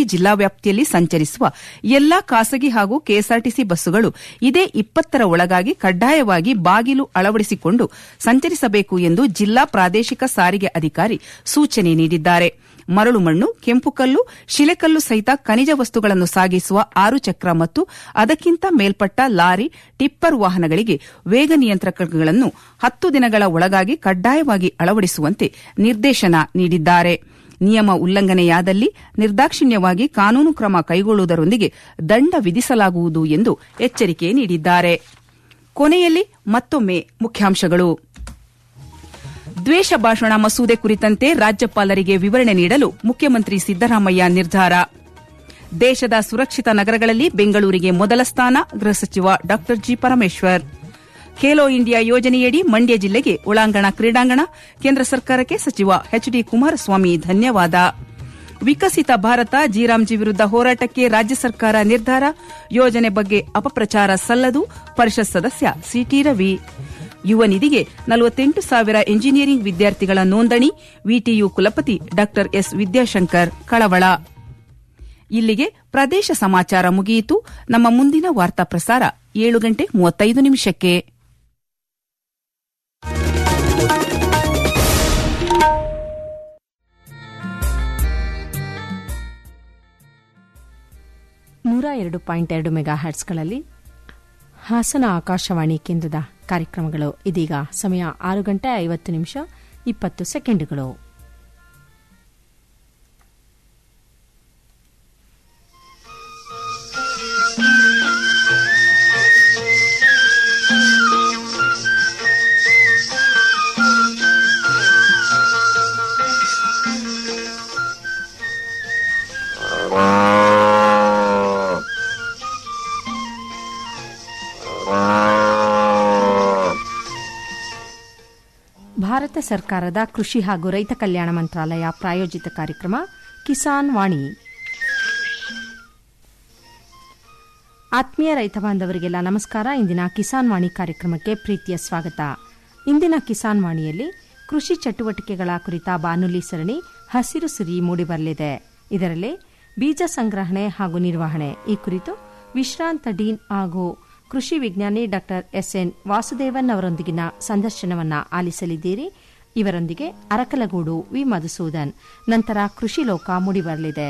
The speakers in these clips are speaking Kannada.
ಜಿಲ್ಲಾ ವ್ಯಾಪ್ತಿಯಲ್ಲಿ ಸಂಚರಿಸುವ ಎಲ್ಲಾ ಖಾಸಗಿ ಹಾಗೂ ಕೆಎಸ್ಆರ್ಟಿಸಿ ಬಸ್ಸುಗಳು ಇದೇ ಇಪ್ಪತ್ತರ ಒಳಗಾಗಿ ಕಡ್ಡಾಯವಾಗಿ ಬಾಗಿಲು ಅಳವಡಿಸಿಕೊಂಡು ಸಂಚರಿಸಬೇಕು ಎಂದು ಜಿಲ್ಲಾ ಪ್ರಾದೇಶಿಕ ಸಾರಿಗೆ ಅಧಿಕಾರಿ ಸೂಚನೆ ನೀಡಿದ್ದಾರೆ ಮರಳು ಮಣ್ಣು ಕೆಂಪು ಕಲ್ಲು ಶಿಲೆಕಲ್ಲು ಸಹಿತ ಖನಿಜ ವಸ್ತುಗಳನ್ನು ಸಾಗಿಸುವ ಆರು ಚಕ್ರ ಮತ್ತು ಅದಕ್ಕಿಂತ ಮೇಲ್ಪಟ್ಟ ಲಾರಿ ಟಿಪ್ಪರ್ ವಾಹನಗಳಿಗೆ ವೇಗ ನಿಯಂತ್ರಕಗಳನ್ನು ಹತ್ತು ದಿನಗಳ ಒಳಗಾಗಿ ಕಡ್ಡಾಯವಾಗಿ ಅಳವಡಿಸುವಂತೆ ನಿರ್ದೇಶನ ನೀಡಿದ್ದಾರೆ ನಿಯಮ ಉಲ್ಲಂಘನೆಯಾದಲ್ಲಿ ನಿರ್ದಾಕ್ಷಿಣ್ಯವಾಗಿ ಕಾನೂನು ಕ್ರಮ ಕೈಗೊಳ್ಳುವುದರೊಂದಿಗೆ ದಂಡ ವಿಧಿಸಲಾಗುವುದು ಎಂದು ಎಚ್ಚರಿಕೆ ನೀಡಿದ್ದಾರೆ ಕೊನೆಯಲ್ಲಿ ಮತ್ತೊಮ್ಮೆ ಮುಖ್ಯಾಂಶಗಳು ದ್ವೇಷ ಭಾಷಣ ಮಸೂದೆ ಕುರಿತಂತೆ ರಾಜ್ಯಪಾಲರಿಗೆ ವಿವರಣೆ ನೀಡಲು ಮುಖ್ಯಮಂತ್ರಿ ಸಿದ್ದರಾಮಯ್ಯ ನಿರ್ಧಾರ ದೇಶದ ಸುರಕ್ಷಿತ ನಗರಗಳಲ್ಲಿ ಬೆಂಗಳೂರಿಗೆ ಮೊದಲ ಸ್ಥಾನ ಗೃಹ ಸಚಿವ ಡಾ ಜಿ ಪರಮೇಶ್ವರ್ ಖೇಲೋ ಇಂಡಿಯಾ ಯೋಜನೆಯಡಿ ಮಂಡ್ಯ ಜಿಲ್ಲೆಗೆ ಒಳಾಂಗಣ ಕ್ರೀಡಾಂಗಣ ಕೇಂದ್ರ ಸರ್ಕಾರಕ್ಕೆ ಸಚಿವ ಎಚ್ ಡಿ ಕುಮಾರಸ್ವಾಮಿ ಧನ್ಯವಾದ ವಿಕಸಿತ ಭಾರತ ಜಿರಾಮ್ಜಿ ವಿರುದ್ದ ಹೋರಾಟಕ್ಕೆ ರಾಜ್ಯ ಸರ್ಕಾರ ನಿರ್ಧಾರ ಯೋಜನೆ ಬಗ್ಗೆ ಅಪಪ್ರಚಾರ ಸಲ್ಲದು ಪರಿಷತ್ ಸದಸ್ಯ ಸಿಟಿ ರವಿ ಯುವ ನಿಧಿಗೆ ನಲವತ್ತೆಂಟು ಸಾವಿರ ಎಂಜಿನಿಯರಿಂಗ್ ವಿದ್ಯಾರ್ಥಿಗಳ ನೋಂದಣಿ ವಿಟಿಯು ಕುಲಪತಿ ಡಾ ಎಸ್ ವಿದ್ಯಾಶಂಕರ್ ಕಳವಳ ಇಲ್ಲಿಗೆ ಪ್ರದೇಶ ಸಮಾಚಾರ ಮುಗಿಯಿತು ನಮ್ಮ ಮುಂದಿನ ವಾರ್ತಾ ಪ್ರಸಾರ ಏಳು ಗಂಟೆ ಮೂವತ್ತೈದು ನಿಮಿಷಕ್ಕೆ ನೂರ ಎರಡು ಪಾಯಿಂಟ್ ಎರಡು ಮೆಗಾ ಹರ್ಟ್ಸ್ಗಳಲ್ಲಿ ಹಾಸನ ಆಕಾಶವಾಣಿ ಕೇಂದ್ರದ ಕಾರ್ಯಕ್ರಮಗಳು ಇದೀಗ ಸಮಯ ಆರು ಗಂಟೆ ಐವತ್ತು ನಿಮಿಷ ಇಪ್ಪತ್ತು ಸೆಕೆಂಡುಗಳು ಭಾರತ ಸರ್ಕಾರದ ಕೃಷಿ ಹಾಗೂ ರೈತ ಕಲ್ಯಾಣ ಮಂತ್ರಾಲಯ ಪ್ರಾಯೋಜಿತ ಕಾರ್ಯಕ್ರಮ ಕಿಸಾನ್ ವಾಣಿ ಆತ್ಮೀಯ ರೈತ ಬಾಂಧವರಿಗೆಲ್ಲ ನಮಸ್ಕಾರ ಇಂದಿನ ಕಿಸಾನ್ ವಾಣಿ ಕಾರ್ಯಕ್ರಮಕ್ಕೆ ಪ್ರೀತಿಯ ಸ್ವಾಗತ ಇಂದಿನ ಕಿಸಾನ್ ವಾಣಿಯಲ್ಲಿ ಕೃಷಿ ಚಟುವಟಿಕೆಗಳ ಕುರಿತ ಬಾನುಲಿ ಸರಣಿ ಹಸಿರು ಸಿರಿ ಮೂಡಿಬರಲಿದೆ ಇದರಲ್ಲಿ ಬೀಜ ಸಂಗ್ರಹಣೆ ಹಾಗೂ ನಿರ್ವಹಣೆ ಈ ಕುರಿತು ವಿಶ್ರಾಂತ ಡೀನ್ ಹಾಗೂ ಕೃಷಿ ವಿಜ್ಞಾನಿ ಡಾ ಎಸ್ಎನ್ ವಾಸುದೇವನ್ ಅವರೊಂದಿಗಿನ ಸಂದರ್ಶನವನ್ನ ಆಲಿಸಲಿದ್ದೀರಿ ಇವರೊಂದಿಗೆ ಅರಕಲಗೂಡು ವಿ ಮಧುಸೂದನ್ ನಂತರ ಕೃಷಿ ಲೋಕ ಮೂಡಿಬರಲಿದೆ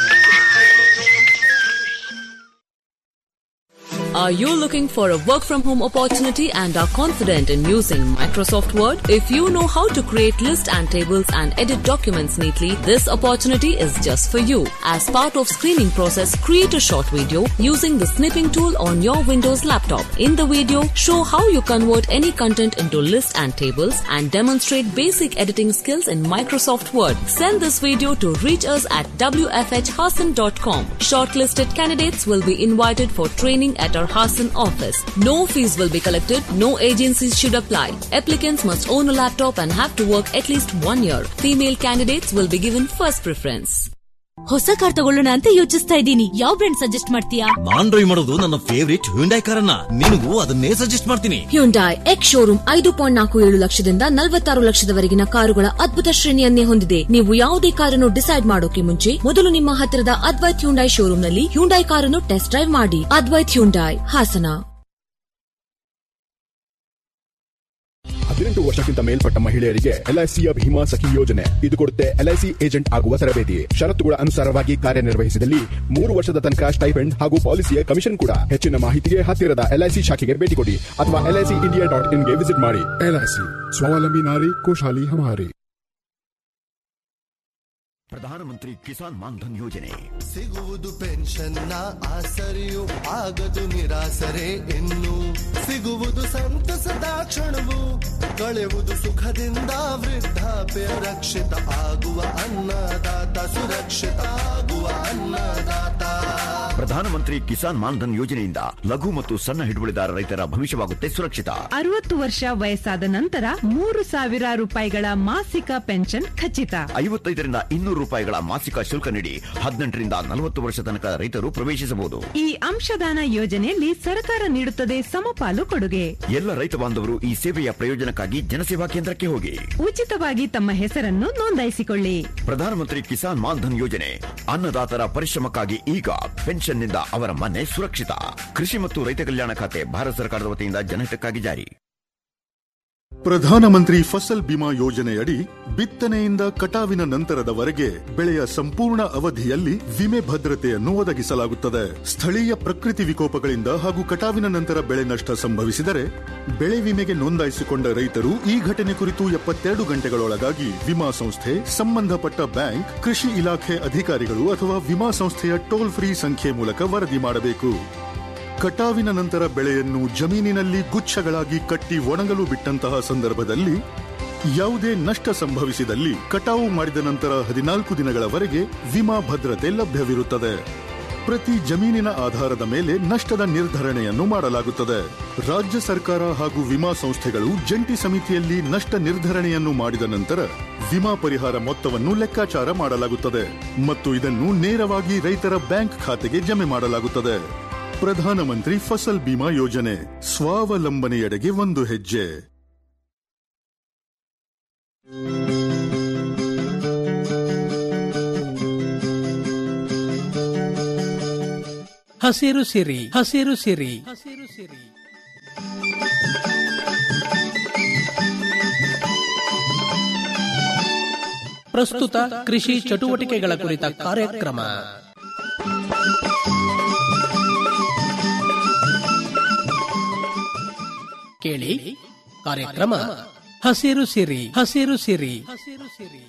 Are you looking for a work from home opportunity and are confident in using Microsoft Word? If you know how to create lists and tables and edit documents neatly, this opportunity is just for you. As part of screening process, create a short video using the snipping tool on your Windows laptop. In the video, show how you convert any content into lists and tables and demonstrate basic editing skills in Microsoft Word. Send this video to reach us at wfhhasan.com. Shortlisted candidates will be invited for training at our Hassan office. No fees will be collected, no agencies should apply. Applicants must own a laptop and have to work at least one year. Female candidates will be given first preference. ಹೊಸ ಕಾರ್ ತಗೊಳ್ಳೋಣ ಅಂತ ಯೋಚಿಸ್ತಾ ಇದ್ದೀನಿ ಯಾವ ಬ್ರ್ಯಾಂಡ್ ಸಜೆಸ್ಟ್ ಮಾಡ್ತೀಯಾ ನಾನ್ ಡ್ರೈವ್ ಮಾಡೋದು ನನ್ನ ಫೇವರಿಟ್ ಹ್ಯುಂಡೈ ಕಾರನ್ನ ನಿನಗೂ ಅದನ್ನೇ ಸಜೆಸ್ಟ್ ಮಾಡ್ತೀನಿ ಹ್ಯುಂಡೈ ಎಕ್ಸ್ ಶೋರೂಮ್ ಐದು ಪಾಯಿಂಟ್ ನಾಲ್ಕು ಏಳು ಲಕ್ಷದಿಂದ ನಲವತ್ತಾರು ಲಕ್ಷದವರೆಗಿನ ಕಾರುಗಳ ಅದ್ಭುತ ಶ್ರೇಣಿಯನ್ನೇ ಹೊಂದಿದೆ ನೀವು ಯಾವುದೇ ಕಾರನ್ನು ಡಿಸೈಡ್ ಮಾಡೋಕೆ ಮುಂಚೆ ಮೊದಲು ನಿಮ್ಮ ಹತ್ತಿರದ ಅದ್ವೈತ್ ಹ್ಯುಂಡೈ ಶೋರೂಮ್ನಲ್ಲಿ ಹ್ಯುಂಡೈ ಕಾರನ್ನು ಟೆಸ್ಟ್ ಡ್ರೈವ್ ಮಾಡಿ ಅದ್ವೈತ್ ಹ್ಯುಂಡೈ ಹಾಸನ ಹದಿನೆಂಟು ವರ್ಷಕ್ಕಿಂತ ಮೇಲ್ಪಟ್ಟ ಮಹಿಳೆಯರಿಗೆ ಎಲ್ಐಸಿಯ ಭೀಮಾ ಸಖಿ ಯೋಜನೆ ಇದು ಕೊಡುತ್ತೆ ಎಲ್ಐಸಿ ಏಜೆಂಟ್ ಆಗುವ ತರಬೇತಿ ಷರತ್ತುಗಳ ಅನುಸಾರವಾಗಿ ಕಾರ್ಯನಿರ್ವಹಿಸಿದಲ್ಲಿ ಮೂರು ವರ್ಷದ ತನಕ ಸ್ಟೈಫೆಂಡ್ ಹಾಗೂ ಪಾಲಿಸಿಯ ಕಮಿಷನ್ ಕೂಡ ಹೆಚ್ಚಿನ ಮಾಹಿತಿಗೆ ಹತ್ತಿರದ ಎಲ್ಐಸಿ ಶಾಖೆಗೆ ಭೇಟಿ ಕೊಡಿ ಅಥವಾ ಎಲ್ಐಸಿ ಇಂಡಿಯಾ ಡಾಟ್ ಇನ್ಗೆ ವಿಸಿಟ್ ಮಾಡಿ ಎಲ್ಐಸಿ ಸ್ವಾವಲಂಬಿ ನಾರಿ ಖುಷಾಲಿ ಹಮಾರಿ ಪ್ರಧಾನಮಂತ್ರಿ ಕಿಸಾನ್ ಮಾನ್ಧನ್ ಯೋಜನೆ ಸಿಗುವುದು ಪೆನ್ಷನ್ನ ಆಸರೆಯು ಆಗದು ನಿರಾಸರೆ ಇನ್ನು ಸಿಗುವುದು ಸಂತಸದ ಕ್ಷಣವು ಕಳೆಯುವುದು ಸುಖದಿಂದ ವೃದ್ಧಾಪ್ಯ ರಕ್ಷಿತ ಆಗುವ ಅನ್ನದಾತ ಸುರಕ್ಷಿತ ಆಗುವ ಅನ್ನದಾತ ಪ್ರಧಾನಮಂತ್ರಿ ಕಿಸಾನ್ ಮಾನ್ಧನ್ ಯೋಜನೆಯಿಂದ ಲಘು ಮತ್ತು ಸಣ್ಣ ಹಿಡುವಳಿದಾರ ರೈತರ ಭವಿಷ್ಯವಾಗುತ್ತೆ ಸುರಕ್ಷಿತ ಅರವತ್ತು ವರ್ಷ ವಯಸ್ಸಾದ ನಂತರ ಮೂರು ಸಾವಿರ ರೂಪಾಯಿಗಳ ಮಾಸಿಕ ಪೆನ್ಷನ್ ಖಚಿತ ಐವತ್ತೈದರಿಂದ ಇನ್ನೂರು ರೂಪಾಯಿಗಳ ಮಾಸಿಕ ಶುಲ್ಕ ನೀಡಿ ಹದಿನೆಂಟರಿಂದ ನಲವತ್ತು ವರ್ಷ ತನಕ ರೈತರು ಪ್ರವೇಶಿಸಬಹುದು ಈ ಅಂಶದಾನ ಯೋಜನೆಯಲ್ಲಿ ಸರ್ಕಾರ ನೀಡುತ್ತದೆ ಸಮಪಾಲು ಕೊಡುಗೆ ಎಲ್ಲ ರೈತ ಬಾಂಧವರು ಈ ಸೇವೆಯ ಪ್ರಯೋಜನಕ್ಕಾಗಿ ಜನಸೇವಾ ಕೇಂದ್ರಕ್ಕೆ ಹೋಗಿ ಉಚಿತವಾಗಿ ತಮ್ಮ ಹೆಸರನ್ನು ನೋಂದಾಯಿಸಿಕೊಳ್ಳಿ ಪ್ರಧಾನಮಂತ್ರಿ ಕಿಸಾನ್ ಮಾನ್ಧನ್ ಯೋಜನೆ ಅನ್ನದಾತರ ಪರಿಶ್ರಮಕ್ಕಾಗಿ ಈಗ ಪೆನ್ಷನ್ನಿಂದ ಅವರ ಮನೆ ಸುರಕ್ಷಿತ ಕೃಷಿ ಮತ್ತು ರೈತ ಕಲ್ಯಾಣ ಖಾತೆ ಭಾರತ ಸರ್ಕಾರದ ವತಿಯಿಂದ ಜನಹಿತಕ್ಕಾಗಿ ಜಾರಿ ಪ್ರಧಾನಮಂತ್ರಿ ಫಸಲ್ ಬಿಮಾ ಯೋಜನೆಯಡಿ ಬಿತ್ತನೆಯಿಂದ ಕಟಾವಿನ ನಂತರದವರೆಗೆ ಬೆಳೆಯ ಸಂಪೂರ್ಣ ಅವಧಿಯಲ್ಲಿ ವಿಮೆ ಭದ್ರತೆಯನ್ನು ಒದಗಿಸಲಾಗುತ್ತದೆ ಸ್ಥಳೀಯ ಪ್ರಕೃತಿ ವಿಕೋಪಗಳಿಂದ ಹಾಗೂ ಕಟಾವಿನ ನಂತರ ಬೆಳೆ ನಷ್ಟ ಸಂಭವಿಸಿದರೆ ಬೆಳೆ ವಿಮೆಗೆ ನೋಂದಾಯಿಸಿಕೊಂಡ ರೈತರು ಈ ಘಟನೆ ಕುರಿತು ಎಪ್ಪತ್ತೆರಡು ಗಂಟೆಗಳೊಳಗಾಗಿ ವಿಮಾ ಸಂಸ್ಥೆ ಸಂಬಂಧಪಟ್ಟ ಬ್ಯಾಂಕ್ ಕೃಷಿ ಇಲಾಖೆ ಅಧಿಕಾರಿಗಳು ಅಥವಾ ವಿಮಾ ಸಂಸ್ಥೆಯ ಟೋಲ್ ಫ್ರೀ ಸಂಖ್ಯೆ ಮೂಲಕ ವರದಿ ಮಾಡಬೇಕು ಕಟಾವಿನ ನಂತರ ಬೆಳೆಯನ್ನು ಜಮೀನಿನಲ್ಲಿ ಗುಚ್ಛಗಳಾಗಿ ಕಟ್ಟಿ ಒಣಗಲು ಬಿಟ್ಟಂತಹ ಸಂದರ್ಭದಲ್ಲಿ ಯಾವುದೇ ನಷ್ಟ ಸಂಭವಿಸಿದಲ್ಲಿ ಕಟಾವು ಮಾಡಿದ ನಂತರ ಹದಿನಾಲ್ಕು ದಿನಗಳವರೆಗೆ ವಿಮಾ ಭದ್ರತೆ ಲಭ್ಯವಿರುತ್ತದೆ ಪ್ರತಿ ಜಮೀನಿನ ಆಧಾರದ ಮೇಲೆ ನಷ್ಟದ ನಿರ್ಧರಣೆಯನ್ನು ಮಾಡಲಾಗುತ್ತದೆ ರಾಜ್ಯ ಸರ್ಕಾರ ಹಾಗೂ ವಿಮಾ ಸಂಸ್ಥೆಗಳು ಜಂಟಿ ಸಮಿತಿಯಲ್ಲಿ ನಷ್ಟ ನಿರ್ಧರಣೆಯನ್ನು ಮಾಡಿದ ನಂತರ ವಿಮಾ ಪರಿಹಾರ ಮೊತ್ತವನ್ನು ಲೆಕ್ಕಾಚಾರ ಮಾಡಲಾಗುತ್ತದೆ ಮತ್ತು ಇದನ್ನು ನೇರವಾಗಿ ರೈತರ ಬ್ಯಾಂಕ್ ಖಾತೆಗೆ ಜಮೆ ಮಾಡಲಾಗುತ್ತದೆ ಪ್ರಧಾನಮಂತ್ರಿ ಫಸಲ್ ಬಿಮಾ ಯೋಜನೆ ಸ್ವಾವಲಂಬನೆಯೆಡೆಗೆ ಒಂದು ಹೆಜ್ಜೆ ಹಸಿರು ಸಿರಿ ಹಸಿರು ಸಿರಿ ಹಸಿರು ಸಿರಿ ಪ್ರಸ್ತುತ ಕೃಷಿ ಚಟುವಟಿಕೆಗಳ ಕುರಿತ ಕಾರ್ಯಕ್ರಮ ಕೇಳಿ ಕಾರ್ಯಕ್ರಮ ಹಸಿರು ಸಿರಿ ಹಸಿರು ಸಿರಿ ಹಸಿರು ಸಿರಿ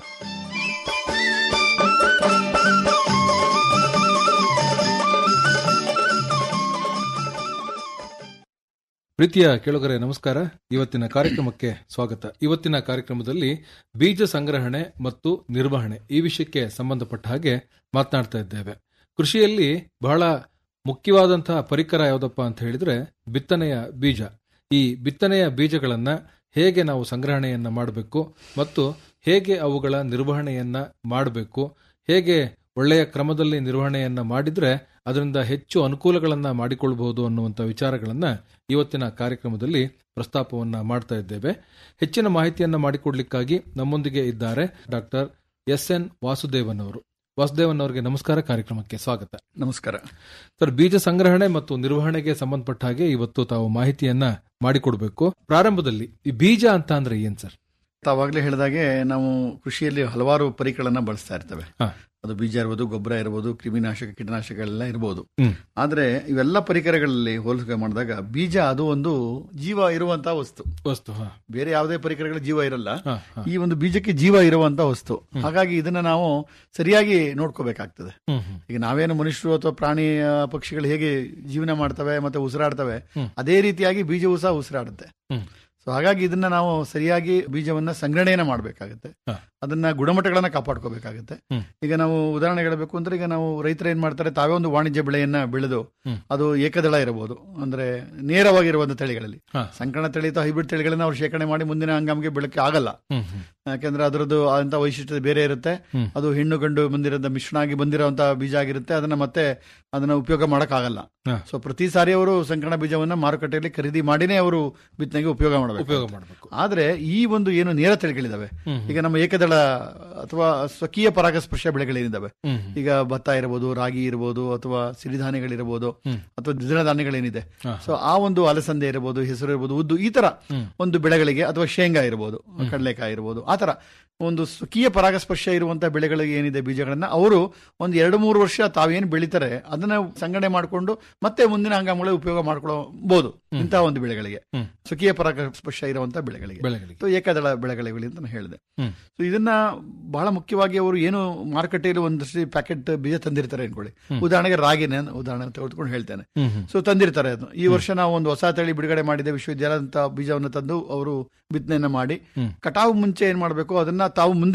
ಪ್ರೀತಿಯ ಕೆಳಗರೆ ನಮಸ್ಕಾರ ಇವತ್ತಿನ ಕಾರ್ಯಕ್ರಮಕ್ಕೆ ಸ್ವಾಗತ ಇವತ್ತಿನ ಕಾರ್ಯಕ್ರಮದಲ್ಲಿ ಬೀಜ ಸಂಗ್ರಹಣೆ ಮತ್ತು ನಿರ್ವಹಣೆ ಈ ವಿಷಯಕ್ಕೆ ಸಂಬಂಧಪಟ್ಟ ಹಾಗೆ ಮಾತನಾಡ್ತಾ ಇದ್ದೇವೆ ಕೃಷಿಯಲ್ಲಿ ಬಹಳ ಮುಖ್ಯವಾದಂತಹ ಪರಿಕರ ಯಾವುದಪ್ಪ ಅಂತ ಹೇಳಿದ್ರೆ ಬಿತ್ತನೆಯ ಬೀಜ ಈ ಬಿತ್ತನೆಯ ಬೀಜಗಳನ್ನ ಹೇಗೆ ನಾವು ಸಂಗ್ರಹಣೆಯನ್ನ ಮಾಡಬೇಕು ಮತ್ತು ಹೇಗೆ ಅವುಗಳ ನಿರ್ವಹಣೆಯನ್ನ ಮಾಡಬೇಕು ಹೇಗೆ ಒಳ್ಳೆಯ ಕ್ರಮದಲ್ಲಿ ನಿರ್ವಹಣೆಯನ್ನ ಮಾಡಿದ್ರೆ ಅದರಿಂದ ಹೆಚ್ಚು ಅನುಕೂಲಗಳನ್ನ ಮಾಡಿಕೊಳ್ಳಬಹುದು ಅನ್ನುವಂಥ ವಿಚಾರಗಳನ್ನ ಇವತ್ತಿನ ಕಾರ್ಯಕ್ರಮದಲ್ಲಿ ಪ್ರಸ್ತಾಪವನ್ನ ಮಾಡ್ತಾ ಇದ್ದೇವೆ ಹೆಚ್ಚಿನ ಮಾಹಿತಿಯನ್ನ ಮಾಡಿಕೊಡ್ಲಿಕ್ಕಾಗಿ ನಮ್ಮೊಂದಿಗೆ ಇದ್ದಾರೆ ಡಾಕ್ಟರ್ ಎಸ್ ಎನ್ ವಾಸುದೇವನ್ ಅವರು ವಾಸುದೇವನ್ ಅವರಿಗೆ ನಮಸ್ಕಾರ ಕಾರ್ಯಕ್ರಮಕ್ಕೆ ಸ್ವಾಗತ ನಮಸ್ಕಾರ ಸರ್ ಬೀಜ ಸಂಗ್ರಹಣೆ ಮತ್ತು ನಿರ್ವಹಣೆಗೆ ಸಂಬಂಧಪಟ್ಟ ಹಾಗೆ ಇವತ್ತು ತಾವು ಮಾಹಿತಿಯನ್ನ ಮಾಡಿಕೊಡ್ಬೇಕು ಪ್ರಾರಂಭದಲ್ಲಿ ಈ ಬೀಜ ಅಂತ ಅಂದ್ರೆ ಏನ್ ಸರ್ ತಾವಾಗಲೇ ಹೇಳಿದಾಗೆ ನಾವು ಕೃಷಿಯಲ್ಲಿ ಹಲವಾರು ಪರಿಕರಗಳನ್ನ ಬಳಸ್ತಾ ಇರ್ತೇವೆ ಅದು ಬೀಜ ಇರ್ಬೋದು ಗೊಬ್ಬರ ಇರ್ಬೋದು ಕ್ರಿಮಿನಾಶಕ ಕೀಟನಾಶಕಗಳೆಲ್ಲ ಇರ್ಬೋದು ಆದ್ರೆ ಇವೆಲ್ಲ ಪರಿಕರಗಳಲ್ಲಿ ಹೋಲಿಕೆ ಮಾಡಿದಾಗ ಬೀಜ ಅದು ಒಂದು ಜೀವ ಇರುವಂತಹ ವಸ್ತು ವಸ್ತು ಬೇರೆ ಯಾವುದೇ ಪರಿಕರಗಳ ಜೀವ ಇರಲ್ಲ ಈ ಒಂದು ಬೀಜಕ್ಕೆ ಜೀವ ಇರುವಂತಹ ವಸ್ತು ಹಾಗಾಗಿ ಇದನ್ನ ನಾವು ಸರಿಯಾಗಿ ನೋಡ್ಕೋಬೇಕಾಗ್ತದೆ ಈಗ ನಾವೇನು ಮನುಷ್ಯರು ಅಥವಾ ಪ್ರಾಣಿ ಆ, ಪಕ್ಷಿಗಳು ಹೇಗೆ ಜೀವನ ಮಾಡ್ತವೆ ಮತ್ತೆ ಉಸಿರಾಡ್ತವೆ ಅದೇ ರೀತಿಯಾಗಿ ಬೀಜವೂ ಸಹ ಉಸಿರಾಡುತ್ತೆ ಸೊ ಹಾಗಾಗಿ ಇದನ್ನ ನಾವು ಸರಿಯಾಗಿ ಬೀಜವನ್ನ ಸಂಗ್ರಹಣೆಯನ್ನ ಮಾಡಬೇಕಾಗುತ್ತೆ ಅದನ್ನ ಗುಣಮಟ್ಟಗಳನ್ನ ಕಾಪಾಡ್ಕೋಬೇಕಾಗುತ್ತೆ ಈಗ ನಾವು ಉದಾಹರಣೆ ಹೇಳಬೇಕು ಅಂದ್ರೆ ಈಗ ನಾವು ರೈತರು ಏನ್ ಮಾಡ್ತಾರೆ ತಾವೇ ಒಂದು ವಾಣಿಜ್ಯ ಬೆಳೆಯನ್ನ ಬೆಳೆದು ಅದು ಏಕದಳ ಇರಬಹುದು ಅಂದ್ರೆ ನೇರವಾಗಿರುವಂತ ತಳಿಗಳಲ್ಲಿ ಸಂಕರಣ ತಳಿ ಅಥವಾ ಹೈಬ್ರಿಡ್ ತಳಿಗಳನ್ನ ಅವ್ರು ಶೇಖರಣೆ ಮಾಡಿ ಮುಂದಿನ ಹಂಗಾಮಿಗೆ ಬೆಳಕ್ಕೆ ಆಗಲ್ಲ ಯಾಕೆಂದ್ರೆ ಅದರದ್ದು ಅಂತ ವೈಶಿಷ್ಟ್ಯತೆ ಬೇರೆ ಇರುತ್ತೆ ಅದು ಹೆಣ್ಣು ಗಂಡು ಬಂದಿರೋದ ಮಿಶ್ರಣ ಆಗಿ ಬಂದಿರುವಂತಹ ಬೀಜ ಆಗಿರುತ್ತೆ ಅದನ್ನ ಮತ್ತೆ ಅದನ್ನ ಉಪಯೋಗ ಮಾಡಕ್ ಆಗಲ್ಲ ಸೊ ಪ್ರತಿ ಸಾರಿ ಅವರು ಸಂಕರಣ ಬೀಜವನ್ನ ಮಾರುಕಟ್ಟೆಯಲ್ಲಿ ಖರೀದಿ ಮಾಡಿನೇ ಅವರು ಬಿತ್ತನೆಗೆ ಉಪಯೋಗ ಮಾಡಬೇಕು ಉಪಯೋಗ ಮಾಡಬೇಕು ಆದ್ರೆ ಈ ಒಂದು ಏನು ನೇರ ತಳಿಗಳಿದಾವೆ ಈಗ ನಮ್ಮ ಏಕದಳ ಅಥವಾ ಸ್ವಕೀಯ ಪರಾಗಸ್ಪರ್ಶ ಬೆಳೆಗಳೇನಿದಾವೆ ಈಗ ಭತ್ತ ಇರಬಹುದು ರಾಗಿ ಇರಬಹುದು ಅಥವಾ ಸಿರಿಧಾನ್ಯಗಳಿರಬಹುದು ಅಥವಾ ದ್ವಿದಳ ಧಾನ್ಯಗಳೇನಿದೆ ಸೊ ಆ ಒಂದು ಅಲಸಂದೆ ಇರಬಹುದು ಹೆಸರು ಇರಬಹುದು ಉದ್ದು ಈ ತರ ಒಂದು ಬೆಳೆಗಳಿಗೆ ಅಥವಾ ಶೇಂಗಾ ಇರಬಹುದು ಕಡಲೆಕಾಯಿ ಇರಬಹುದು ಆ ತರ ಒಂದು ಸ್ವಕೀಯ ಪರಾಗಸ್ಪರ್ಶ ಇರುವಂತಹ ಬೆಳೆಗಳಿಗೆ ಏನಿದೆ ಬೀಜಗಳನ್ನ ಅವರು ಒಂದು ಎರಡು ಮೂರು ವರ್ಷ ತಾವೇನು ಬೆಳಿತಾರೆ ಅದನ್ನ ಸಂಗ್ರಹಣೆ ಮಾಡಿಕೊಂಡು ಮತ್ತೆ ಮುಂದಿನ ಹಂಗಾಮಗಳಲ್ಲಿ ಉಪಯೋಗ ಮಾಡ್ಕೊಳ್ಳಬಹುದು ಇಂತಹ ಒಂದು ಬೆಳೆಗಳಿಗೆ ಸ್ವಕೀಯ ಪರಾಗಸ್ಪರ್ಶ ಇರುವಂತಹ ಬೆಳೆಗಳಿಗೆ ಬೆಳೆಗಳಿಗೆ. ಅಥವಾ ಏಕದಳ ಬೆಳೆಗಳಿಗೆ ಅಂತ ನಾನು ಹೇಳಿದೆ ಸೊ ಇದನ್ನ ಬಹಳ ಮುಖ್ಯವಾಗಿ ಅವರು ಏನು ಮಾರುಕಟ್ಟೆಯಲ್ಲಿ ಒಂದಷ್ಟು ಪ್ಯಾಕೆಟ್ ಬೀಜ ತಂದಿರ್ತಾರೆ ಅನ್ಕೊಳ್ಳಿ ಉದಾಹರಣೆಗೆ ರಾಗಿನೇ ಉದಾಹರಣೆ ತೆಗೆದುಕೊಂಡು ಹೇಳ್ತೇನೆ ಸೊ ತಂದಿರ್ತಾರೆ ಅದು ಈ ವರ್ಷ ನಾವು ಒಂದು ಹೊಸ ತಳಿ ಬಿಡುಗಡೆ ಮಾಡಿದೆ ವಿಶ್ವವಿದ್ಯಾಲಯದಂತ ಬೀಜವನ್ನು ತಂದು ಅವರು ಬಿತ್ತನೆಯನ್ನ ಮಾಡಿ ಕಟಾವು ಮುಂಚೆ ಏನ್ ಮಾಡಬೇಕು ಅದನ್ನ ತಾವು ಮುಂದೆ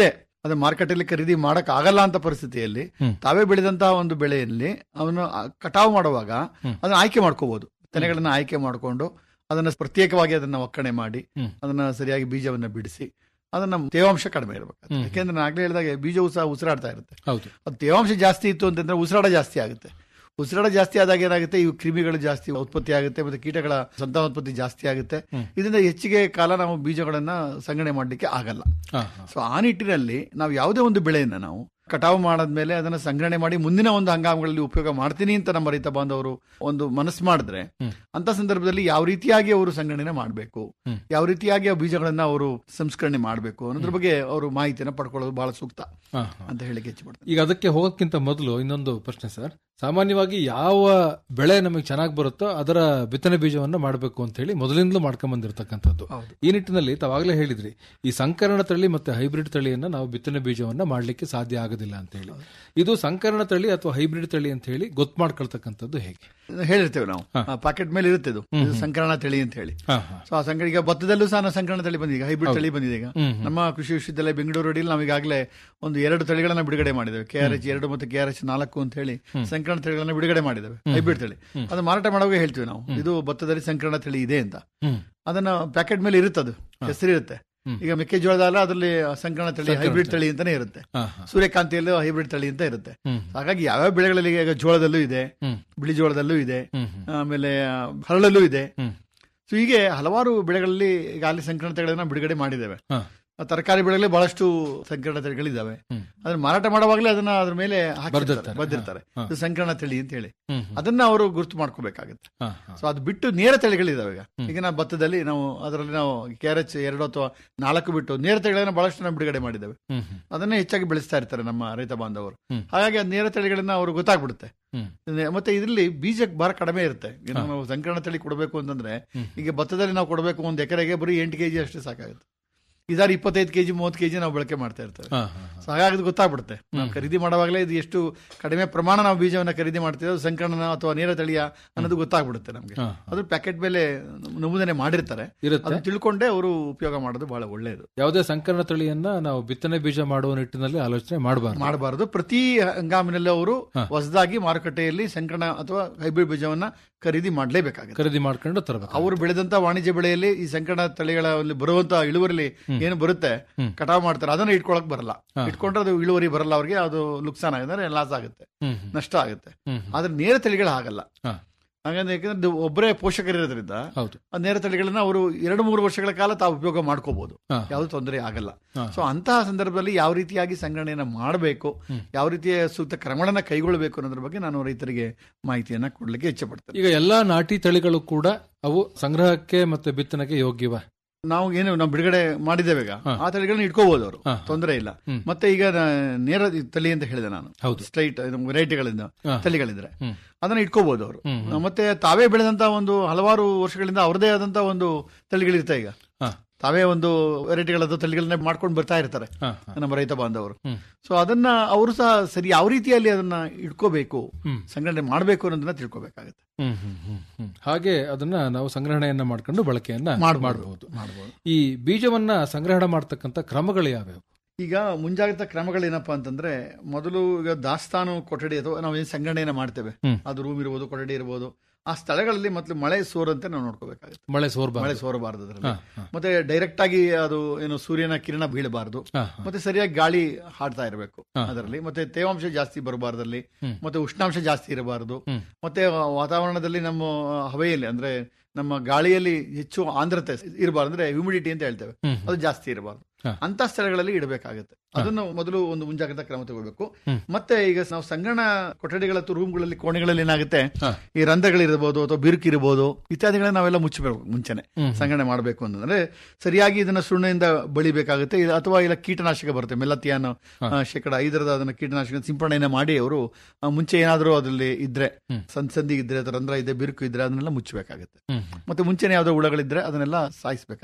ಅದನ್ನ ಮಾರುಕಟ್ಟೆಯಲ್ಲಿ ಖರೀದಿ ಮಾಡಕ್ ಆಗಲ್ಲ ಅಂತ ಪರಿಸ್ಥಿತಿಯಲ್ಲಿ ತಾವೇ ಬೆಳೆದಂತಹ ಒಂದು ಬೆಳೆಯಲ್ಲಿ ಅವನು ಆ, ಕಟಾವು ಮಾಡುವಾಗ ಅದನ್ನ ಆಯ್ಕೆ ಮಾಡ್ಕೋಬಹುದು ತೆನೆಗಳನ್ನ ಆಯ್ಕೆ ಮಾಡಿಕೊಂಡು ಅದನ್ನ ಪ್ರತ್ಯೇಕವಾಗಿ ಅದನ್ನ ಒಕ್ಕಣೆ ಮಾಡಿ ಅದನ್ನ ಸರಿಯಾಗಿ ಬೀಜವನ್ನ ಬಿಡಿಸಿ ಅದನ್ನ ತೇವಾಂಶ ಕಡಿಮೆ ಇರಬೇಕು ಯಾಕೆಂದ್ರೆ ನಾನು ಆಗ್ಲೇ ಹೇಳಿದಾಗ ಬೀಜವು ಸಹ ಉಸಿರಾಡ್ತಾ ಇರುತ್ತೆ ಹೌದು ಅದು ತೇವಾಂಶ ಜಾಸ್ತಿ ಇತ್ತು ಅಂತಂದ್ರೆ ಉಸಿರಾಟ ಜಾಸ್ತಿ ಆಗುತ್ತೆ ಉಸಿರಾಟ ಜಾಸ್ತಿ ಆದಾಗ ಏನಾಗುತ್ತೆ ಇವು ಕ್ರಿಮಿಗಳು ಜಾಸ್ತಿ ಉತ್ಪತ್ತಿ ಆಗುತ್ತೆ ಮತ್ತೆ ಕೀಟಗಳ ಸಂತಾನೋತ್ಪತ್ತಿ ಜಾಸ್ತಿ ಆಗುತ್ತೆ ಇದರಿಂದ ಹೆಚ್ಚಿಗೆ ಕಾಲ ನಾವು ಬೀಜಗಳನ್ನ ಸಂಗ್ರಹಣೆ ಮಾಡಲಿಕ್ಕೆ ಆಗಲ್ಲ ಹಾ, ಸೊ ಆ ನಿಟ್ಟಿನಲ್ಲಿ ನಾವು ಯಾವುದೇ ಒಂದು ಬೆಳೆಯನ್ನ ನಾವು ಕಟಾವು ಮಾಡಾದ್ಮೇಲೆ ಅದನ್ನ ಸಂಗ್ರಹಣೆ ಮಾಡಿ ಮುಂದಿನ ಒಂದು ಹಂಗಾಮಗಳಲ್ಲಿ ಉಪಯೋಗ ಮಾಡ್ತೀನಿ ಅಂತ ನಮ್ಮ ರೈತ ಬಾಂಧವರು ಒಂದು ಮನಸ್ಸು ಮಾಡಿದ್ರೆ ಅಂತ ಸಂದರ್ಭದಲ್ಲಿ ಯಾವ ರೀತಿಯಾಗಿ ಅವರು ಸಂಗ್ರಹಣೆ ಮಾಡಬೇಕು ಯಾವ ರೀತಿಯಾಗಿ ಆ ಬೀಜಗಳನ್ನ ಅವರು ಸಂಸ್ಕರಣೆ ಮಾಡಬೇಕು ಅನ್ನೋದ್ರ ಬಗ್ಗೆ ಅವರು ಮಾಹಿತಿಯನ್ನ ಪಡ್ಕೊಳ್ಳೋದು ಬಹಳ ಸೂಕ್ತ ಹಾ, ಅಂತ ಹೇಳಿಕ್ಕೆ ಇಚ್ಛಪಡ್ತೀನಿ ಈಗ ಅದಕ್ಕೆ ಹೋಗೋಕ್ಕಿಂತ ಮೊದಲು ಇನ್ನೊಂದು ಪ್ರಶ್ನೆ ಸರ್ ಸಾಮಾನ್ಯವಾಗಿ ಯಾವ ಬೆಳೆ ನಮಗೆ ಚೆನ್ನಾಗಿ ಬರುತ್ತೋ ಅದರ ಬಿತ್ತನೆ ಬೀಜವನ್ನ ಮಾಡಬೇಕು ಅಂತ ಹೇಳಿ ಮೊದಲಿಂದಲೂ ಮಾಡ್ಕೊಂಡ್ ಬಂದಿರತಕ್ಕಂಥದ್ದು ಈ ನಿಟ್ಟಿನಲ್ಲಿ ತಾವಾಗಲೇ ಹೇಳಿದ್ರಿ ಈ ಸಂಕರಣ ತಳಿ ಮತ್ತೆ ಹೈಬ್ರಿಡ್ ತಳಿಯನ್ನ ನಾವು ಬಿತ್ತನೆ ಬೀಜವನ್ನ ಮಾಡ್ಲಿಕ್ಕೆ ಸಾಧ್ಯ ಆಗೋದಿಲ್ಲ ಅಂತ ಹೇಳಿ ಇದು ಸಂಕರಣ ತಳಿ ಅಥವಾ ಹೈಬ್ರಿಡ್ ತಳಿ ಅಂತ ಹೇಳಿ ಗೊತ್ತು ಮಾಡ್ಕೊಳ್ತಕ್ಕಂಥದ್ದು ಹೇಗೆ ಹೇಳಿರ್ತೇವೆ ನಾವು ಪಾಕೆಟ್ ಮೇಲೆ ಇರುತ್ತೆ ಇದು ಇದು ಸಂಕರಣ ತಳಿ ಅಂತ ಹೇಳಿ ಹಾ, ಹಾ. ಸೊ ಆ ಸಂಕರಣ ಈಗ ಭತ್ತದಲ್ಲೂ ಸಹ ನಾವು ಸಂಕರಣ ತಳಿ ಬಂದಿದೆ ಈಗ ಹೈಬ್ರಿಡ್ ಹೌದು. ತಳಿ ಬಂದಿದೆ ಈಗ ಹ್ಮ್, ಹ್ಮ್. ನಮ್ಮ ಕೃಷಿ ವಿಶ್ವವಿದ್ಯಾಲಯ ಬೆಂಗಳೂರು ಅಡಿಯಲ್ಲಿ ನಾವು ಈಗಾಗಲೇ ಒಂದು ಎರಡು ತಳಿಗಳನ್ನ ಬಿಡುಗಡೆ ಮಾಡಿದ್ದೇವೆ ಕೆ ಆರ್ ಎಚ್ ಎರಡು ಮತ್ತು ಕೆ ಆರ್ ಎಚ್ ನಾಲ್ಕು ಅಂತ ಹೇಳಿ ಸಂಕರಣ ತಳಿಗಳನ್ನ ಬಿಡುಗಡೆ ಮಾಡಿದ್ದೇವೆ ಹೈಬ್ರಿಡ್ ತಳಿ ಅದು ಮಾರಾಟ ಮಾಡುವಾಗ ಹೇಳ್ತೀವಿ ನಾವು ಇದು ಭತ್ತದಲ್ಲಿ ಸಂಕರಣ ತಳಿ ಇದೆ ಅಂತ ಹ್ಮ್. ಅದನ್ನ ಪ್ಯಾಕೆಟ್ ಮೇಲೆ ಇರುತ್ತೆ ಅದು ಹೆಸರಿರುತ್ತೆ ಈಗ ಮೆಕ್ಕೆಜೋಳದಲ್ಲ ಅದರಲ್ಲಿ ಸಂಕರಣ ತಳಿ ಸಂಕರಣ ಹೈಬ್ರಿಡ್ ತಳಿ. ತಳಿ ಅಂತಾನೆ ಇರುತ್ತೆ ಹಾ, ಹಾ. ಸೂರ್ಯಕಾಂತಿಯಲ್ಲೂ ಹೈಬ್ರಿಡ್ ತಳಿ ಅಂತ ಇರುತ್ತೆ ಹ್ಮ್. ಹಾಗಾಗಿ ಯಾವ್ಯಾವ ಬೆಳೆಗಳಲ್ಲಿ ಈಗ ಜೋಳದಲ್ಲೂ ಇದೆ ಹ್ಮ್. ಬಿಳಿ ಜೋಳದಲ್ಲೂ ಇದೆ ಹ್ಮ್, ಹ್ಮ್. ಆಮೇಲೆ ಆ, ಹರಳಲ್ಲೂ ಇದೆ ಹ್ಮ್. ಸೊ ಹೀಗೆ ಹಲವಾರು ಬೆಳೆಗಳಲ್ಲಿ ಈಗ ಅಲ್ಲಿ ಸಂಕರಣ ತಳಿಗಳನ್ನ ಬಿಡುಗಡೆ ಮಾಡಿದ್ದೇವೆ ಹಾ. ಆ ತರಕಾರಿ ಬೆಳೆಗಳಲ್ಲಿ ಬಹಳಷ್ಟು ಸಂಕರಣ ತಳಿಗಳಿದ್ದಾವೆ ಹ್ಮ್. ಅದನ್ನ ಮಾರಾಟ ಮಾಡುವಾಗಲೇ ಅದನ್ನ ಅದ್ರ ಮೇಲೆ ಹಾಕಿರ್ತಾರೆ, ಬರ್ದಿರ್ತಾರೆ. ಬರ್ದಿರ್ತಾರೆ ಹಾ, ಹಾ. ಇದು ಸಂಕರಣ ತಳಿ ಅಂತ ಹೇಳಿ ಹ್ಮ್, ಹ್ಮ್. ಅದನ್ನ ಅವರು ಗುರುತು ಮಾಡ್ಕೋಬೇಕಾಗುತ್ತೆ ಹಾ, ಹಾ. ಸೊ ಅದು ಬಿಟ್ಟು ನೇರ ತಳಿಗಳಿದಾವೆ ಈಗ ಈಗ ನಾವು ಭತ್ತದಲ್ಲಿ ನಾವು ಅದರಲ್ಲಿ ನಾವು ಕ್ಯಾರೆಚ್ ಎರಡು ಅಥವಾ ನಾಲ್ಕು ಬಿಟ್ಟು ನೇರ ತಳಿಗಳನ್ನ ಬಹಳಷ್ಟು ನಾವು ಬಿಡುಗಡೆ ಮಾಡಿದ್ದೇವೆ ಹ್ಮ್, ಹ್ಮ್. ಅದನ್ನೇ ಹೆಚ್ಚಾಗಿ ಬೆಳೆಸ್ತಾ ಇರ್ತಾರೆ ನಮ್ಮ ರೈತ ಬಾಂಧವರು ಹ್ಮ್. ಹಾಗಾಗಿ ಆ ನೇರ ತಳಿಗಳನ್ನ ಅವರು ಗೊತ್ತಾಗ್ಬಿಡುತ್ತೆ ಹ್ಮ್. ಇನ್ನು ಮತ್ತೆ ಇದರಲ್ಲಿ ಬೀಜ ಭಾರ ಕಡಿಮೆ ಇರುತ್ತೆ ಈಗ ನಾವು ಸಂಕರಣ ತಳಿ ಕೊಡಬೇಕು ಅಂತಂದ್ರೆ ಈಗ ಭತ್ತದಲ್ಲಿ ನಾವು ಕೊಡಬೇಕು ಒಂದು ಎಕರೆಗೆ ಬರೀ ಎಂಟು ಕೆಜಿ ಅಷ್ಟೇ ಸಾಕಾಗುತ್ತೆ ಇದಾರು ಇಪ್ಪತ್ತೈದು ಕೆಜಿ ಮೂವತ್ತು ಕೆಜಿ ನಾವು ಬಳಕೆ ಮಾಡ್ತಾ ಇರ್ತೇವೆ ಹಾ, ಹಾ, ಸೊ ಹಾಗಾಗಿ ಅದು ಗೊತ್ತಾಗ್ಬಿಡುತ್ತೆ ನಾವು ಖರೀದಿ ಮಾಡುವಾಗಲೇ ಇದು ಎಷ್ಟು ಕಡಿಮೆ ಪ್ರಮಾಣ ನಾವು ಬೀಜವನ್ನ ಖರೀದಿ ಮಾಡ್ತೀವಿ ಅದು ಸಂಕಲನ ಅಥವಾ ನೇರ ತಳಿಯ ಅನ್ನೋದು ಗೊತ್ತಾಗ್ಬಿಡುತ್ತೆ ನಮಗೆ ಹಾ, ಅದು ಪ್ಯಾಕೆಟ್ ಮೇಲೆ ನಮೂದನೆ ಮಾಡಿರ್ತಾರೆ ಇರುತ್ತೆ. ಅದನ್ನ ತಿಳ್ಕೊಂಡೇ ಅವರು ಉಪಯೋಗ ಮಾಡೋದು ಬಹಳ ಒಳ್ಳೆಯದು ಯಾವುದೇ ಸಂಕರಣ ತಳಿಯನ್ನ ನಾವು ಬಿತ್ತನೆ ಬೀಜ ಮಾಡುವ ನಿಟ್ಟಿನಲ್ಲಿ ಆಲೋಚನೆ ಮಾಡಬಾರ್ದು ಮಾಡಬಾರದು ಪ್ರತಿ ಹಂಗಾಮಿನಲ್ಲಿ ಅವರು ಹೊಸದಾಗಿ ಮಾರುಕಟ್ಟೆಯಲ್ಲಿ ಸಂಕರಣ ಅಥವಾ ಹೈಬ್ರಿಡ್ ಬೀಜವನ್ನ ಖರೀದಿ ಮಾಡಲೇಬೇಕಾಗುತ್ತೆ ಖರೀದಿ ಮಾಡ್ಕೊಂಡು ತರಬೇಕು ಅವರು ಬೆಳೆದಂತ ವಾಣಿಜ್ಯ ಬೆಳೆಯಲ್ಲಿ ಈ ಸಂಕರಣ ತಳಿಗಳ ಅಲ್ಲಿ ಬರುವಂತ ಇಳುವರಿಲಿ ಏನು ಬರುತ್ತೆ ಕಟಾವು ಮಾಡ್ತಾರೆ ಅದನ್ನ ಇಟ್ಕೊಳಕ್ ಬರಲ್ಲ ಇಟ್ಕೊಂಡ್ರೆ ಅದು ಇಳುವರಿ ಬರಲ್ಲ ಅವ್ರಿಗೆ ಅದು ನುಕ್ಸಾನ ಆಗಿದೆ ಲಾಸ್ ಆಗುತ್ತೆ ಹ್ಮ್, ನಷ್ಟ ಆಗುತ್ತೆ ಹ್ಮ್, ಆದ್ರೆ ನೇರ ತಳಿಗಳು ಆಗಲ್ಲ ಹಾ. ಹಾಗಂದ್ರೆ ಯಾಕಂದ್ರೆ ಇದು ಒಬ್ಬರೇ ಪೋಷಕರಿರೋದ್ರಿಂದ ಹೌದು ಆ ನೇರ ತಳಿಗಳನ್ನ ಅವರು ಎರಡು ಮೂರು ವರ್ಷಗಳ ಕಾಲ ತಾವು ಉಪಯೋಗ ಮಾಡ್ಕೋಬಹುದು ಹಾ. ಯಾವುದು ತೊಂದರೆ ಆಗಲ್ಲ ಹಾ. ಸೊ ಅಂತಹ ಸಂದರ್ಭದಲ್ಲಿ ಯಾವ ರೀತಿಯಾಗಿ ಸಂಗ್ರಹಣೆಯನ್ನ ಮಾಡಬೇಕು ಯಾವ ರೀತಿಯ ಸೂಕ್ತ ಕ್ರಮಗಳನ್ನ ಕೈಗೊಳ್ಳಬೇಕು ಅನ್ನೋದ್ರ ಬಗ್ಗೆ ನಾನು ರೈತರಿಗೆ ಮಾಹಿತಿಯನ್ನ ಕೊಡ್ಲಿಕ್ಕೆ ಇಚ್ಛೆ ಪಡ್ತೇನೆ ಈಗ ಎಲ್ಲಾ ನಾಟಿ ತಳಿಗಳು ಕೂಡ ಅವು ಸಂಗ್ರಹಕ್ಕೆ ಮತ್ತೆ ಬಿತ್ತನೆಗೆ ಯೋಗ್ಯವ ನಾವು ಏನು ನಾವು ಬಿಡುಗಡೆ ಮಾಡಿದ್ದೇವೆ ಈಗ ಆ ತಳಿಗಳನ್ನ ಇಟ್ಕೋಬಹುದು ಅವರು ತೊಂದರೆ ಇಲ್ಲ ಮತ್ತೆ ಈಗ ನಾ- ನೇರ ತಳಿ ಅಂತ ಹೇಳಿದೆ ನಾನು ಹೌದು. ಸ್ಟ್ರೈಟ್ ವೆರೈಟಿಗಳಿಂದ ಹಾ. ತಳಿಗಳಿದ್ರೆ ಹ್ಮ್. ಅದನ್ನ ಇಟ್ಕೋಬಹುದು ಅವರು ಹ್ಮ್, ಹ್ಮ್. ಮತ್ತೆ ತಾವೇ ಬೆಳೆದಂತ ಒಂದು ಹಲವಾರು ವರ್ಷಗಳಿಂದ ಅವರದೇ ಆದಂತ ಒಂದು ತಳಿಗಳಿರ್ತಾವೆ ಈಗ ಹಾ. ತಾವೇ ಒಂದು ವೆರೈಟಿಗಳದ್ದು ತಳಿಗಳನ್ನ ಮಾಡ್ಕೊಂಡು ಬರ್ತಾ ಇರ್ತಾರೆ ಹಾ, ಹಾ. ನಮ್ಮ ರೈತ ಬಾಂಧವರು ಹ್ಮ್. ಸೊ ಅದನ್ನ ಅವರು ಸಹ ಸರಿ ಯಾವ ರೀತಿಯಲ್ಲಿ ಅದನ್ನ ಇಟ್ಕೋಬೇಕು ಹ್ಮ್. ಸಂಗ್ರಹಣೆ ಮಾಡಬೇಕು ಅನ್ನೋದನ್ನ ತಿಳ್ಕೊಬೇಕಾಗುತ್ತೆ ಹ್ಮ್, ಹ್ಮ್, ಹ್ಮ್, ಹ್ಮ್. ಹಾಗೆ ಅದನ್ನ ನಾವು ಸಂಗ್ರಹಣೆಯನ್ನ ಮಾಡ್ಕೊಂಡು ಬಳಕೆಯನ್ನ ಮಾಡ್ಬೋದು. ಮಾಡಬಹುದು ಮಾಡ್ಬೋದು. ಈ ಬೀಜವನ್ನ ಸಂಗ್ರಹಣೆ ಮಾಡ್ತಕ್ಕಂಥ ಕ್ರಮಗಳು ಯಾವ್ಯಾವು ಈಗ ಮುಂಜಾಗ್ರತಾ ಕ್ರಮಗಳೇನಪ್ಪಾ ಅಂತಂದ್ರೆ ಮೊದಲು ಈಗ ದಾಸ್ತಾನು ಕೊಠಡಿ ಅಥವಾ ನಾವು ಏನು ಸಂಗ್ರಹಣೆಯನ್ನ ಮಾಡ್ತೇವೆ ಹ್ಮ್. ಅದು ರೂಮ್ ಇರ್ಬೋದು ಕೊಠಡಿ ಇರ್ಬೋದು ಆ ಸ್ಥಳಗಳಲ್ಲಿ ಮೊದಲು ಮಳೆ ಸೋರಂತೆ ನಾವು ನೋಡ್ಕೋಬೇಕಾಗುತ್ತೆ ಮಳೆ ಸೋರ್ಬಾರ್ದು. ಮಳೆ ಸೋರಬಾರದು ಅದರಲ್ಲಿ ಹಾ, ಹಾ. ಮತ್ತೆ ಡೈರೆಕ್ಟ್ ಆಗಿ ಅದು ಏನು ಸೂರ್ಯನ ಕಿರಣ ಬೀಳಬಾರದು ಹಾ, ಹಾ. ಮತ್ತೆ ಸರಿಯಾಗಿ ಗಾಳಿ ಹಾಡ್ತಾ ಇರಬೇಕು ಹಾ. ಅದರಲ್ಲಿ ಮತ್ತೆ ತೇವಾಂಶ ಜಾಸ್ತಿ ಬರಬಾರ್ದಲ್ಲಿ ಹ್ಮ್. ಮತ್ತೆ ಉಷ್ಣಾಂಶ ಜಾಸ್ತಿ ಇರಬಾರದು ಹ್ಮ್. ಮತ್ತೆ ವಾತಾವರಣದಲ್ಲಿ ನಮ್ಮ ಹವೆಯಲ್ಲಿ ಅಂದ್ರೆ ನಮ್ಮ ಗಾಳಿಯಲ್ಲಿ ಹೆಚ್ಚು ಆಂಧ್ರತೆ ಇರಬಾರ್ದು ಅಂದ್ರೆ ಹ್ಯೂಮಿಡಿಟಿ ಅಂತ ಹೇಳ್ತೇವೆ ಹ್ಮ್. ಅದು ಜಾಸ್ತಿ ಇರಬಾರ್ದು ಹಾ. ಅಂತ ಸ್ಥಳಗಳಲ್ಲಿ ಇಡಬೇಕಾಗುತ್ತೆ ಅದನ್ನು ಮೊದಲು ಒಂದು ಮುಂಜಾಗ್ರತಾ ಕ್ರಮ ತಗೋಬೇಕು ಹ್ಮ್. ಮತ್ತೆ ಈಗ ನಾವು ಸಂಗಣ ಕೊಠಡಿಗಳ ಅಥವಾ ರೂಮ್ಗಳಲ್ಲಿ ಕೋಣೆಗಳಲ್ಲಿ ಏನಾಗುತ್ತೆ ಹಾ. ಈ ರಂಧ್ರಗಳಿರ್ಬೋದು ಅಥವಾ ಬಿರುಕು ಇರ್ಬೋದು ಇತ್ಯಾದಿಗಳನ್ನ ನಾವೆಲ್ಲ ಮುಚ್ಚಬೇಕು ಮುಂಚೆನೆ ಹ್ಮ್. ಸಂಗ್ರಹಣೆ ಮಾಡಬೇಕು ಅಂತಂದ್ರೆ ಸರಿಯಾಗಿ ಇದನ್ನ ಸುಣ್ಣದಿಂದ ಬಳಿಬೇಕಾಗುತ್ತೆ ಇದು ಅಥವಾ ಇಲ್ಲ ಕೀಟನಾಶಕ ಬರುತ್ತೆ ಮೆಲತಿಯಾನು ಆ, ಶೇಕಡ ಐದರದ ಅದನ್ನ ಕೀಟನಾಶಕ ಸಿಂಪಡಣೆಯನ್ನ ಮಾಡಿ ಅವರು ಆ, ಮುಂಚೆ ಏನಾದರೂ ಅದರಲ್ಲಿ ಇದ್ರೆ ಹ್ಮ್. ಸಂದ್ ಸಂದಿ ಇದ್ರೆ ಅಥವಾ ರಂಧ್ರ ಇದೆ ಬಿರುಕು ಇದ್ರೆ ಅದನ್ನೆಲ್ಲ ಮುಚ್ಚಬೇಕಾಗುತ್ತೆ ಹ್ಮ್. ಮತ್ತೆ ಮುಂಚೆನೆ ಯಾವ್ದೋ ಹುಳಗಳಿದ್ರೆ ಅದನ್ನೆಲ್ಲ ಸಾಯಿಸಬೇಕಾಗುತ್ತೆ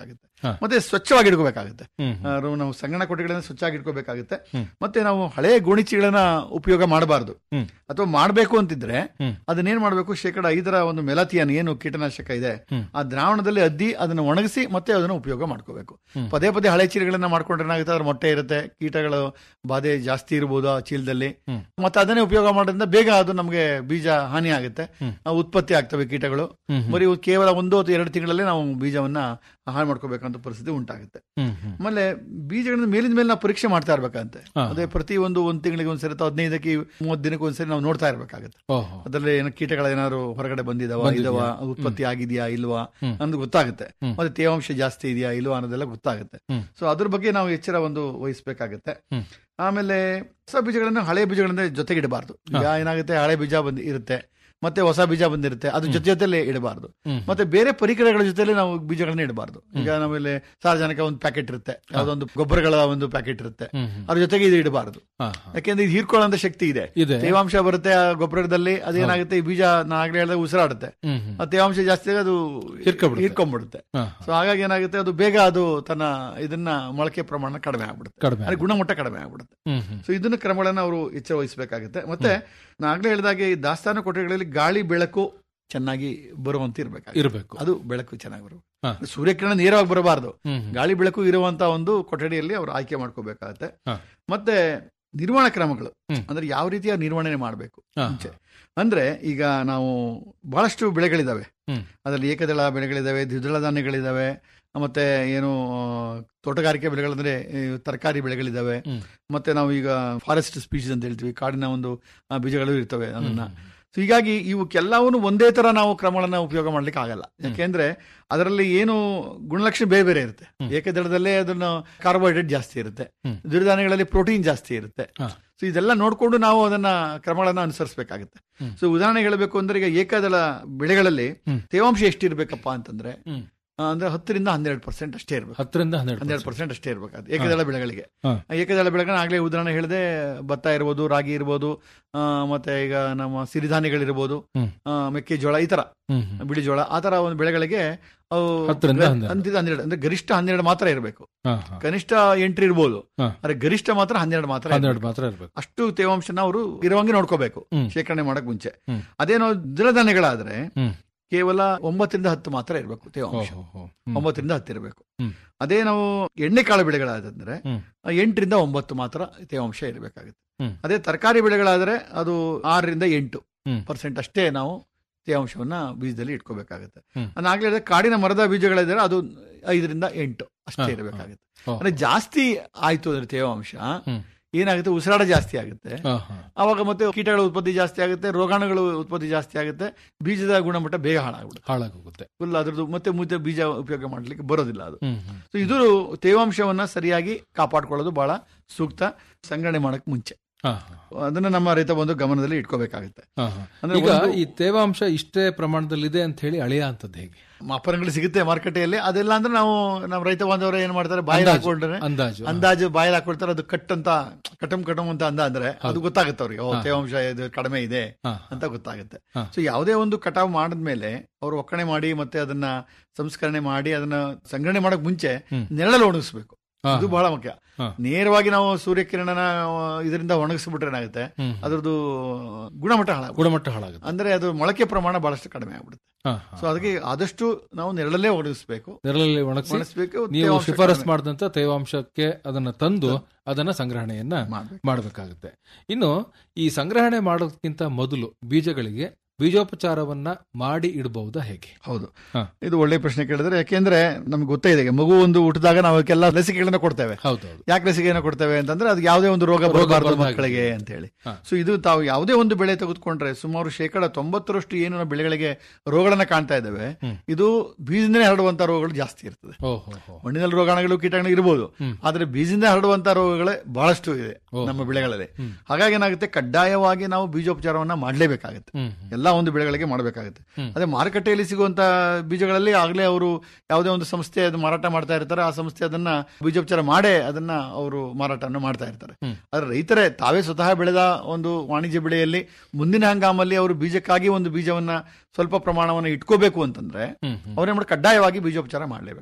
ಹಾ. ಮತ್ತೆ ಸ್ವಚ್ಛವಾಗಿ ಇಟ್ಕೋಬೇಕಾಗುತ್ತೆ ಹ್ಮ್, ಆ, ನಾವು ಸಂಗಣ ಕೊಟ್ಟಿಗೆಗಳನ್ನ ಸ್ವಚ್ಛವಾಗಿ ಇಟ್ಕೋಬೇಕಾಗುತ್ತೆ ಮತ್ತೆ ನಾವು ಹಳೆಯ ಗೋಣಿಚೀಲನ ಉಪಯೋಗ ಮಾಡಬಾರ್ದು ಹ್ಮ್. ಅಥವಾ ಮಾಡಬೇಕು ಅಂತಿದ್ರೆ ಹ್ಮ್. ಅದನ್ನೇನ್ ಮಾಡಬೇಕು ಶೇಕಡ ಐದರ ಒಂದು ಮೆಲತಿಯನ್ ಏನು ಕೀಟನಾಶಕ ಇದೆ ಹ್ಮ್. ಆ ದ್ರಾವಣದಲ್ಲಿ ಅದ್ದಿ ಅದನ್ನು ಒಣಗಿಸಿ ಮತ್ತೆ ಅದನ್ನು ಉಪಯೋಗ ಮಾಡ್ಕೋಬೇಕು ಹ್ಮ್. ಪದೇ ಪದೇ ಹಳೆ ಚೀಲಗಳನ್ನ ಮಾಡ್ಕೊಂಡ್ರೆ ಏನಾಗುತ್ತೆ ಅದ್ರ ಮೊಟ್ಟೆ ಇರುತ್ತೆ ಕೀಟಗಳು ಬಾಧೆ ಜಾಸ್ತಿ ಇರಬಹುದು ಆ ಚೀಲದಲ್ಲಿ ಹ್ಮ್. ಮತ್ತೆ ಅದನ್ನೇ ಉಪಯೋಗ ಮಾಡೋದ್ರಿಂದ ಬೇಗ ಅದು ನಮಗೆ ಬೀಜ ಹಾನಿ ಆಗುತ್ತೆ ಹ್ಮ್. ಆ, ಉತ್ಪತ್ತಿ ಆಗ್ತವೆ ಕೀಟಗಳು ಹ್ಮ್, ಹ್ಮ್. ಬರೀ ಕೇವಲ ಒಂದು ಅಥವಾ ಎರಡು ತಿಂಗಳಲ್ಲಿ ನಾವು ಬೀಜವನ್ನ ಹಾಳು ಮಾಡ್ಕೋಬೇಕಂತ ಪರಿಸ್ಥಿತಿ ಉಂಟಾಗುತ್ತೆ ಹ್ಮ್, ಹ್ಮ್. ಆಮೇಲೆ ಬೀಜಗಳನ್ನ ಮೇಲಿನ ಮೇಲೆ ನಾವು ಪರೀಕ್ಷೆ ಮಾಡ್ತಾ ಇರ್ಬೇಕಂತೆ ಹಾ. ಅದೇ ಪ್ರತಿ ಒಂದು ಒಂದ್ ತಿಂಗಳಿಗೆ ಒಂದ್ಸರಿ ಅಥವಾ ಹದಿನೈದಕ್ಕೆ ಮೂವತ್ತು ದಿನಕ್ಕೆ ಒಂದ್ಸರಿ ನಾವು ನೋಡ್ತಾ ಇರ್ಬೇಕಾಗುತ್ತೆ ಓಹೋ ಅದರಲ್ಲಿ ಏನೋ ಕೀಟಗಳು ಏನಾದ್ರು ಹೊರಗಡೆ ಬಂದಿದಾವ ಬಂದಿದ್ಯಾ? ಇದಾವ ಉತ್ಪತ್ತಿ ಆಗಿದೆಯಾ ಇಲ್ವಾ ಹ್ಮ್. ಅನ್ನೋದು ಗೊತ್ತಾಗುತ್ತೆ ಹ್ಮ್. ಮತ್ತೆ ತೇವಾಂಶ ಜಾಸ್ತಿ ಇದೆಯಾ ಇಲ್ವಾ ಅನ್ನೋದೆಲ್ಲ ಗೊತ್ತಾಗುತ್ತೆ ಹ್ಮ್. ಸೊ ಅದ್ರ ಬಗ್ಗೆ ನಾವು ಎಚ್ಚರ ಒಂದು ವಹಿಸ್ಬೇಕಾಗತ್ತೆ ಹ್ಮ್. ಆಮೇಲೆ ಹೊಸ ಬೀಜಗಳನ್ನ ಹಳೆ ಬೀಜಗಳಿಂದ ಜೊತೆಗೆ ಇಡಬಾರ್ದು ಈಗ ಏನಾಗುತ್ತೆ ಹಳೆ ಬೀಜ ಬಂದ್ ಇರುತ್ತೆ ಮತ್ತೆ ಹೊಸ ಬೀಜ ಬಂದಿರುತ್ತೆ ಅದು ಜೊತೆ ಜೊತೆಲೆ ಇಡಬಾರ್ದು ಹ್ಮ್. ಮತ್ತೆ ಬೇರೆ ಪರಿಕರಗಳ ಜೊತೆಲೆ ನಾವು ಬೀಜಗಳನ್ನ ಇಡಬಾರ್ದು ಈಗ ನಮ್ಮಲ್ಲಿ ಸಾರ್ವಜನಿಕ ಒಂದು ಪ್ಯಾಕೆಟ್ ಇರುತ್ತೆ ಯಾವ್ದೊಂದು ಗೊಬ್ಬರಗಳ ಒಂದು ಪ್ಯಾಕೆಟ್ ಇರುತ್ತೆ ಹ್ಮ್, ಹ್ಮ್. ಅದ್ರ ಜೊತೆಗೆ ಇದು ಇಡಬಾರ್ದು ಹಾ, ಯಾಕೆಂದ್ರೆ ಇದು ಹೀರ್ಕೊಳ್ಳೋ ಶಕ್ತಿ ಇದೆ ಇದೆ. ತೇವಾಂಶ ಬರುತ್ತೆ ಆ ಗೊಬ್ಬರದಲ್ಲಿ ಅದೇನಾಗುತ್ತೆ ಈ ಬೀಜ ನಾಗಲೇ ಹೇಳಿದಾಗ ಉಸಿರಾಡುತ್ತೆ ಹ್ಮ್, ಹ್ಮ್. ಆ ತೇವಾಂಶ ಜಾಸ್ತಿ ಆಗಿ ಅದು ಹೀರ್ಕೊಂಡ್ಬಿಡುತ್ತೆ. ಹೀರ್ಕೊಂಡ್ಬಿಡುತ್ತೆ ಹಾ, ಸೊ ಹಾಗಾಗಿ ಏನಾಗುತ್ತೆ ಅದು ಬೇಗ ಅದು ತನ್ನ ಇದನ್ನ ಮೊಳಕೆ ಪ್ರಮಾಣ ಕಡಿಮೆ ಆಗ್ಬಿಡುತ್ತೆ ಕಡಿಮೆ ಅಂದ್ರೆ ಗುಣಮಟ್ಟ ಕಡಿಮೆ ಆಗ್ಬಿಡುತ್ತೆ ಹ್ಮ್, ಹ್ಮ್. ಸೊ ಇದನ್ನ ಕ್ರಮಗಳನ್ನ ಅವರು ಎಚ್ಚರ ವಹಿಸಬೇಕಾಗುತ್ತೆ ಮತ್ತೆ ನಾಗಲೇ ಹೇಳಿದಾಗೆ ಈ ದಾಸ್ತಾನು ಕೊಠಡಿಗಳಲ್ಲಿ ಗಾಳಿ ಬೆಳಕು ಚೆನ್ನಾಗಿ ಬರುವಂತ ಇರ್ಬೇಕು ಇರ್ಬೇಕು. ಅದು ಬೆಳಕು ಚೆನ್ನಾಗಿ ಬರಬೇಕು ಹಾ. ಸೂರ್ಯಕಿರಣ ನೇರವಾಗಿ ಬರಬಾರ್ದು ಹ್ಮ್, ಹ್ಮ್. ಗಾಳಿ ಬೆಳಕು ಇರುವಂತ ಒಂದು ಕೊಠಡಿಯಲ್ಲಿ ಅವರು ಆಯ್ಕೆ ಮಾಡ್ಕೋಬೇಕಾಗತ್ತೆ ಹಾ. ಮತ್ತೆ ನಿರ್ವಹಣಾ ಕ್ರಮಗಳು ಹ್ಮ್. ಅಂದ್ರೆ ಯಾವ ರೀತಿಯ ನಿರ್ವಹಣೆ ಮಾಡಬೇಕು ಹಾ, ಮುಂಚೆ ಅಂದ್ರೆ ಈಗ ನಾವು ಬಹಳಷ್ಟು ಬೆಳೆಗಳಿದಾವೆ ಹ್ಮ್. ಅದರಲ್ಲಿ ಏಕದಳ ಬೆಳೆಗಳಿದಾವೆ ದ್ವಿದಳ ಧಾನ್ಯಗಳಿದಾವೆ ಮತ್ತೆ ಏನು ಆ, ತೋಟಗಾರಿಕೆ ಬೆಳೆಗಳಂದ್ರೆ ಈ ತರಕಾರಿ ಬೆಳೆಗಳಿದಾವೆ ಹ್ಮ್. ಮತ್ತೆ ನಾವು ಈಗ ಫಾರೆಸ್ಟ್ ಸ್ಪೀಶೀಸ್ ಅಂತ ಹೇಳ್ತೀವಿ ಕಾಡಿನ ಒಂದು ಆ, ಬೀಜಗಳು ಇರ್ತವೆ ಅದನ್ನ ಸೊ ಹೀಗಾಗಿ ಇವಕ್ಕೆಲ್ಲವನ್ನು ಒಂದೇ ತರ ನಾವು ಕ್ರಮಗಳನ್ನ ಉಪಯೋಗ ಮಾಡ್ಲಿಕ್ಕೆ ಆಗಲ್ಲ ಯಾಕೆಂದ್ರೆ ಅದರಲ್ಲಿ ಏನು ಗುಣಲಕ್ಷಣ ಬೇರೆ ಬೇರೆ ಇರುತ್ತೆ ಏಕದಳದಲ್ಲೇ ಅದನ್ನು ಕಾರ್ಬೋಹೈಡ್ರೇಟ್ ಜಾಸ್ತಿ ಇರುತ್ತೆ ಹ್ಮ್. ದ್ವಿಧಾನ್ಯಗಳಲ್ಲಿ ಪ್ರೋಟೀನ್ ಜಾಸ್ತಿ ಇರುತ್ತೆ ಹಾ. ಸೊ ಇದೆಲ್ಲ ನೋಡ್ಕೊಂಡು ನಾವು ಅದನ್ನ ಕ್ರಮಗಳನ್ನ ಅನುಸರಿಸಬೇಕಾಗುತ್ತೆ ಹ್ಮ್. ಸೊ ಉದಾಹರಣೆ ಹೇಳಬೇಕು ಅಂದ್ರೆ ಈಗ ಏಕದಳ ಬೆಳೆಗಳಲ್ಲಿ ಹ್ಮ್. ತೇವಾಂಶ ಎಷ್ಟಿರ್ಬೇಕಪ್ಪ ಅಂತಂದ್ರೆ ಹ್ಮ್. ಆ, ಅಂದ್ರೆ ಹತ್ತರಿಂದ ಹನ್ನೆರಡು ಪರ್ಸೆಂಟ್ ಅಷ್ಟೇ ಇರಬೇಕು ಹತ್ತರಿಂದ ಹನ್ನೆರಡು ಹನ್ನೆರಡು ಪರ್ಸೆಂಟ್ ಅಷ್ಟೇ ಇರಬೇಕಾದ್ರೆ ಏಕದಳ ಬೆಳೆಗಳಿಗೆ ಹಾ. ಆ ಏಕದಳ ಬೆಳೆಗಳನ್ನ ಆಗ್ಲೇ ಉದಾಹರಣೆ ಹೇಳಿದೆ ಭತ್ತ ಇರ್ಬೋದು ರಾಗಿ ಇರ್ಬೋದು ಆ, ಮತ್ತೆ ಈಗ ನಮ್ಮ ಸಿರಿಧಾನ್ಯಗಳಿರ್ಬೋದು ಹ್ಮ್. ಆ, ಮೆಕ್ಕೆಜೋಳ ಈ ತರ ಹ್ಮ್, ಹ್ಮ್. ಬಿಳಿ ಜೋಳ ಆ ತರ ಒಂದು ಬೆಳೆಗಳಿಗೆ ಅವು ಹತ್ತರಿಂದ ಗ- ಹನ್ನೆರಡು. ಹತ್ತರಿಂದ ಹನ್ನೆರಡು ಅಂದ್ರೆ ಗರಿಷ್ಠ ಹನ್ನೆರಡು ಮಾತ್ರ ಇರಬೇಕು ಹಾ, ಹಾ. ಕನಿಷ್ಠ ಎಂಟ್ರಿ ಇರ್ಬೋದು ಹಾ. ಆದ್ರೆ ಗರಿಷ್ಠ ಮಾತ್ರ ಹನ್ನೆರಡು ಮಾತ್ರ ಹನ್ನೆರಡು ಇರ್ಬೇಕು. ಮಾತ್ರ ಇರ್ಬೇಕು ಅಷ್ಟು ತೇವಾಂಶನ ಅವರು ಇರುವಂಗೆ ನೋಡ್ಕೋಬೇಕು ಹ್ಮ್. ಶೇಖರಣೆ ಮಾಡಕ್ ಮುಂಚೆ ಹ್ಮ್. ಅದೇನೋ ದ್ವಿಧಾನ್ಯಗಳಾದ್ರೆ ಹ್ಮ್. ಕೇವಲ ಒಂಬತ್ತರಿಂದ ಹತ್ತು ಮಾತ್ರ ಇರಬೇಕು ತೇವಾಂಶ ಓಹೋ, ಹೋ. ಹ್ಮ್. ಒಂಬತ್ತರಿಂದ ಹತ್ತು ಇರಬೇಕು ಹ್ಮ್. ಅದೇ ನಾವು ಎಣ್ಣೆಕಾಳು ಬೆಳೆಗಳಾದಂದ್ರೆ ಹ್ಮ್. ಆ, ಎಂಟರಿಂದ ಒಂಬತ್ತು ಮಾತ್ರ ತೇವಾಂಶ ಇರಬೇಕಾಗುತ್ತೆ ಹ್ಮ್. ಅದೇ ತರಕಾರಿ ಬೆಳೆಗಳಾದ್ರೆ ಅದು ಆರರಿಂದ ಎಂಟು ಹ್ಮ್. ಪರ್ಸೆಂಟ್ ಅಷ್ಟೇ ನಾವು ತೇವಾಂಶವನ್ನ ಬೀಜದಲ್ಲಿ ಇಟ್ಕೋಬೇಕಾಗುತ್ತೆ ಹ್ಮ್. ಅದಾಗ್ಲೇ ಹೇಳಿದ್ರೆ ಕಾಡಿನ ಮರದ ಬೀಜಗಳಿದ್ರೆ ಅದು ಐದರಿಂದ ಎಂಟು ಅಷ್ಟೇ ಹಾ, ಇರಬೇಕಾಗುತ್ತೆ ಹಾ. ಅಂದ್ರೆ ಜಾಸ್ತಿ ಆಯ್ತು ಅಂದ್ರೆ ತೇವಾಂಶ ಹ್ಮ್. ಏನಾಗುತ್ತೆ ಉಸಿರಾಟ ಜಾಸ್ತಿ ಆಗುತ್ತೆ ಹಾ, ಹಾ. ಅವಾಗ ಮತ್ತೆ ಕೀಟಗಳ ಉತ್ಪತ್ತಿ ಜಾಸ್ತಿ ಆಗುತ್ತೆ ರೋಗಾಣುಗಳು ಉತ್ಪತ್ತಿ ಜಾಸ್ತಿ ಆಗುತ್ತೆ ಬೀಜದ ಗುಣಮಟ್ಟ ಬೇಗ ಹಾಳಾಗ್ಬಿಡುತ್ತೆ ಹಾಳಾಗೋಗುತ್ತೆ ಫುಲ್ ಅದ್ರದ್ದು ಮತ್ತೆ ಮುಂದೆ ಬೀಜ ಉಪಯೋಗ ಮಾಡ್ಲಿಕ್ಕೆ ಬರೋದಿಲ್ಲ ಅದು ಹ್ಮ್, ಹ್ಮ್. ಸೊ ಇದು ತೇವಾಂಶವನ್ನ ಸರಿಯಾಗಿ ಕಾಪಾಡ್ಕೊಳ್ಳೋದು ಬಹಳ ಸೂಕ್ತ ಸಂಗ್ರಹಣೆ ಮಾಡಕ್ ಮುಂಚೆ ಹಾ, ಹಾ. ಅದನ್ನ ನಮ್ಮ ರೈತ ಬಂಧು ಗಮನದಲ್ಲಿ ಇಟ್ಕೋಬೇಕಾಗುತ್ತೆ ಹಾ, ಹಾ. ಅಂದ್ರೆ ಈಗ ಒಂದು- ಈ ತೇವಾಂಶ ಇಷ್ಟೇ ಪ್ರಮಾಣದಲ್ಲಿದೆ ಅಂತ ಹೇಳಿ ಅಳೆಯ ಅಂತದ್ದು ಹೇಗೆ ಮಾಪನಗಳು ಸಿಗುತ್ತೆ ಮಾರುಕಟ್ಟೆಯಲ್ಲಿ ಅದೆಲ್ಲ ಅಂದ್ರೆ ನಾವು ನಮ್ಮ ರೈತ ಬಾಂಧವರು ಏನ್ ಮಾಡ್ತಾರೆ ಬಾಯಲ್ಲಿ ಅಂದಾಜು, ಹಾಕೊಂಡ್ರೆ ಅಂದಾಜು, ಹಾ. ಅಂದಾಜು ಬಾಯಲ್ಲಿ ಹಾಕೊಳ್ತಾರೆ ಅದು ಕಟ್ ಅಂತ ಕಟಮ್ ಕಟಮ್ ಅಂತ ಅಂದ ಅಂದ್ರೆ ಅದು ಗೊತ್ತಾಗುತ್ತೆ ಅವ್ರಿಗೆ ಓ ಹಾ. ತೇವಾಂಶ ಇದು ಕಡಿಮೆ ಇದೆ ಹಾ, ಅಂತ ಗೊತ್ತಾಗುತ್ತೆ ಹಾ. ಸೊ ಯಾವುದೇ ಒಂದು ಕಟಾವ್ ಮಾಡಿದ್ಮೇಲೆ ಅವರು ಒಕ್ಕಣೆ ಮಾಡಿ ಮತ್ತೆ ಅದನ್ನ ಸಂಸ್ಕರಣೆ ಮಾಡಿ ಅದನ್ನ ಸಂಗ್ರಹಣೆ ಮಾಡಕ್ ಮುಂಚೆ ಹ್ಮ್. ನೆರಳಲ್ಲಿ ಒಣಗಿಸ್ಬೇಕು ಹಾ, ಇದು ಬಹಳ ಮುಖ್ಯ ಹಾ. ನೇರವಾಗಿ ನಾವು ಸೂರ್ಯಕಿರಣನ ಇದರಿಂದ ಒಣಗಿಸ್ಬಿಟ್ರೆ ಏನಾಗುತ್ತೆ ಹ್ಮ್. ಅದ್ರದ್ದು ಗುಣಮಟ್ಟ ಹಾಳಾಗುತ್ತೆ ಗುಣಮಟ್ಟ ಹಾಳಾಗುತ್ತೆ ಅಂದ್ರೆ ಅದು ಮೊಳಕೆ ಪ್ರಮಾಣ ಬಹಳಷ್ಟು ಕಡಿಮೆ ಆಗ್ಬಿಡುತ್ತೆ ಹಾ, ಹಾ. ಸೊ ಅದಕ್ಕೆ ಆದಷ್ಟು ನಾವು ನೆರಳಲ್ಲೇ ಒಣಗಿಸ್ಬೇಕು ನೆರಳಲ್ಲಿ ಒಣಗಿಸಿ ಒಣಗಿಸ್ಬೇಕು, ನೀವು ತೇವಾಂಶ ಶಿಫಾರಸ್ ಕಡಿಮೆ. ಮಾಡಿದಂತ ತೇವಾಂಶಕ್ಕೆ ಅದನ್ನ ತಂದು ಅದನ್ನ ಸಂಗ್ರಹಣೆಯನ್ನ ಮಾಡ್ಬೇಕು. ಮಾಡಬೇಕಾಗುತ್ತೆ ಇನ್ನು ಈ ಸಂಗ್ರಹಣೆ ಮಾಡೋದಕ್ಕಿಂತ ಮೊದಲು ಬೀಜಗಳಿಗೆ ಬೀಜೋಪಚಾರವನ್ನ ಮಾಡಿ ಇಡಬಹುದಾ ಹೇಗೆ ಹೌದು ಹಾ. ಇದು ಒಳ್ಳೆ ಪ್ರಶ್ನೆ ಕೇಳಿದ್ರೆ ಯಾಕೆಂದ್ರೆ ನಮ್ಗೆ ಗೊತ್ತೇ ಇದೆ ಈಗ ಮಗು ಒಂದು ಹುಟ್ಟಿದಾಗ ನಾವು ಅದಕ್ಕೆಲ್ಲ ಲಸಿಕೆಗಳನ್ನ ಕೊಡ್ತೇವೆ ಹೌದೌದು ಯಾಕೆ ಲಸಿಕೆಯನ್ನು ಕೊಡ್ತೇವೆ ಅಂತಂದ್ರೆ ಅದು ಯಾವುದೇ ಒಂದು ರೋಗ ರೋಗ ಬರಬಾರದು ಬರ್ದಾಗೆ. ಮಕ್ಕಳಿಗೆ ಅಂತ ಹೇಳಿ ಹಾ. ಸೊ ಇದು ತಾವು ಯಾವುದೇ ಒಂದು ಬೆಳೆ ತೆಗೆದುಕೊಂಡ್ರೆ ಸುಮಾರು ಶೇಕಡ ತೊಂಬತ್ತರಷ್ಟು ಏನು ನಾವು ಬೆಳೆಗಳಿಗೆ ರೋಗಗಳನ್ನ ಕಾಣ್ತಾ ಇದ್ದೇವೆ ಹ್ಮ್. ಇದು ಬೀಜದಿಂದಲೇ ಹರಡುವಂತ ರೋಗಗಳು ಜಾಸ್ತಿ ಇರ್ತದೆ ಓಹೋ ಹೋ. ಮಣ್ಣಿನಲ್ಲಿ ರೋಗಾಣುಗಳು ಕೀಟಾಣುಗಳು ಇರಬಹುದು ಹ್ಮ್. ಆದ್ರೆ ಬೀಜದಿಂದ ಹರಡುವಂತ ರೋಗಗಳೇ ಬಹಳಷ್ಟು ಇದೆ ಓಹೋ. ನಮ್ಮ ಬೆಳೆಗಳಲ್ಲಿ ಹ್ಮ್. ಹಾಗಾಗಿ ಏನಾಗುತ್ತೆ ಕಡ್ಡಾಯವಾಗಿ ನಾವು ಬೀಜೋಪಚಾರವನ್ನ ಮಾಡಲೇಬೇಕಾಗುತ್ತೆ ಹ್ಮ್, ಎಲ್ಲಾ ಒಂದು ಬೆಳೆಗಳಿಗೆ ಮಾಡಬೇಕಾಗುತ್ತೆ ಹ್ಮ್. ಅದೇ ಮಾರುಕಟ್ಟೆಯಲ್ಲಿ ಸಿಗುವಂತ ಬೀಜಗಳಲ್ಲಿ ಆಗ್ಲೇ ಅವರು ಯಾವುದೇ ಒಂದು ಸಂಸ್ಥೆ ಅದು ಮಾರಾಟ ಮಾಡ್ತಾ ಇರ್ತಾರೆ ಆ ಸಂಸ್ಥೆ ಅದನ್ನ ಬೀಜೋಪಚಾರ ಮಾಡೇ ಅದನ್ನ ಅವರು ಮಾರಾಟವನ್ನು ಮಾಡ್ತಾ ಇರ್ತಾರೆ ಹ್ಮ್. ಆದ್ರೆ ರೈತರೇ ತಾವೇ ಸ್ವತಃ ಬೆಳೆದ ಒಂದು ವಾಣಿಜ್ಯ ಬೆಳೆಯಲ್ಲಿ ಮುಂದಿನ ಹಂಗಾಮಲ್ಲಿ ಅವರು ಬೀಜಕ್ಕಾಗಿ ಒಂದು ಬೀಜವನ್ನ ಸ್ವಲ್ಪ ಪ್ರಮಾಣವನ್ನು ಇಟ್ಕೋಬೇಕು ಅಂತಂದ್ರೆ ಹ್ಮ್, ಹ್ಮ್. ಅವ್ರೇನ್ ಮಾಡಿ ಕಡ್ಡಾಯವಾಗಿ ಬೀಜೋಪಚಾರ ಮಾಡಲೇಬೇಕಾಗುತ್ತೆ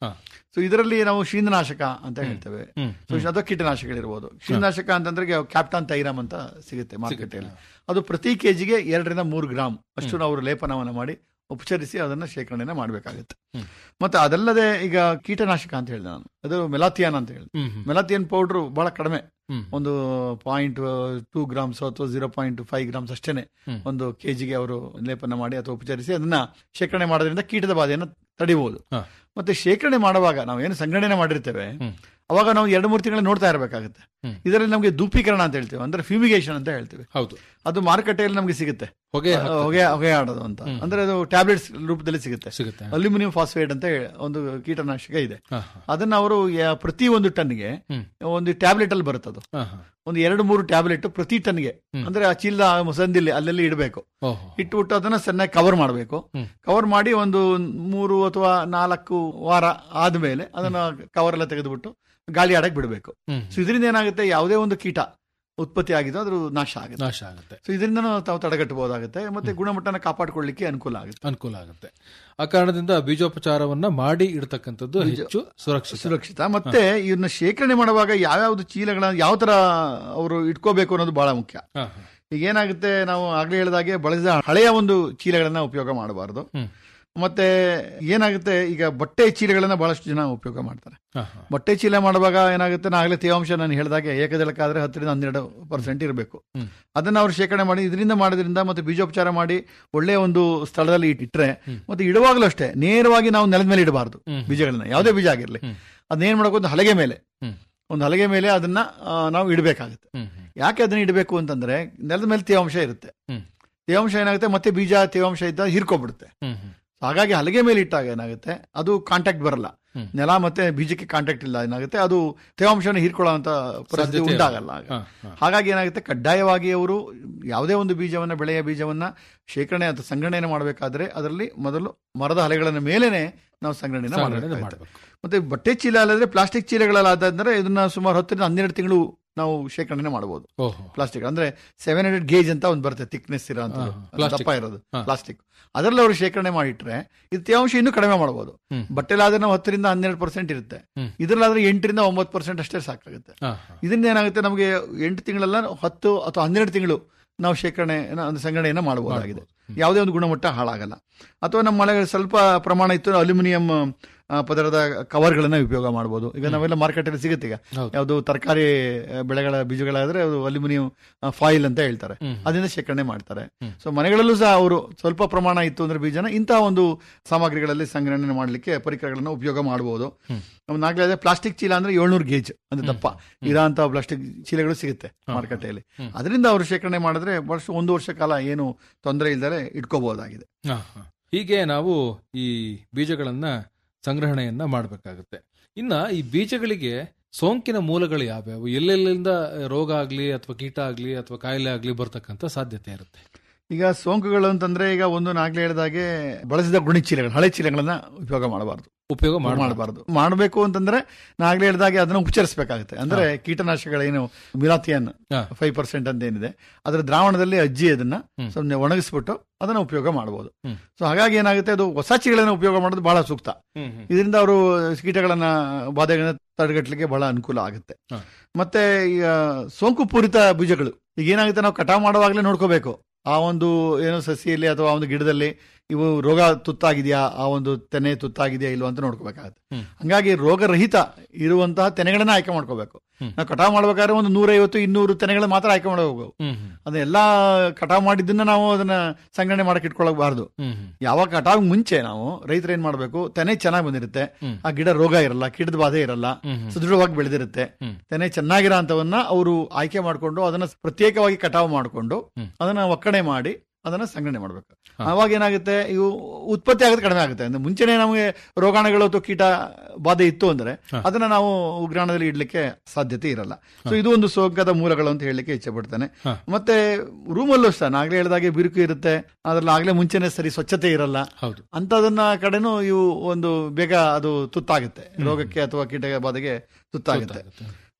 ಸೊ ಇದರಲ್ಲಿ ನಾವು ಶೀಂದನಾಶಕ ಅಂತ ಹೇಳ್ತೇವೆ ಸೊ ಅಥವಾ ಕೀಟನಾಶಕಗಳಿರ್ಬೋದು ಶೀಂದನಾಶಕ ಅಂತಂದ್ರೆ ಕ್ಯಾಪ್ಟಾನ್ ತೈರಾಮ್ ಅಂತ ಸಿಗುತ್ತೆ ಮಾರ್ಕೆಟಲ್ಲಿ ಅದು ಪ್ರತಿ ಕೆಜಿಗೆ ಎರಡರಿಂದ ಮೂರು ಗ್ರಾಮ್ ಅಷ್ಟು ನಾವು ಲೇಪನವನ್ನು ಮಾಡಿ ಉಪಚರಿಸಿ ಅದನ್ನ ಶೇಖರಣೆನ ಮಾಡಬೇಕಾಗುತ್ತೆ ಮತ್ತೆ ಅದಲ್ಲದೆ ಈಗ ಕೀಟನಾಶಕ ಅಂತ ಹೇಳಿದೆ ನಾನು ಅದು ಮೆಲಾಥಿಯಾನ್ ಅಂತ ಹೇಳಿದೆ ಮೆಲಾಥಿಯನ್ ಪೌಡರ್ ಬಹಳ ಕಡಿಮೆ ಒಂದು ಪಾಯಿಂಟ್ ಟೂ ಗ್ರಾಮ್ಸ್ ಅಥವಾ ಜೀರೋ ಪಾಯಿಂಟ್ ಫೈವ್ ಗ್ರಾಮ್ಸ್ ಅಷ್ಟೇನೆ ಒಂದು ಕೆಜಿಗೆ ಅವರು ಲೇಪನ ಮಾಡಿ ಅಥವಾ ಉಪಚರಿಸಿ ಅದನ್ನ ಶೇಖರಣೆ ಮಾಡೋದ್ರಿಂದ ಕೀಟದ ಬಾಧೆಯನ್ನು ತಡಿಬಹುದು ಮತ್ತೆ ಶೇಖರಣೆ ಮಾಡುವಾಗ ನಾವು ಏನು ಸಂಗ್ರಹಣೆ ಮಾಡಿರ್ತೇವೆ ಅವಾಗ ನಾವು ಎರಡು ಮೂರು ತಿಂಗಳು ನೋಡ್ತಾ ಇರಬೇಕಾಗುತ್ತೆ ಇದರಲ್ಲಿ ನಮಗೆ ಧೂಪೀಕರಣ ಅಂತ ಹೇಳ್ತೇವೆ ಅಂದ್ರೆ ಫ್ಯೂಮಿಗೇಷನ್ ಅಂತ ಹೇಳ್ತೇವೆ ಹೌದು ಅದು ಮಾರುಕಟ್ಟೆಯಲ್ಲಿ ನಮಗೆ ಸಿಗುತ್ತೆ ಹೊಗೆ ಆ, ಹೊಗೆ ಹೊಗೆ ಆಡೋದು ಅಂತ ಅಂದ್ರೆ ಅದು ಟ್ಯಾಬ್ಲೆಟ್ಸ್ ರೂಪದಲ್ಲಿ ಸಿಗುತ್ತೆ ಸಿಗುತ್ತೆ ಅಲ್ಯೂಮಿನಿಯಂ ಫಾಸ್ಫೇಟ್ ಅಂತ ಹೇಳಿ ಒಂದು ಕೀಟನಾಶಕ ಇದೆ ಅದನ್ನ ಅವರು ಯ- ಪ್ರತಿ ಒಂದು ಟನ್ಗೆ ಒಂದು ಟ್ಯಾಬ್ಲೆಟ್ ಅಲ್ಲಿ ಬರುತ್ತೆ ಅದು ಒಂದು ಎರಡು ಮೂರು ಟ್ಯಾಬ್ಲೆಟ್ ಪ್ರತಿ ಟನ್ಗೆ ಅಂದ್ರೆ ಆ ಚೀಲ ಸಂದಿಲ್ಲಿ ಅಲ್ಲೆಲ್ಲಿ ಇಡಬೇಕು ಓಹೋ ಇಟ್ಬಿಟ್ಟು ಅದನ್ನ ಚೆನ್ನಾಗಿ ಕವರ್ ಮಾಡಬೇಕು ಕವರ್ ಮಾಡಿ ಒಂದು ಮೂರು ಅಥವಾ ನಾಲ್ಕು ವಾರ ಆದ್ಮೇಲೆ ಅದನ್ನ ಕವರ್ ಎಲ್ಲ ತೆಗೆದುಬಿಟ್ಟು ಗಾಳಿ ಆಡಕ್ ಬಿಡಬೇಕು ಸೊ ಇದರಿಂದ ಏನಾಗುತ್ತೆ ಯಾವುದೇ ಒಂದು ಕೀಟ ಉತ್ಪತ್ತಿ ಆಗಿದ್ದು ಅದ್ರ ನಾಶ ಆಗುತ್ತೆ ನಾಶ ಆಗುತ್ತೆ ಸೊ ಇದರಿಂದ ತಾವು ತಡೆಗಟ್ಟಬಹುದಾಗುತ್ತೆ ಮತ್ತೆ ಗುಣಮಟ್ಟನ ಕಾಪಾಡಿಕೊಳ್ಳಿಕ್ಕೆ ಅನುಕೂಲ ಆಗುತ್ತೆ ಅನುಕೂಲ ಆಗುತ್ತೆ ಆ ಕಾರಣದಿಂದ ಬೀಜೋಪಚಾರವನ್ನ ಮಾಡಿ ಇಡತಕ್ಕಂಥದ್ದು ಹೆಚ್ಚು ಸುರಕ್ಷಿತ ಸುರಕ್ಷಿತ ಮತ್ತೆ ಇವನ್ನ ಶೇಖರಣೆ ಮಾಡುವಾಗ ಯಾವ್ಯಾವ್ದು ಚೀಲಗಳ ಯಾವ ತರ ಅವರು ಇಟ್ಕೋಬೇಕು ಅನ್ನೋದು ಬಹಳ ಮುಖ್ಯ ಹಾ, ಈಗ ಏನಾಗುತ್ತೆ ನಾವು ಆಗ್ಲೇ ಹೇಳಿದಾಗೆ ಬಳಸಿದ ಹಳೆಯ ಒಂದು ಚೀಲಗಳನ್ನ ಉಪಯೋಗ ಮಾಡಬಾರದು ಮತ್ತೆ ಏನಾಗುತ್ತೆ ಈಗ ಬಟ್ಟೆ ಚೀಲಗಳನ್ನ ಬಹಳಷ್ಟು ಜನ ಉಪಯೋಗ ಮಾಡ್ತಾರೆ ಹಾ, ಬಟ್ಟೆ ಚೀಲ ಮಾಡುವಾಗ ಏನಾಗುತ್ತೆ ನಾ ಆಗ್ಲೇ ತೇವಾಂಶ ನಾನು ಹೇಳಿದಾಗೆ ಏಕದಳಕ್ಕಾದ್ರೆ ಹತ್ತರಿಂದ ಹನ್ನೆರಡು ಪರ್ಸೆಂಟ್ ಇರಬೇಕು ಅದನ್ನ ಅವ್ರು ಶೇಖರಣೆ ಮಾಡಿ ಇದರಿಂದ ಮಾಡೋದ್ರಿಂದ ಮತ್ತೆ ಬೀಜೋಪಚಾರ ಮಾಡಿ ಒಳ್ಳೆಯ ಒಂದು ಸ್ಥಳದಲ್ಲಿ ಇಟ್- ಇಟ್ರೆ ಮತ್ತೆ ಇಡುವಾಗಲೂ ಅಷ್ಟೇ ನೇರವಾಗಿ ನಾವು ನೆಲದ ಮೇಲೆ ಇಡಬಾರ್ದು ಬೀಜಗಳನ್ನ ಯಾವುದೇ ಬೀಜ ಆಗಿರ್ಲಿ ಅದನ್ನೇನ್ ಮಾಡಬೇಕು ಒಂದು ಹಲಗೆ ಮೇಲೆ ಒಂದು ಹಲಗೆ ಮೇಲೆ ಅದನ್ನ ಆ, ನಾವು ಇಡಬೇಕಾಗುತ್ತೆ ಯಾಕೆ ಅದನ್ನ ಇಡಬೇಕು ಅಂತಂದ್ರೆ ನೆಲದ ಮೇಲೆ ತೇವಾಂಶ ಇರುತ್ತೆ ತೇವಾಂಶ ಏನಾಗುತ್ತೆ ಮತ್ತೆ ಬೀಜ ತೇವಾಂಶ ಇದ್ದ ಹೀರ್ಕೊಬಿಡುತ್ತೆ So ಹಾಗಾಗಿ ಹಲಗೆ ಮೇಲೆ ಇಟ್ಟಾಗ ಏನಾಗುತ್ತೆ ಅದು ಕಾಂಟ್ಯಾಕ್ಟ್ ಬರಲ್ಲ ನೆಲ ಮತ್ತೆ ಬೀಜಕ್ಕೆ ಕಾಂಟ್ಯಾಕ್ಟ್ ಇಲ್ಲ ಏನಾಗುತ್ತೆ ಅದು ತೇವಾಂಶನ ಹೀರ್ಕೊಳ್ಳುವಂತ ಪರಿಸ್ಥಿತಿ ಸಾಧ್ಯತೆ ಉಂಟಾಗಲ್ಲ ಆಗ. ಹಾ, ಹಾ. ಹಾಗಾಗಿ ಏನಾಗುತ್ತೆ ಕಡ್ಡಾಯವಾಗಿ ಅವರು ಯಾವುದೇ ಒಂದು ಬೀಜವನ್ನ ಬೆಳೆಯ ಬೀಜವನ್ನ ಶೇಖರಣೆ ಅಥವಾ ಸಂಗ್ರಹಣೆಯನ್ನು ಮಾಡಬೇಕಾದ್ರೆ ಅದರಲ್ಲಿ ಮೊದಲು ಮರದ ಹಲೆಗಳ ಮೇಲೇನೆ ನಾವು ಸಂಗ್ರಹಣೆ ಸಂಗ್ರಹಣೆ ಮಾಡಬೇಕು ಮತ್ತೆ ಬಟ್ಟೆ ಚೀಲ ಅಲ್ಲದ್ರೆ ಪ್ಲಾಸ್ಟಿಕ್ ಚೀಲಗಳಲ್ಲಾದ್ರೆ ಇದನ್ನ ಸುಮಾರು ಹತ್ತರಿಂದ ಹನ್ನೆರಡು ತಿಂಗಳು ನಾವು ಶೇಖರಣೆ ಮಾಡಬಹುದು ಓಹೋ ಪ್ಲಾಸ್ಟಿಕ್ ಅಂದ್ರೆ ಸೆವೆನ್ ಹಂಡ್ರೆಡ್ ಗೇಜ್ ಅಂತ ಒಂದು ಬರುತ್ತೆ ಥಿಕ್ನೆಸ್ ಇರೋ ಹಾ, plastic. ದಪ್ಪ ಇರೋದು ಹಾ. ಪ್ಲಾಸ್ಟಿಕ್ ಅದರಲ್ಲಿ ಅವರು ಶೇಖರಣೆ ಮಾಡಿಟ್ರೆ ಇದು ತೇವಾಂಶ ಇನ್ನೂ ಕಡಿಮೆ ಮಾಡಬಹುದು ಹ್ಮ್. ಬಟ್ಟೆಲಾದ್ರೆ ನಾವು ಹತ್ತರಿಂದ ಹನ್ನೆರಡು ಪರ್ಸೆಂಟ್ ಇರುತ್ತೆ ಹ್ಮ್. ಇದರಲ್ಲಾದ್ರೆ ಎಂಟರಿಂದ ಒಂಬತ್ತು ಪರ್ಸೆಂಟ್ ಅಷ್ಟೇ ಸಾಕಾಗುತ್ತೆ ಹಾ, ಇದರಿಂದ ಏನಾಗುತ್ತೆ ನಮಗೆ ಎಂಟು ತಿಂಗಳೆಲ್ಲ ಹತ್ತು ಅಥವಾ ಹನ್ನೆರಡು ತಿಂಗಳು ನಾವು ಶೇಖರಣೆ ಒಂದು ಸಂಗ್ರಹಣೆಯನ್ನು ಮಾಡಬಹುದಾಗಿದೆ ಯಾವುದೇ ಒಂದು ಗುಣಮಟ್ಟ ಹಾಳಾಗಲ್ಲ ಅಥವಾ ನಮ್ಮ ಮಳೆ ಸ್ವಲ್ಪ ಪ್ರಮಾಣ ಇತ್ತು ಅಲ್ಯೂಮಿನಿಯಂ ಆ, ಪದರದ ಕವರ್ಗಳನ್ನ ಉಪಯೋಗ ಮಾಡಬಹುದು ಈಗ ನಾವೆಲ್ಲ ಮಾರ್ಕೆಟಲ್ಲಿ ಸಿಗುತ್ತೆ ಈಗ ಯಾವುದು ತರಕಾರಿ ಬೆಳೆಗಳ ಬೀಜಗಳಾದ್ರೆ ಅದು ಅಲ್ಯೂಮಿನಿಯಂ ಫಾಯಿಲ್ ಅಂತ ಹೇಳ್ತಾರೆ ಅದರಿಂದ ಶೇಖರಣೆ ಮಾಡ್ತಾರೆ ಸೊ ಮನೆಗಳಲ್ಲೂ ಸಹ ಅವರು ಸ್ವಲ್ಪ ಪ್ರಮಾಣ ಇತ್ತು ಅಂದ್ರೆ ಬೀಜನ ಇಂತಹ ಒಂದು ಸಾಮಗ್ರಿಗಳಲ್ಲಿ ಸಂಗ್ರಹಣೆ ಮಾಡಲಿಕ್ಕೆ ಪರಿಕರಗಳನ್ನು ಉಪಯೋಗ ಮಾಡಬಹುದು ನಾಲ್ಕನೇ ಪ್ಲಾಸ್ಟಿಕ್ ಚೀಲ ಅಂದ್ರೆ ಏಳ್ನೂರು ಗೇಜ್ ಅಂದ್ರೆ ದಪ್ಪ ಇರೋಂತ ಪ್ಲಾಸ್ಟಿಕ್ ಚೀಲಗಳು ಸಿಗುತ್ತೆ ಮಾರುಕಟ್ಟೆಯಲ್ಲಿ ಅದರಿಂದ ಅವರು ಶೇಖರಣೆ ಮಾಡಿದ್ರೆ ವರ್ಷ ಒಂದು ವರ್ಷ ಕಾಲ ಏನು ತೊಂದರೆ ಇಲ್ಲದೆ ಇಟ್ಕೋಬಹುದಾಗಿದೆ ಹಾ, ಹಾ. ಹೀಗೆ ನಾವು ಈ ಬೀಜಗಳನ್ನ ಸಂಗ್ರಹಣೆಯನ್ನ ಮಾಡಬೇಕಾಗುತ್ತೆ ಇನ್ನ ಈ ಬೀಜಗಳಿಗೆ ಸೋಂಕಿನ ಮೂಲಗಳು ಯಾವ್ಯಾವು ಎಲ್ಲೆಲ್ಲಿಂದ ರೋಗ ಆಗ್ಲಿ ಅಥವಾ ಕೀಟ ಆಗ್ಲಿ ಅಥವಾ ಕಾಯಿಲೆ ಆಗ್ಲಿ ಬರ್ತಕ್ಕಂಥ ಸಾಧ್ಯತೆ ಇರುತ್ತೆ ಈಗ ಸೋಂಕುಗಳು ಅಂತಂದ್ರೆ ಈಗ ಒಂದು ನಾಗ್ಲೇ ಹೇಳಿದಾಗೆ ಬಳಸಿದ ಗುಣಿ ಚೀಲಗಳು ಹಳೆ ಚೀಲಗಳನ್ನ ಉಪಯೋಗ ಮಾಡಬಾರ್ದು ಉಪಯೋಗ ಮಾಡಬಾರ್ದು ಮಾಡಬೇಕು ಅಂತಂದ್ರೆ ನಾಗ್ಲೇ ಹೇಳಿದಾಗೆ ಅದನ್ನ ಉಪಚರಿಸಬೇಕಾಗುತ್ತೆ ಅಂದ್ರೆ ಕೀಟನಾಶಕಗಳೇನು ಮಿಲಾಥಿಯನ್ ಫೈವ್ ಪರ್ಸೆಂಟ್ ಅಂತ ಏನಿದೆ ಅದರ ದ್ರಾವಣದಲ್ಲಿ ಅಜ್ಜಿ ಅದನ್ನ ಸ್ವಲ್ಪ ಒಣಗಿಸ್ಬಿಟ್ಟು ಅದನ್ನ ಉಪಯೋಗ ಮಾಡಬಹುದು ಸೊ ಹಾಗಾಗಿ ಏನಾಗುತ್ತೆ ಅದು ಹೊಸ ಚೀಲಗಳನ್ನ ಉಪಯೋಗ ಮಾಡೋದು ಬಹಳ ಸೂಕ್ತ ಇದರಿಂದ ಅವರು ಕೀಟಗಳನ್ನ ಬಾಧೆಗಳನ್ನ ತಡೆಗಟ್ಟಲಿಕ್ಕೆ ಬಹಳ ಅನುಕೂಲ ಆಗುತ್ತೆ ಮತ್ತೆ ಈಗ ಸೋಂಕು ಪೂರಿತ ಬೀಜಗಳು ಈಗ ಏನಾಗುತ್ತೆ ನಾವು ಕಟಾವ್ ಮಾಡುವಾಗಲೇ ನೋಡ್ಕೋಬೇಕು ಆ ಒಂದು ಏನೋ ಸಸಿಯಲ್ಲಿ ಅಥವಾ ಆ ಒಂದು ಗಿಡದಲ್ಲಿ ಇವು ರೋಗ ತುತ್ತಾಗಿದೆಯಾ ಆ ಒಂದು ತೆನೆ ತುತ್ತಾಗಿದೆಯಾ ಇಲ್ವಾ ಅಂತ ನೋಡ್ಕೋಬೇಕಾಗತ್ತೆ ಹಂಗಾಗಿ ರೋಗರಹಿತ ಇರುವಂತಹ ತೆನೆಗಳನ್ನ ಆಯ್ಕೆ ಮಾಡ್ಕೋಬೇಕು ನಾವು ಕಟಾವ್ ಮಾಡ್ಬೇಕಾದ್ರೆ ಒಂದು ನೂರೈವತ್ತು ಇನ್ನೂರು ತೆನೆಗಳ ಮಾತ್ರ ಆಯ್ಕೆ ಮಾಡಬೇಕು ಅದನ್ನೆಲ್ಲ ಕಟಾವ್ ಮಾಡಿದ್ದನ್ನ ನಾವು ಅದನ್ನ ಸಂಗ್ರಹಣೆ ಮಾಡಕ್ ಇಟ್ಕೊಳ್ಳಬಾರ್ದು ಯಾವಾಗ ಕಟಾವ್ ಮುಂಚೆ ನಾವು ರೈತರು ಏನ್ ಮಾಡ್ಬೇಕು ತೆನೆ ಚೆನ್ನಾಗಿ ಬಂದಿರುತ್ತೆ ಆ ಗಿಡ ರೋಗ ಇರಲ್ಲ ಕೀಟದ ಬಾಧೆ ಇರಲ್ಲ ಸುದೃಢವಾಗಿ ಬೆಳೆದಿರುತ್ತೆ ತೆನೆ ಚೆನ್ನಾಗಿರೋ ಅಂತವನ್ನ ಅವರು ಆಯ್ಕೆ ಮಾಡ್ಕೊಂಡು ಅದನ್ನ ಪ್ರತ್ಯೇಕವಾಗಿ ಕಟಾವು ಮಾಡ್ಕೊಂಡು ಅದನ್ನ ಒಕ್ಕಣೆ ಮಾಡಿ ಅದನ್ನ ಸಂಗ್ರಹಣೆ ಮಾಡ್ಬೇಕು ಅವಾಗ ಏನಾಗುತ್ತೆ ಇವು ಉತ್ಪತ್ತಿ ಆಗೋದು ಕಡಿಮೆ ಆಗುತ್ತೆ ಅಂದ್ರೆ ಮುಂಚೆನೆ ನಮಗೆ ರೋಗಾಣುಗಳು ಅಥವಾ ಕೀಟ ಬಾಧೆ ಇತ್ತು ಅಂದ್ರೆ ಅದನ್ನ ನಾವು ಉಗ್ರಾಣದಲ್ಲಿ ಇಡ್ಲಿಕ್ಕೆ ಸಾಧ್ಯತೆ ಇರಲ್ಲ ಸೊ ಇದು ಒಂದು ಸೋಂಕದ ಮೂಲಗಳು ಅಂತ ಹೇಳಲಿಕ್ಕೆ ಇಚ್ಛೆ ಪಡ್ತೇನೆ ಮತ್ತೆ ರೂಮಲ್ಲೂ ಸಹ ನಾಗ್ಲೇ ಹೇಳಿದಾಗೆ ಬಿರುಕು ಇರುತ್ತೆ ಅದ್ರಲ್ಲಿ ಆಗ್ಲೇ ಮುಂಚೆನೆ ಸರಿ ಸ್ವಚ್ಛತೆ ಇರಲ್ಲ ಅಂತದನ್ನ ಕಡೆನೂ ಇವು ಒಂದು ಬೇಗ ಅದು ತುತ್ತಾಗುತ್ತೆ ರೋಗಕ್ಕೆ ಅಥವಾ ಕೀಟ ಬಾಧೆಗೆ ತುತ್ತಾಗುತ್ತೆ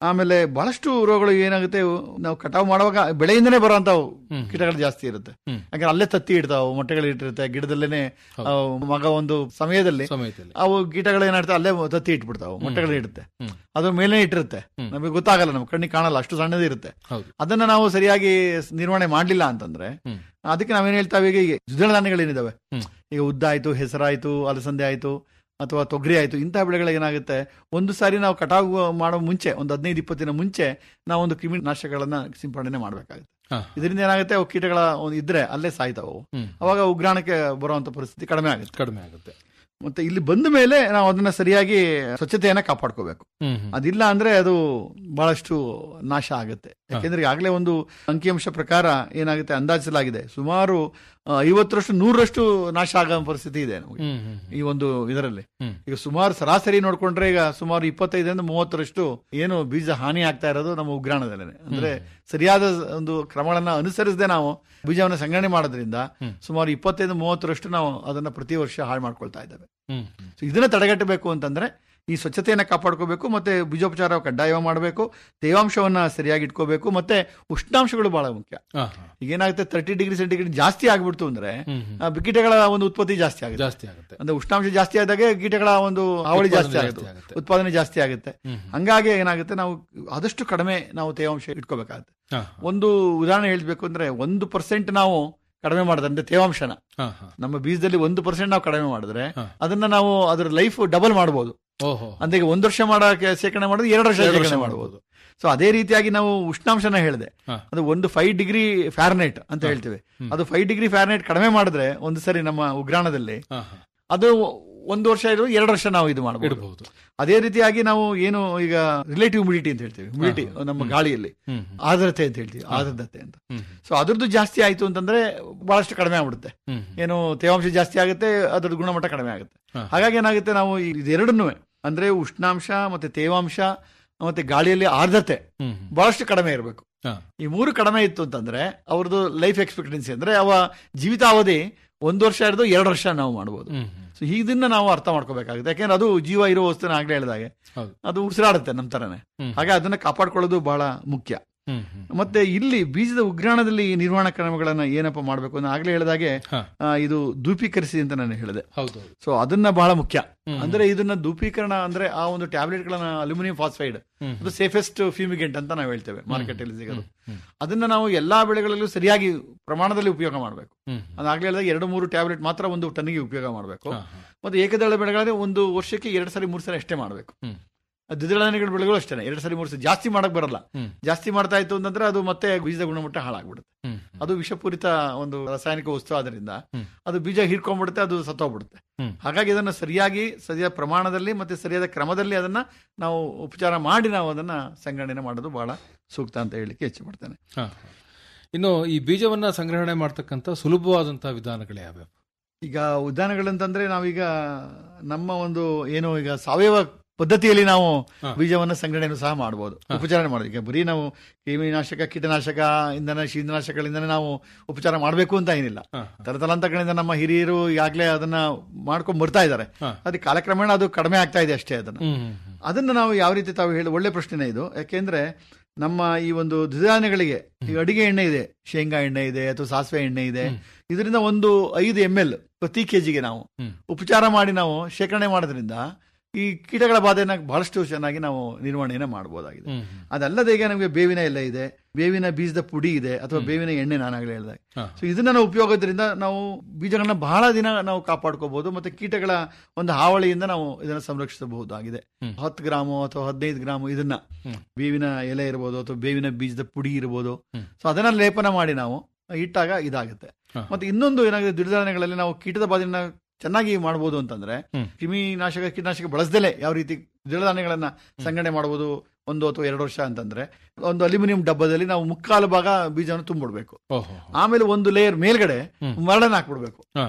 ಆಮೇಲೆ ಬಹಳಷ್ಟು ರೋಗಗಳು ಏನಾಗುತ್ತೆ ನಾವು ಕಟಾವು ಮಾಡುವಾಗ ಬೆಳೆಯಿಂದನೇ ಬರುವಂತವು ಕೀಟಗಳು ಜಾಸ್ತಿ ಇರುತ್ತೆ ಯಾಕಂದ್ರೆ ಅಲ್ಲೇ ತತ್ತಿ ಇಡ್ತಾವು ಮೊಟ್ಟೆಗಳು ಇಟ್ಟಿರುತ್ತೆ ಗಿಡದಲ್ಲೇನೆ ಅವು ಮಗ ಒಂದು ಸಮಯದಲ್ಲಿ ಸಮಯದಲ್ಲಿ ಅವು ಕೀಟಗಳು ಏನಾಡ್ತಾವೆ ಅಲ್ಲೇ ತತ್ತಿ ಇಟ್ಬಿಡ್ತಾವೆ ಮೊಟ್ಟೆಗಳು ಇಡುತ್ತೆ ಅದ್ರ ಮೇಲೆ ಇಟ್ಟಿರುತ್ತೆ ನಮಗೆ ಗೊತ್ತಾಗಲ್ಲ ನಮ್ಮ ಕಣ್ಣಿಗೆ ಕಾಣಲ್ಲ ಅಷ್ಟು ಸಣ್ಣದೇ ಇರುತ್ತೆ ಹೌದು ಅದನ್ನ ನಾವು ಸರಿಯಾಗಿ ನಿರ್ವಹಣೆ ಮಾಡ್ಲಿಲ್ಲ ಅಂತಂದ್ರೆ ಅದಕ್ಕೆ ನಾವೇನ್ ಹೇಳ್ತಾವೆ ಈಗ ಈಗ ದ್ವಿದಳ ಧಾನ್ಯಗಳೇನಿದಾವೆ ಈಗ ಉದ್ದ ಆಯ್ತು ಹೆಸರಾಯ್ತು ಅಲಸಂದೆ ಆಯ್ತು ಅಥವಾ ತೊಗರಿ ಆಯ್ತು ಇಂತಹ ಬೆಳೆಗಳಿಗೆ ಏನಾಗುತ್ತೆ ಒಂದು ಸಾರಿ ನಾವು ಕಟಾವು ಮಾಡೋ ಮುಂಚೆ ಒಂದು ಹದಿನೈದು ಇಪ್ಪತ್ತು ದಿನ ಮುಂಚೆ ನಾವು ಒಂದು ಕ್ರಿಮಿ ನಾಶಗಳನ್ನ ಸಿಂಪಡಣೆ ಮಾಡಬೇಕಾಗುತ್ತೆ ಹಾ. ಇದರಿಂದ ಏನಾಗುತ್ತೆ ಅವು ಕೀಟಗಳ ಒಂದು ಇದ್ರೆ ಅಲ್ಲೇ ಸಾಯ್ತಾವೆ ಅವು. ಹ್ಮ್. ಅವಾಗ ಉಗ್ರಾಣಕ್ಕೆ ಬರುವಂತ ಪರಿಸ್ಥಿತಿ ಕಡಿಮೆ ಆಗುತ್ತೆ ಕಡಿಮೆ ಆಗುತ್ತೆ ಮತ್ತೆ ಇಲ್ಲಿ ಬಂದ ಮೇಲೆ ನಾವು ಅದನ್ನ ಸರಿಯಾಗಿ ಸ್ವಚ್ಛತೆಯನ್ನ ಕಾಪಾಡ್ಕೋಬೇಕು ಹ್ಮ್ ಹ್ಮ್. ಅದಿಲ್ಲ ಅಂದ್ರೆ ಅದು ಬಹಳಷ್ಟು ನಾಶ ಆಗುತ್ತೆ ಯಾಕೆಂದ್ರೆ ಈಗಾಗಲೇ ಒಂದು ಅಂಕಿಅಂಶ ಪ್ರಕಾರ ಏನಾಗುತ್ತೆ ಅಂದಾಜಿಸಲಾಗಿದೆ ಸುಮಾರು ಆ, ಐವತ್ತರಷ್ಟು ನೂರರಷ್ಟು ನಾಶ ಆಗೋ ಪರಿಸ್ಥಿತಿ ಇದೆ ನಮಗೆ ಹ್ಮ್ ಹ್ಮ್. ಈ ಒಂದು ಇದರಲ್ಲಿ ಹ್ಮ್. ಈಗ ಸುಮಾರು ಸರಾಸರಿ ನೋಡ್ಕೊಂಡ್ರೆ ಈಗ ಸುಮಾರು ಇಪ್ಪತ್ತೈದರಿಂದ ಮೂವತ್ತರಷ್ಟು ಏನು ಬೀಜ ಹಾನಿ ಆಗ್ತಾ ಇರೋದು ನಮ್ಮ ಉಗ್ರಾಣದಲ್ಲೇ ಅಂದ್ರೆ ಸರಿಯಾದ ಒಂದು ಕ್ರಮಗಳನ್ನ ಅನುಸರಿಸದೆ ನಾವು ಬೀಜವನ್ನು ಸಂಗ್ರಹಣೆ ಮಾಡೋದ್ರಿಂದ ಸುಮಾರು ಇಪ್ಪತ್ತೈದು ಮೂವತ್ತರಷ್ಟು ನಾವು ಅದನ್ನ ಪ್ರತಿ ವರ್ಷ ಹಾಳು ಮಾಡ್ಕೊಳ್ತಾ ಇದ್ದೇವೆ ಹ್ಮ್ ಸೊ ಇದನ್ನ ತಡೆಗಟ್ಟಬೇಕು ಅಂತಂದ್ರೆ ಈ ಸ್ವಚ್ಛತೆಯನ್ನ ಕಾಪಾಡ್ಕೋಬೇಕು ಮತ್ತೆ ಬೀಜೋಪಚಾರ ಕಡ್ಡಾಯ ಮಾಡಬೇಕು ತೇವಾಂಶವನ್ನ ಸರಿಯಾಗಿ ಇಟ್ಕೋಬೇಕು ಮತ್ತೆ ಉಷ್ಣಾಂಶಗಳು ಬಹಳ ಮುಖ್ಯ ಹಾ, ಈಗ ಏನಾಗುತ್ತೆ ತರ್ಟಿ ಡಿಗ್ರಿ ಸೆಂಟಿಗ್ರೇಡ್ ಜಾಸ್ತಿ ಆಗ್ಬಿಡ್ತು ಅಂದ್ರೆ ಹ್ಮ್, ಹ್ಮ್. ಆ, ಕೀಟಗಳ ಒಂದು ಉತ್ಪತ್ತಿ ಜಾಸ್ತಿ ಆಗುತ್ತೆ ಜಾಸ್ತಿ ಆಗುತ್ತೆ ಅಂದ್ರೆ ಉಷ್ಣಾಂಶ ಜಾಸ್ತಿ ಆದಾಗೆ ಕೀಟಗಳ ಒಂದು ಹಾವಳಿ ಜಾಸ್ತಿ ಉತ್ಪಾದನೆ ಆಗುತ್ತೆ ಜಾಸ್ತಿ ಆಗುತ್ತೆ. ಉತ್ಪಾದನೆ ಜಾಸ್ತಿ ಆಗುತ್ತೆ ಹ್ಮ್. ಹಂಗಾಗಿ ಏನಾಗುತ್ತೆ ನಾವು ಆದಷ್ಟು ಕಡಿಮೆ ನಾವು ತೇವಾಂಶ ಇಟ್ಕೋಬೇಕಾಗುತ್ತೆ ಹಾ, ಒಂದು ಉದಾಹರಣೆ ಹೇಳ್ಬೇಕು ಅಂದ್ರೆ ಒಂದು ಪರ್ಸೆಂಟ್ ನಾವು ಕಡಿಮೆ ಮಾಡಿದ್ರೆ ಅಂದ್ರೆ ತೇವಾಂಶನ ಹಾ, ಹಾ. ನಮ್ಮ ಬೀಜದಲ್ಲಿ ಒಂದು ಪರ್ಸೆಂಟ್ ನಾವು ಕಡಿಮೆ ಮಾಡಿದ್ರೆ ಹಾ. ಅದನ್ನ ನಾವು ಅದರ ಲೈಫ್ ಡಬಲ್ ಮಾಡಬಹುದು ಓಹೋ ಅಂದ್ರೆ ಈಗ ಒಂದು ವರ್ಷ ಮಾಡಕ್ಕೆ ಶೇಖರಣೆ ಮಾಡೋದು ಎರಡು ವರ್ಷ ಎರಡು ವರ್ಷ ಶೇಖರಣೆ ಮಾಡಬಹುದು ಸೊ ಅದೇ ರೀತಿಯಾಗಿ ನಾವು ಉಷ್ಣಾಂಶನ ಹೇಳಿದೆ ಹಾ. ಅದು ಒಂದು ಫೈವ್ ಡಿಗ್ರಿ ಫ್ಯಾರನೈಟ್ ಅಂತ ಹೇಳ್ತೀವಿ ಅದು ಫೈವ್ ಡಿಗ್ರಿ ಫ್ಯಾರನೈಟ್ ಕಡಿಮೆ ಮಾಡಿದ್ರೆ ಒಂದು ಸರಿ ನಮ್ಮ ಉಗ್ರಾಣದಲ್ಲಿ ಹಾ, ಹಾ. ಅದು ಒಂದು ವರ್ಷ ಇರೋ ಎರಡು ವರ್ಷ ನಾವು ಇದು ಮಾಡಬಹುದು ಇಡಬಹುದು ಅದೇ ರೀತಿಯಾಗಿ ನಾವು ಏನು ಈಗ ರಿಲೇಟಿವ್ ಹ್ಯುಮಿಡಿಟಿ ಅಂತ ಹೇಳ್ತೀವಿ ಹ್ಯುಮಿಡಿಟಿ ನಮ್ಮ ಗಾಳಿಯಲ್ಲಿ ಹ್ಮ್. ಆರ್ದ್ರತೆ ಅಂತ ಹೇಳ್ತೀವಿ ಆರ್ದ್ರತೆ ಅಂತ ಹ್ಮ್. ಸೊ ಅದ್ರದ್ದು ಜಾಸ್ತಿ ಆಯ್ತು ಅಂತಂದ್ರೆ ಬಹಳಷ್ಟು ಕಡಿಮೆ ಆಗ್ಬಿಡುತ್ತೆ ಹ್ಮ್. ಏನು ತೇವಾಂಶ ಜಾಸ್ತಿ ಆಗುತ್ತೆ ಅದ್ರದ್ದು ಗುಣಮಟ್ಟ ಕಡಿಮೆ ಆಗುತ್ತೆ ಹಾ. ಹಾಗಾಗಿ ಏನಾಗುತ್ತೆ ನಾವು ಇದೆರಡನ್ನೂ ಅಂದ್ರೆ ಉಷ್ಣಾಂಶ ಮತ್ತೆ ತೇವಾಂಶ ಮತ್ತೆ ಗಾಳಿಯಲ್ಲಿ ಆರ್ದ್ರತೆ ಹ್ಮ್. ಬಹಳಷ್ಟು ಕಡಿಮೆ ಇರಬೇಕು ಹಾ. ಈ ಮೂರು ಕಡಿಮೆ ಇತ್ತು ಅಂತಂದ್ರೆ ಅವ್ರದ್ದು ಲೈಫ್ ಎಕ್ಸ್ಪೆಕ್ಟೆನ್ಸಿ ಅಂದ್ರೆ ಅವ ಜೀವಿತಾವಧಿ ಒಂದು ವರ್ಷ ಹಿಡಿದು ಎರಡು ವರ್ಷ ನಾವು ಮಾಡಬಹುದು ಹ್ಮ್. ಸೊ ಇದನ್ನ ನಾವು ಅರ್ಥ ಮಾಡ್ಕೋಬೇಕಾಗುತ್ತೆ ಯಾಕೆಂದ್ರೆ ಅದು ಜೀವ ಇರೋ ವಸ್ತುನ ಆಗ್ಲೇ ಹೇಳಿದಾಗೆ ಹೌದು. ಅದು ಉಸಿರಾಡುತ್ತೆ ನಮ್ಮ ತರನೇ ಹ್ಮ್. ಹಾಗೆ ಅದನ್ನ ಕಾಪಾಡ್ಕೊಳ್ಳೋದು ಬಹಳ ಮುಖ್ಯ ಹ್ಮ್, ಹ್ಮ್. ಮತ್ತೆ ಇಲ್ಲಿ ಬೀಜದ ಉಗ್ರಾಣದಲ್ಲಿ ಈ ನಿರ್ವಹಣಾ ಕ್ರಮಗಳನ್ನ ಏನಪ್ಪ ಮಾಡಬೇಕು ಅಂತ ಆಗ್ಲೇ ಹೇಳಿದಾಗೆ ಹಾ. ಆ, ಇದು ಧೂಪೀಕರಿಸಿ ಅಂತ ನಾನು ಹೇಳಿದೆ ಹೌದು ಹೌದು. ಸೊ ಅದನ್ನ ಬಹಳ ಮುಖ್ಯ ಹ್ಮ್. ಅಂದ್ರೆ ಇದನ್ನ ಧೂಪೀಕರಣ ಅಂದ್ರೆ ಆ ಒಂದು ಟ್ಯಾಬ್ಲೆಟ್ ಗಳನ್ನ ಅಲ್ಯೂಮಿನಿಯಂ ಫಾಸ್ಫೈಡ್ ಹ್ಮ್. ಅದು ಸೇಫೆಸ್ಟ್ ಫ್ಯೂಮಿಗೆಂಟ್ ಅಂತ ನಾವು ಹೇಳ್ತೇವೆ ಮಾರ್ಕೆಟ್ ಅಲ್ಲಿ ಸಿಗೋದು ಹ್ಮ್. ಅದನ್ನ ನಾವು ಎಲ್ಲಾ ಬೆಳೆಗಳಲ್ಲೂ ಸರಿಯಾಗಿ ಪ್ರಮಾಣದಲ್ಲಿ ಉಪಯೋಗ ಮಾಡಬೇಕು ಹ್ಮ್. ಅದಾಗ್ಲೇ ಹೇಳಿದಾಗ ಎರಡು ಮೂರು ಟ್ಯಾಬ್ಲೆಟ್ ಮಾತ್ರ ಒಂದು ಟನ್ನಿಗೆ ಉಪಯೋಗ ಮಾಡಬೇಕು ಹಾ, ಹಾ. ಮತ್ತೆ ಏಕದಳ ಬೆಳೆಗಳಲ್ಲಿ ಒಂದು ವರ್ಷಕ್ಕೆ ಎರಡು ಸರಿ ಮೂರು ಸರಿ ಅಷ್ಟೇ ಮಾಡಬೇಕು ಹ್ಮ್. ದ್ವಿದಳ ಧಾನ್ಯಗಳ ಬೆಳೆಗಳು ಅಷ್ಟೇ ಎರಡು ಸರಿ ಮೂರು ಸರಿ ಜಾಸ್ತಿ ಮಾಡಕ್ ಬರಲ್ಲ ಹ್ಮ್. ಜಾಸ್ತಿ ಮಾಡ್ತಾ ಇತ್ತು ಅಂತಂದ್ರೆ ಅದು ಮತ್ತೆ ಬೀಜದ ಗುಣಮಟ್ಟ ಹಾಳಾಗ್ಬಿಡುತ್ತೆ ಹ್ಮ್. ಅದು ವಿಷಪೂರಿತ ಒಂದು ರಾಸಾಯನಿಕ ವಸ್ತು ಆದ್ರಿಂದ ಹ್ಮ್. ಅದು ಬೀಜ ಹೀರ್ಕೊಂಡ್ಬಿಡುತ್ತೆ ಅದು ಸತ್ತೋಗ್ಬಿಡುತ್ತೆ ಹ್ಮ್. ಹಾಗಾಗಿ ಅದನ್ನ ಸರಿಯಾಗಿ ಸರಿಯಾದ ಪ್ರಮಾಣದಲ್ಲಿ ಮತ್ತೆ ಸರಿಯಾದ ಕ್ರಮದಲ್ಲಿ ಅದನ್ನ ನಾವು ಉಪಚಾರ ಮಾಡಿ ನಾವು ಅದನ್ನ ಸಂಗ್ರಹಣೆ ಮಾಡೋದು ಬಹಳ ಸೂಕ್ತ ಅಂತ ಹೇಳಲಿಕ್ಕೆ ಹೆಚ್ಚು ಪಡ್ತೇನೆ ಹಾ, ಹಾ. ಇನ್ನು ಈ ಬೀಜವನ್ನ ಸಂಗ್ರಹಣೆ ಮಾಡ್ತಕ್ಕಂಥ ಸುಲಭವಾದಂತಹ ವಿಧಾನಗಳು ಯಾವ್ಯಾವ ಈಗ ಉದಾಹರಣೆಗಳಂತಂದ್ರೆ ನಾವೀಗ ನಮ್ಮ ಒಂದು ಏನು ಈಗ ಸಾವಯವ ಪದ್ಧತಿಯಲ್ಲಿ ನಾವು ಹಾ. ಬೀಜವನ್ನು ಸಂಗ್ರಹಣೆಯನ್ನು ಸಹ ಮಾಡಬಹುದು ಉಪಚಾರ ಮಾಡೋದು ಈಗ ಬರೀ ನಾವು ಕ್ರಿಮಿನಾಶಕ ಕೀಟನಾಶಕ ಇಂಧನ ಶೀತನಾಶಕಗಳಿಂದನೇ ನಾವು ಉಪಚಾರ ಮಾಡಬೇಕು ಅಂತ ಏನಿಲ್ಲ ಹಾ. ತರತಲಾಂತರಗಳಿಂದ ನಮ್ಮ ಹಿರಿಯರು ಈಗಾಗಲೇ ಅದನ್ನ ಮಾಡ್ಕೊಂಡ್ ಬರ್ತಾ ಇದ್ದಾರೆ ಹಾ. ಅದು ಕಾಲಕ್ರಮೇಣ ಅದು ಕಡಿಮೆ ಆಗ್ತಾ ಇದೆ ಅಷ್ಟೇ ಅದನ್ನ ಹ್ಮ್, ಹ್ಮ್, ಹ್ಮ್. ಅದನ್ನ ನಾವು ಯಾವ ರೀತಿ ತಾವು ಹೇಳಿ ಒಳ್ಳೆ ಪ್ರಶ್ನೆ ಇದು ಯಾಕೆಂದ್ರೆ ನಮ್ಮ ಈ ಒಂದು ದ್ವಿಧಾನ್ಯಗಳಿಗೆ ಈಗ ಅಡಿಗೆ ಎಣ್ಣೆ ಇದೆ ಶೇಂಗಾ ಎಣ್ಣೆ ಇದೆ ಅಥವಾ ಸಾಸಿವೆ ಎಣ್ಣೆ ಇದೆ ಇದರಿಂದ ಒಂದು ಐದು ಎಂ ಎಲ್ ಪ್ರತಿ ಕೆಜಿಗೆ ನಾವು ಹ್ಮ್. ಉಪಚಾರ ಮಾಡಿ ನಾವು ಶೇಖರಣೆ ಮಾಡೋದ್ರಿಂದ ಈ ಕೀಟಗಳ ಬಾಧೆನ ಬಹಳಷ್ಟು ಚೆನ್ನಾಗಿ ನಾವು ನಿರ್ವಹಣೆಯನ್ನ ಮಾಡಬಹುದಾಗಿದೆ ಹ್ಮ್, ಹ್ಮ್. ಅದಲ್ಲದೆ ಈಗ ನಮಗೆ ಬೇವಿನ ಎಲೆ ಇದೆ ಬೇವಿನ ಬೀಜದ ಪುಡಿ ಇದೆ ಅಥವಾ ಬೇವಿನ ಎಣ್ಣೆ ನಾನಾಗಲೇ ಹೇಳಿದಾಗ ಹಾ. ಸೊ ಇದನ್ನ ನಾವು ಉಪಯೋಗದ್ರಿಂದ ನಾವು ಬೀಜಗಳನ್ನ ಬಹಳ ದಿನ ನಾವು ಕಾಪಾಡ್ಕೋಬಹುದು ಮತ್ತೆ ಕೀಟಗಳ ಒಂದು ಹಾವಳಿಯಿಂದ ನಾವು ಇದನ್ನ ಸಂರಕ್ಷಿಸಬಹುದಾಗಿದೆ ಹ್ಮ್. ಹತ್ತು ಗ್ರಾಮು ಅಥವಾ ಹದಿನೈದು ಗ್ರಾಮು ಇದನ್ನ ಹ್ಮ್. ಬೇವಿನ ಎಲೆ ಇರ್ಬೋದು ಅಥವಾ ಬೇವಿನ ಬೀಜದ ಪುಡಿ ಇರ್ಬೋದು ಹ್ಮ್. ಸೊ ಅದನ್ನ ಲೇಪನ ಮಾಡಿ ನಾವು ಇಟ್ಟಾಗ ಇದಾಗುತ್ತೆ ಹಾ. ಮತ್ತೆ ಇನ್ನೊಂದು ಏನಾಗುತ್ತೆ ದುರ್ಧಾರಣೆಗಳಲ್ಲಿ ನಾವು ಕೀಟದ ಬಾಧೆಯನ್ನ ಚೆನ್ನಾಗಿ ಮಾಡಬಹುದು ಅಂತಂದ್ರೆ ಹ್ಮ್. ಕ್ರಿಮಿನಾಶಕ ಕೀಟನಾಶಕ ಬಳಸದೆಲೆ ಯಾವ ರೀತಿ ದ್ವಿಧಾನ್ಯಗಳನ್ನ ಸಂಗ್ರಹಣೆ ಮಾಡಬಹುದು ಒಂದು ಅಥವಾ ಎರಡು ವರ್ಷ ಅಂತಂದ್ರೆ ಒಂದು ಅಲ್ಯೂಮಿನಿಯಂ ಡಬ್ಬದಲ್ಲಿ ನಾವು ಮುಕ್ಕಾಲು ಭಾಗ ಬೀಜವನ್ನು ತುಂಬಿಡ್ಬೇಕು ಓಹೋ ಆಮೇಲೆ ಒಂದು ಲೇಯರ್ ಮೇಲ್ಗಡೆ ಹ್ಮ್. ಮರಳನ್ನ ಹಾಕ್ಬಿಡ್ಬೇಕು ಹಾ, ಹಾ.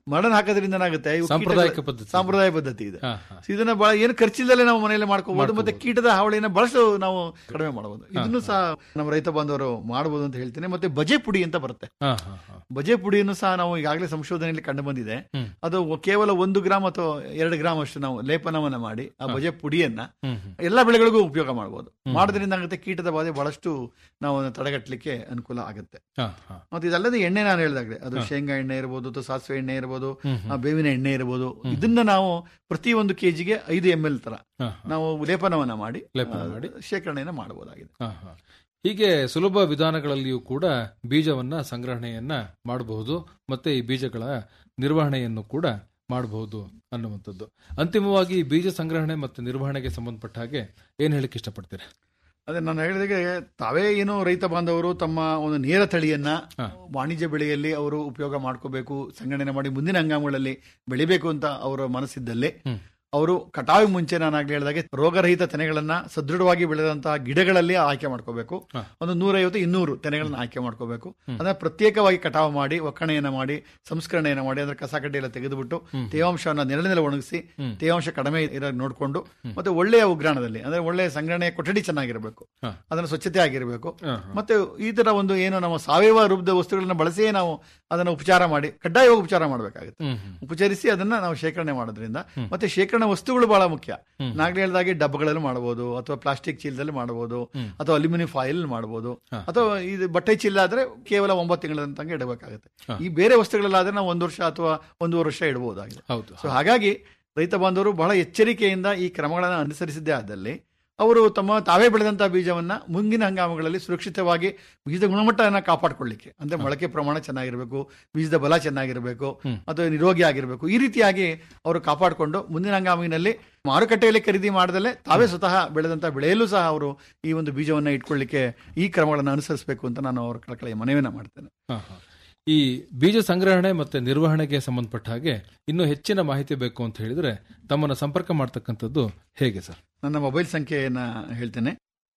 ಮರಳನ್ನು ಹಾಕೋದ್ರಿಂದ ಏನಾಗುತ್ತೆ ಇವು ಸಾಂಪ್ರದಾಯಿಕ ಕೀಟಗಳು- ಪದ್ಧತಿ. ಸಾಂಪ್ರದಾಯ ಪದ್ಧತಿ ಇದೆ ಹಾ, ಹಾ. So ಇದನ್ನ ಬಹಳ ಏನು ಖರ್ಚಿಲ್ಲದೆ ನಾವು ಮನೆಯಲ್ಲೇ ಮಾಡ್ಕೋಬಹುದು ಮತ್ತೆ ಕೀಟದ ಹಾವಳಿನ ಬಳಸು ನಾವು ಕಡಿಮೆ ಮಾಡಬಹುದು ಇದನ್ನು ಸಹ ನಮ್ಮ ರೈತ ಬಾಂಧವರು ಮಾಡಬಹುದು ಅಂತ ಹೇಳ್ತೇನೆ ಮತ್ತೆ ಬಜೆ ಪುಡಿ ಅಂತ ಬರುತ್ತೆ ಹಾ, ಹಾ, ಹಾ. ಬಜೆ ಪುಡಿಯನ್ನು ಸಹ ನಾವು ಈಗಾಗಲೇ ಸಂಶೋಧನೆಯಲ್ಲಿ ಕಂಡು ಬಂದಿದೆ ಹ್ಮ್. ಅದು ಕೇವಲ ಒಂದು ಗ್ರಾಮ್ ಅಥವಾ ಎರಡು ಗ್ರಾಮ್ ಅಷ್ಟು ನಾವು ಲೇಪನವನ್ನ ಮಾಡಿ ಆ ಬಜೆ ಪುಡಿಯನ್ನ ಹ್ಮ್, ಹ್ಮ್. ಎಲ್ಲಾ ಬೆಳೆಗಳಿಗೂ ಉಪಯೋಗ ಮಾಡಬಹುದು ಮಾಡೋದ್ರಿಂದ ಆಗುತ್ತೆ ಕೀಟದ ಬಾಧೆ ಬಹಳಷ್ಟು ನಾವು ಅದನ್ನ ತಡೆಗಟ್ಟಲಿಕ್ಕೆ ಅನುಕೂಲ ಆಗುತ್ತೆ ಹಾ, ಹಾ. ಮತ್ತೆ ಇದಲ್ಲದೆ ಎಣ್ಣೆ ನಾನು ಹೇಳಿದಾಗಲೇ ಅದು ಶೇಂಗಾ ಎಣ್ಣೆ ಇರಬಹುದು ಅಥವಾ ಸಾಸಿವೆ ಎಣ್ಣೆ ಇರಬಹುದು ಹ್ಮ್, ಹ್ಮ್. ಆ ಬೇವಿನ ಎಣ್ಣೆ ಇರಬಹುದು ಇದನ್ನ ನಾವು ಪ್ರತಿ ಒಂದು ಕೆಜಿಗೆ ಐದು ಎಂ ಎಲ್ ತರ ಹಾ, ನಾವು ಲೇಪನವನ್ನ ಮಾಡಿ ಲೇಪನ ಆ, ಮಾಡಿ. ಶೇಖರಣೆಯನ್ನ ಮಾಡಬಹುದಾಗಿದೆ ಹಾ, ಹಾ. ಹೀಗೆ ಸುಲಭ ವಿಧಾನಗಳಲ್ಲಿಯೂ ಕೂಡ ಬೀಜವನ್ನ ಸಂಗ್ರಹಣೆಯನ್ನ ಮಾಡಬಹುದು ಮತ್ತೆ ಈ ಬೀಜಗಳ ನಿರ್ವಹಣೆಯನ್ನು ಕೂಡ ಮಾಡಬಹುದು ಅನ್ನುವಂಥದ್ದು ಅಂತಿಮವಾಗಿ ಈ ಬೀಜ ಸಂಗ್ರಹಣೆ ಮತ್ತು ನಿರ್ವಹಣೆಗೆ ಸಂಬಂಧಪಟ್ಟ ಹಾಗೆ ಏನ್ ಹೇಳಿಕ್ಕೆ ಇಷ್ಟಪಡ್ತೀರಾ ಅದೇ ನಾನು ಹೇಳಿದಾಗೆ ತಾವೇ ಏನು ರೈತ ಬಾಂಧವರು ತಮ್ಮ ಒಂದು ನೇರ ತಳಿಯನ್ನ ವಾಣಿಜ್ಯ ಬೆಳೆಯಲ್ಲಿ ಅವರು ಉಪಯೋಗ ಮಾಡ್ಕೋಬೇಕು ಸಂಗ್ರಹಣೆ ಮಾಡಿ ಮುಂದಿನ ಹಂಗಾಮಗಳಲ್ಲಿ ಬೆಳಿಬೇಕು ಅಂತ ಅವರ ಮನಸ್ಸಿದ್ದಲ್ಲಿ ಅವರು ಕಟಾವು ಮುಂಚೆ ನಾನು ಆಗ್ಲೇ ಹೇಳಿದಾಗೆ ರೋಗರಹಿತ ತೆನೆಗಳನ್ನ ಸದೃಢವಾಗಿ ಬೆಳೆದಂತಹ ಗಿಡಗಳಲ್ಲಿ ಆಯ್ಕೆ ಮಾಡ್ಕೋಬೇಕು ಒಂದು ನೂರೈವತ್ತು ಇನ್ನೂರು ತೆನೆಗಳನ್ನ ಆಯ್ಕೆ ಮಾಡ್ಕೋಬೇಕು ಅದನ್ನ ಪ್ರತ್ಯೇಕವಾಗಿ ಕಟಾವು ಮಾಡಿ ಒಕ್ಕಣೆಯನ್ನ ಮಾಡಿ ಸಂಸ್ಕರಣೆಯನ್ನ ಮಾಡಿ ಅಂದ್ರೆ ಕಸ ಕಡ್ಡಿ ಎಲ್ಲ ತೆಗೆದುಬಿಟ್ಟು ತೇವಾಂಶವನ್ನ ನೆರಳಿನಲ್ಲಿ ಒಣಗಿಸಿ ತೇವಾಂಶ ಕಡಿಮೆ ಇರೋ ನೋಡಿಕೊಂಡು ಮತ್ತೆ ಒಳ್ಳೆಯ ಉಗ್ರಾಣದಲ್ಲಿ ಅಂದ್ರೆ ಒಳ್ಳೆಯ ಸಂಗ್ರಹಣೆಯ ಕೊಠಡಿ ಚೆನ್ನಾಗಿರಬೇಕು ಅದನ್ನ ಸ್ವಚ್ಛತೆ ಆಗಿರಬೇಕು ಮತ್ತೆ ಈ ತರ ಒಂದು ಏನು ನಮ್ಮ ಸಾವಯವ ರೂಪದ ವಸ್ತುಗಳನ್ನ ಬಳಸಿಯೇ ನಾವು ಅದನ್ನ ಉಪಚಾರ ಮಾಡಿ ಕಡ್ಡಾಯವಾಗಿ ಉಪಚಾರ ಮಾಡಬೇಕಾಗುತ್ತೆ ಉಪಚರಿಸಿ ಅದನ್ನ ನಾವು ಶೇಖರಣೆ ಮಾಡೋದ್ರಿಂದ ಮತ್ತೆ ಶೇಖರಣೆ ವಸ್ತುಗಳು ಬಹಳ ಮುಖ್ಯ ನಾಗಲೇ ಹೇಳಿದಾಗೆ ಡಬ್ಬಗಳಲ್ಲಿ ಮಾಡಬಹುದು ಅಥವಾ ಪ್ಲಾಸ್ಟಿಕ್ ಚೀಲದಲ್ಲಿ ಮಾಡಬಹುದು ಅಥವಾ ಅಲ್ಯೂಮಿನಿಯಂ ಫಾಯಿಲ್ ಮಾಡಬಹುದು ಅಥವಾ ಇದು ಬಟ್ಟೆ ಚೀಲ ಆದ್ರೆ ಕೇವಲ ಒಂಬತ್ತು ತಿಂಗಳ ತನಕ ಇಡಬೇಕಾಗುತ್ತೆ ಈ ಬೇರೆ ವಸ್ತುಗಳಲ್ಲಾದ್ರೆ ನಾವು ಒಂದು ವರ್ಷ ಅಥವಾ ಒಂದೂವರೆ ವರ್ಷ ಇಡಬಹುದಾಗಿದೆ ಹೌದು ಸೊ ಹಾಗಾಗಿ ರೈತ ಬಾಂಧವರು ಬಹಳ ಎಚ್ಚರಿಕೆಯಿಂದ ಈ ಕ್ರಮಗಳನ್ನು ಅನುಸರಿಸಿದ್ದೇ ಆದಲ್ಲಿ ಅವರು ತಮ್ಮ ತಾವೇ ಬೆಳೆದಂತಹ ಬೀಜವನ್ನ ಮುಂದಿನ ಹಂಗಾಮಗಳಲ್ಲಿ ಸುರಕ್ಷಿತವಾಗಿ ಬೀಜದ ಗುಣಮಟ್ಟವನ್ನ ಕಾಪಾಡ್ಕೊಳ್ಳಿಕ್ಕೆ ಅಂದ್ರೆ ಮೊಳಕೆ ಪ್ರಮಾಣ ಚೆನ್ನಾಗಿರಬೇಕು ಬೀಜದ ಬಲ ಚೆನ್ನಾಗಿರಬೇಕು ಅಥವಾ ನಿರೋಗಿ ಆಗಿರಬೇಕು ಈ ರೀತಿಯಾಗಿ ಅವರು ಕಾಪಾಡಿಕೊಂಡು ಮುಂದಿನ ಹಂಗಾಮಿನಲ್ಲಿ ಮಾರುಕಟ್ಟೆಯಲ್ಲಿ ಖರೀದಿ ಮಾಡದಲ್ಲೇ ತಾವೇ ಸ್ವತಃ ಬೆಳೆದಂತಹ ಬೆಳೆಯಲ್ಲೂ ಸಹ ಅವರು ಈ ಒಂದು ಬೀಜವನ್ನ ಇಟ್ಕೊಳ್ಳಿಕ್ಕೆ ಈ ಕ್ರಮಗಳನ್ನು ಅನುಸರಿಸಬೇಕು ಅಂತ ನಾನು ಅವರ ಕಳಕಳಿಯ ಮನವಿಯನ್ನ ಮಾಡ್ತೇನೆ ಹಾ, ಹಾ. ಈ ಬೀಜ ಸಂಗ್ರಹಣೆ ಮತ್ತೆ ನಿರ್ವಹಣೆಗೆ ಸಂಬಂಧಪಟ್ಟ ಹಾಗೆ ಇನ್ನೂ ಹೆಚ್ಚಿನ ಮಾಹಿತಿ ಬೇಕು ಅಂತ ಹೇಳಿದ್ರೆ ತಮ್ಮನ್ನ ಸಂಪರ್ಕ ಮಾಡ್ತಕ್ಕಂಥದ್ದು ಹೇಗೆ ಸರ್ ನನ್ನ ಮೊಬೈಲ್ ಸಂಖ್ಯೆಯನ್ನ ಹೇಳ್ತೇನೆ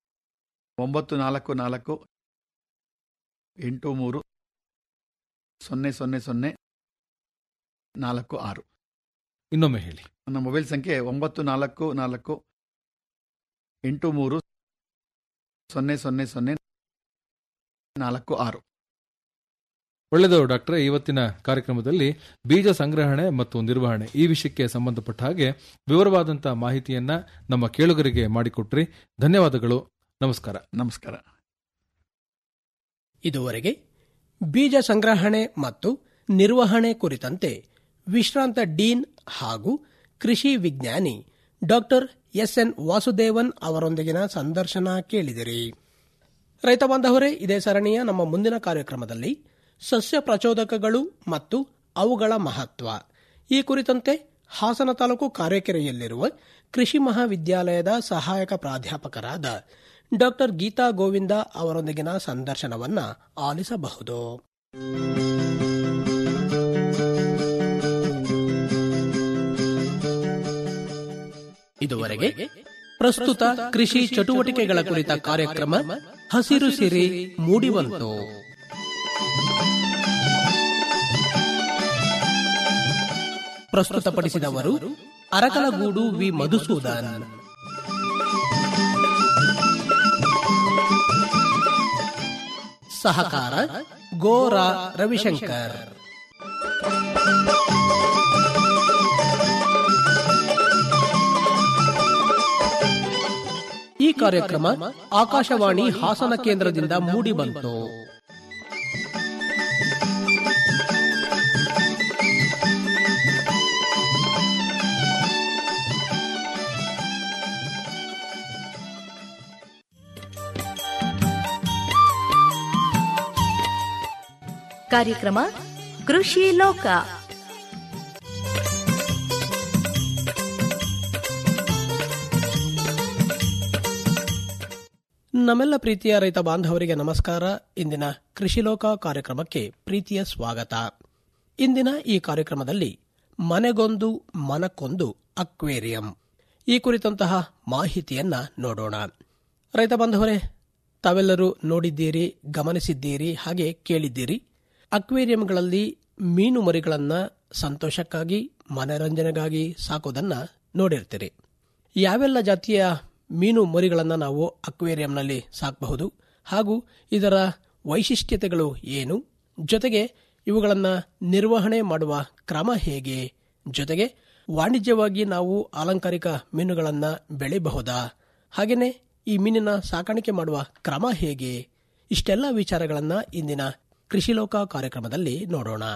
ಒಂಬತ್ತು ನಾಲ್ಕು ನಾಲ್ಕು ಎಂಟು ಮೂರು ಸೊನ್ನೆ ಸೊನ್ನೆ ಸೊನ್ನೆ ನಾಲ್ಕು ಆರು ಇನ್ನೊಮ್ಮೆ ಹೇಳಿ ನನ್ನ ಮೊಬೈಲ್ ಸಂಖ್ಯೆ ಒಂಬತ್ತು ನಾಲ್ಕು ನಾಲ್ಕು ಎಂಟು ಮೂರು ಸೊನ್ನೆ ಸೊನ್ನೆ ಸೊನ್ನೆ ನಾಲ್ಕು ಆರು ಒಳ್ಳೆಯದು ಡಾಕ್ಟ್ರೆ ಇವತ್ತಿನ ಕಾರ್ಯಕ್ರಮದಲ್ಲಿ ಬೀಜ ಸಂಗ್ರಹಣೆ ಮತ್ತು ನಿರ್ವಹಣೆ ಈ ವಿಷಯಕ್ಕೆ ಸಂಬಂಧಪಟ್ಟ ಹಾಗೆ ವಿವರವಾದಂತಹ ಮಾಹಿತಿಯನ್ನ ನಮ್ಮ ಕೇಳುಗರಿಗೆ ಮಾಡಿಕೊಟ್ರಿ ಧನ್ಯವಾದಗಳು ನಮಸ್ಕಾರ ನಮಸ್ಕಾರ ಇದುವರೆಗೆ ಬೀಜ ಸಂಗ್ರಹಣೆ ಮತ್ತು ನಿರ್ವಹಣೆ ಕುರಿತಂತೆ ವಿಶ್ರಾಂತ ಡೀನ್ ಹಾಗೂ ಕೃಷಿ ವಿಜ್ಞಾನಿ ಡಾಕ್ಟರ್ ಎಸ್ಎನ್ ವಾಸುದೇವನ್ ಅವರೊಂದಿಗಿನ ಸಂದರ್ಶನ ಕೇಳಿದಿರಿ ರೈತ ಬಾಂಧವರೇ ಇದೇ ಸರಣಿಯ ನಮ್ಮ ಮುಂದಿನ ಕಾರ್ಯಕ್ರಮದಲ್ಲಿ ಸಸ್ಯ ಪ್ರಚೋದಕಗಳು ಮತ್ತು ಅವುಗಳ ಮಹತ್ವ ಈ ಕುರಿತಂತೆ ಹಾಸನ ತಾಲೂಕು ಕಾರೆಕೆರೆಯಲ್ಲಿರುವ ಕೃಷಿ ಮಹಾವಿದ್ಯಾಲಯದ ಸಹಾಯಕ ಪ್ರಾಧ್ಯಾಪಕರಾದ ಡಾಕ್ಟರ್ ಗೀತಾ ಗೋವಿಂದ ಅವರೊಂದಿಗಿನ ಸಂದರ್ಶನವನ್ನ ಆಲಿಸಬಹುದು ಇದುವರೆಗೆ ಪ್ರಸ್ತುತ ಕೃಷಿ ಚಟುವಟಿಕೆಗಳ ಕುರಿತ ಕಾರ್ಯಕ್ರಮ ಹಸಿರು ಸಿರಿ ಮೂಡಿಬಂತು ಪ್ರಸ್ತುತಪಡಿಸಿದವರು ಅರಕಲಗೂಡು ವಿ ಮಧುಸೂದನ್ ಸಹಕಾರ ಗೋರಾ ರವಿಶಂಕರ್ ಈ ಕಾರ್ಯಕ್ರಮ ಆಕಾಶವಾಣಿ ಹಾಸನ ಕೇಂದ್ರದಿಂದ ಮೂಡಿಬಂತು ಕಾರ್ಯಕ್ರಮ ಕೃಷಿ ಲೋಕ ನಮ್ಮೆಲ್ಲ ಪ್ರೀತಿಯ ರೈತ ಬಾಂಧವರಿಗೆ ನಮಸ್ಕಾರ ಇಂದಿನ ಕೃಷಿ ಲೋಕ ಕಾರ್ಯಕ್ರಮಕ್ಕೆ ಪ್ರೀತಿಯ ಸ್ವಾಗತ ಇಂದಿನ ಈ ಕಾರ್ಯಕ್ರಮದಲ್ಲಿ ಮನೆಗೊಂದು ಮನಕ್ಕೊಂದು ಅಕ್ವೇರಿಯಂ ಈ ಕುರಿತಂತಹ ಮಾಹಿತಿಯನ್ನ ನೋಡೋಣ ರೈತ ಬಾಂಧವರೇ ತಾವೆಲ್ಲರೂ ನೋಡಿದ್ದೀರಿ ಗಮನಿಸಿದ್ದೀರಿ ಹಾಗೆ ಕೇಳಿದ್ದೀರಿ ಅಕ್ವೇರಿಯಂಗಳಲ್ಲಿ ಮೀನು ಮರಿಗಳನ್ನ ಸಂತೋಷಕ್ಕಾಗಿ ಮನರಂಜನೆಗಾಗಿ ಸಾಕೋದನ್ನ ನೋಡಿರ್ತೀರಿ ಯಾವೆಲ್ಲ ಜಾತಿಯ ಮೀನು ಮರಿಗಳನ್ನು ನಾವು ಅಕ್ವೇರಿಯಂನಲ್ಲಿ ಸಾಕಬಹುದು ಹಾಗೂ ಇದರ ವೈಶಿಷ್ಟ್ಯತೆಗಳು ಏನು ಜೊತೆಗೆ ಇವುಗಳನ್ನು ನಿರ್ವಹಣೆ ಮಾಡುವ ಕ್ರಮ ಹೇಗೆ ಜೊತೆಗೆ ವಾಣಿಜ್ಯವಾಗಿ ನಾವು ಅಲಂಕಾರಿಕ ಮೀನುಗಳನ್ನು ಬೆಳೆಯಬಹುದಾ ಹಾಗೆಯೇ ಈ ಮೀನಿನ ಸಾಕಾಣಿಕೆ ಮಾಡುವ ಕ್ರಮ ಹೇಗೆ ಇಷ್ಟೆಲ್ಲ ವಿಚಾರಗಳನ್ನು ಇಂದಿನ ಕೃಷಿಲೋಕ ಕಾರ್ಯಕ್ರಮದಲ್ಲಿ ನೋಡೋಣ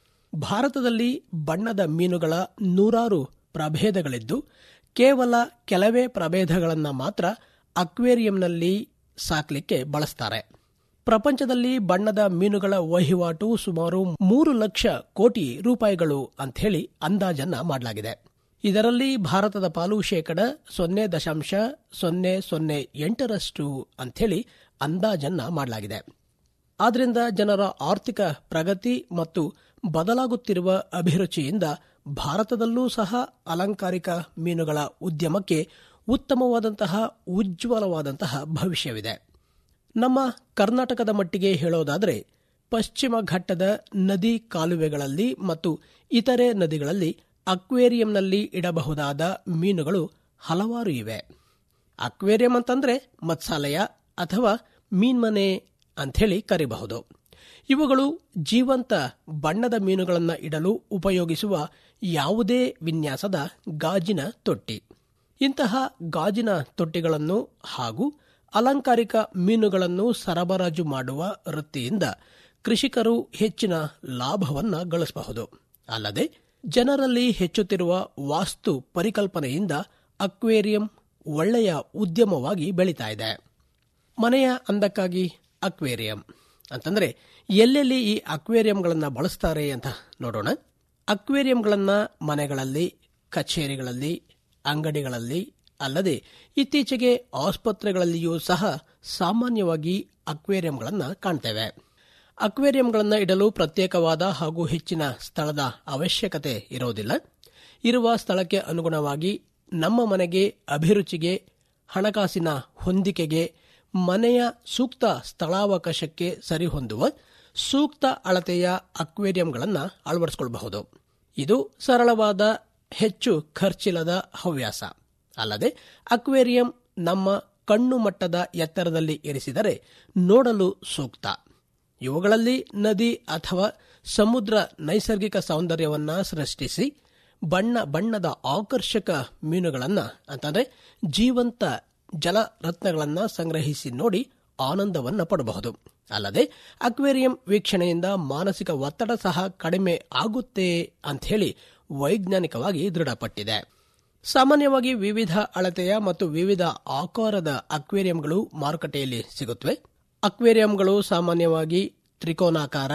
ಭಾರತದಲ್ಲಿ ಬಣ್ಣದ ಮೀನುಗಳ ನೂರಾರು ಪ್ರಭೇದಗಳಿದ್ದು ಕೇವಲ ಕೆಲವೇ ಪ್ರಭೇದಗಳನ್ನು ಮಾತ್ರ ಅಕ್ವೇರಿಯಂನಲ್ಲಿ ಸಾಕಲಿಕ್ಕೆ ಬಳಸ್ತಾರೆ ಪ್ರಪಂಚದಲ್ಲಿ ಬಣ್ಣದ ಮೀನುಗಳ ವಹಿವಾಟು ಸುಮಾರು ಮೂರು ಲಕ್ಷ ಕೋಟಿ ರೂಪಾಯಿಗಳು ಅಂಥೇಳಿ ಅಂದಾಜನ್ನ ಮಾಡಲಾಗಿದೆ ಇದರಲ್ಲಿ ಭಾರತದ ಪಾಲು ಶೇಕಡ ಸೊನ್ನೆ ದಶಾಂಶ ಸೊನ್ನೆ ಸೊನ್ನೆ ಎಂಟರಷ್ಟು ಅಂಥೇಳಿ ಅಂದಾಜನ್ನ ಮಾಡಲಾಗಿದೆ ಆದ್ರಿಂದ ಜನರ ಆರ್ಥಿಕ ಪ್ರಗತಿ ಮತ್ತು ಬದಲಾಗುತ್ತಿರುವ ಅಭಿರುಚಿಯಿಂದ ಭಾರತದಲ್ಲೂ ಸಹ ಅಲಂಕಾರಿಕ ಮೀನುಗಳ ಉದ್ಯಮಕ್ಕೆ ಉತ್ತಮವಾದಂತಹ ಉಜ್ವಲವಾದಂತಹ ಭವಿಷ್ಯವಿದೆ ನಮ್ಮ ಕರ್ನಾಟಕದ ಮಟ್ಟಿಗೆ ಹೇಳೋದಾದರೆ ಪಶ್ಚಿಮ ಘಟ್ಟದ ನದಿ ಕಾಲುವೆಗಳಲ್ಲಿ ಮತ್ತು ಇತರೆ ನದಿಗಳಲ್ಲಿ ಅಕ್ವೇರಿಯಂನಲ್ಲಿ ಇಡಬಹುದಾದ ಮೀನುಗಳು ಹಲವಾರು ಇವೆ ಅಕ್ವೇರಿಯಂ ಅಂತಂದ್ರೆ ಮತ್ಸಾಲಯ ಅಥವಾ ಮೀನ್ಮನೆ ಅಂಥೇಳಿ ಕರಿಬಹುದು ಇವುಗಳು ಜೀವಂತ ಬಣ್ಣದ ಮೀನುಗಳನ್ನು ಇಡಲು ಉಪಯೋಗಿಸುವ ಯಾವುದೇ ವಿನ್ಯಾಸದ ಗಾಜಿನ ತೊಟ್ಟಿ ಇಂತಹ ಗಾಜಿನ ತೊಟ್ಟಿಗಳನ್ನು ಹಾಗೂ ಅಲಂಕಾರಿಕ ಮೀನುಗಳನ್ನು ಸರಬರಾಜು ಮಾಡುವ ವೃತ್ತಿಯಿಂದ ಕೃಷಿಕರು ಹೆಚ್ಚಿನ ಲಾಭವನ್ನ ಗಳಿಸಬಹುದು ಅಲ್ಲದೆ ಜನರಲ್ಲಿ ಹೆಚ್ಚುತ್ತಿರುವ ವಾಸ್ತು ಪರಿಕಲ್ಪನೆಯಿಂದ ಅಕ್ವೇರಿಯಂ ಒಳ್ಳೆಯ ಉದ್ಯಮವಾಗಿ ಬೆಳೀತಾ ಇದೆ ಮನೆಯ ಅಂದಕ್ಕಾಗಿ ಅಕ್ವೇರಿಯಂ ಅಂತಂದ್ರೆ ಎಲ್ಲೆಲ್ಲಿ ಈ ಅಕ್ವೇರಿಯಂಗಳನ್ನು ಬಳಸ್ತಾರೆ ಅಂತ ನೋಡೋಣ ಅಕ್ವೇರಿಯಂಗಳನ್ನು ಮನೆಗಳಲ್ಲಿ ಕಚೇರಿಗಳಲ್ಲಿ ಅಂಗಡಿಗಳಲ್ಲಿ ಅಲ್ಲದೆ ಇತ್ತೀಚೆಗೆ ಆಸ್ಪತ್ರೆಗಳಲ್ಲಿಯೂ ಸಹ ಸಾಮಾನ್ಯವಾಗಿ ಅಕ್ವೇರಿಯಂಗಳನ್ನು ಕಾಣ್ತೇವೆ ಅಕ್ವೇರಿಯಂಗಳನ್ನು ಇಡಲು ಪ್ರತ್ಯೇಕವಾದ ಹಾಗೂ ಹೆಚ್ಚಿನ ಸ್ಥಳದ ಅವಶ್ಯಕತೆ ಇರೋದಿಲ್ಲ ಇರುವ ಸ್ಥಳಕ್ಕೆ ಅನುಗುಣವಾಗಿ ನಮ್ಮ ಮನೆಗೆ ಅಭಿರುಚಿಗೆ ಹಣಕಾಸಿನ ಹೊಂದಿಕೆಗೆ ಮನೆಯ ಸೂಕ್ತ ಸ್ಥಳಾವಕಾಶಕ್ಕೆ ಸರಿಹೊಂದುವ ಸೂಕ್ತ ಅಳತೆಯ ಅಕ್ವೇರಿಯಂಗಳನ್ನು ಅಳವಡಿಸಿಕೊಳ್ಳಬಹುದು ಇದು ಸರಳವಾದ ಹೆಚ್ಚು ಖರ್ಚಿಲ್ಲದ ಹವ್ಯಾಸ ಅಲ್ಲದೆ ಅಕ್ವೇರಿಯಂ ನಮ್ಮ ಕಣ್ಣು ಮಟ್ಟದ ಎತ್ತರದಲ್ಲಿ ಇರಿಸಿದರೆ ನೋಡಲು ಸೂಕ್ತ ಇವುಗಳಲ್ಲಿ ನದಿ ಅಥವಾ ಸಮುದ್ರ ನೈಸರ್ಗಿಕ ಸೌಂದರ್ಯವನ್ನ ಸೃಷ್ಟಿಸಿ ಬಣ್ಣ ಬಣ್ಣದ ಆಕರ್ಷಕ ಮೀನುಗಳನ್ನು ಅಂತಂದ್ರೆ ಜೀವಂತ ಜಲರತ್ನಗಳನ್ನು ಸಂಗ್ರಹಿಸಿ ನೋಡಿ ಆನಂದವನ್ನ ಪಡಬಹುದು ಅಲ್ಲದೆ ಅಕ್ವೇರಿಯಂ ವೀಕ್ಷಣೆಯಿಂದ ಮಾನಸಿಕ ಒತ್ತಡ ಸಹ ಕಡಿಮೆ ಆಗುತ್ತೆ ಅಂಥೇಳಿ ವೈಜ್ಞಾನಿಕವಾಗಿ ದೃಢಪಟ್ಟಿದೆ ಸಾಮಾನ್ಯವಾಗಿ ವಿವಿಧ ಅಳತೆಯ ಮತ್ತು ವಿವಿಧ ಆಕಾರದ ಅಕ್ವೇರಿಯಂಗಳು ಮಾರುಕಟ್ಟೆಯಲ್ಲಿ ಸಿಗುತ್ತವೆ ಅಕ್ವೇರಿಯಂಗಳು ಸಾಮಾನ್ಯವಾಗಿ ತ್ರಿಕೋನಾಕಾರ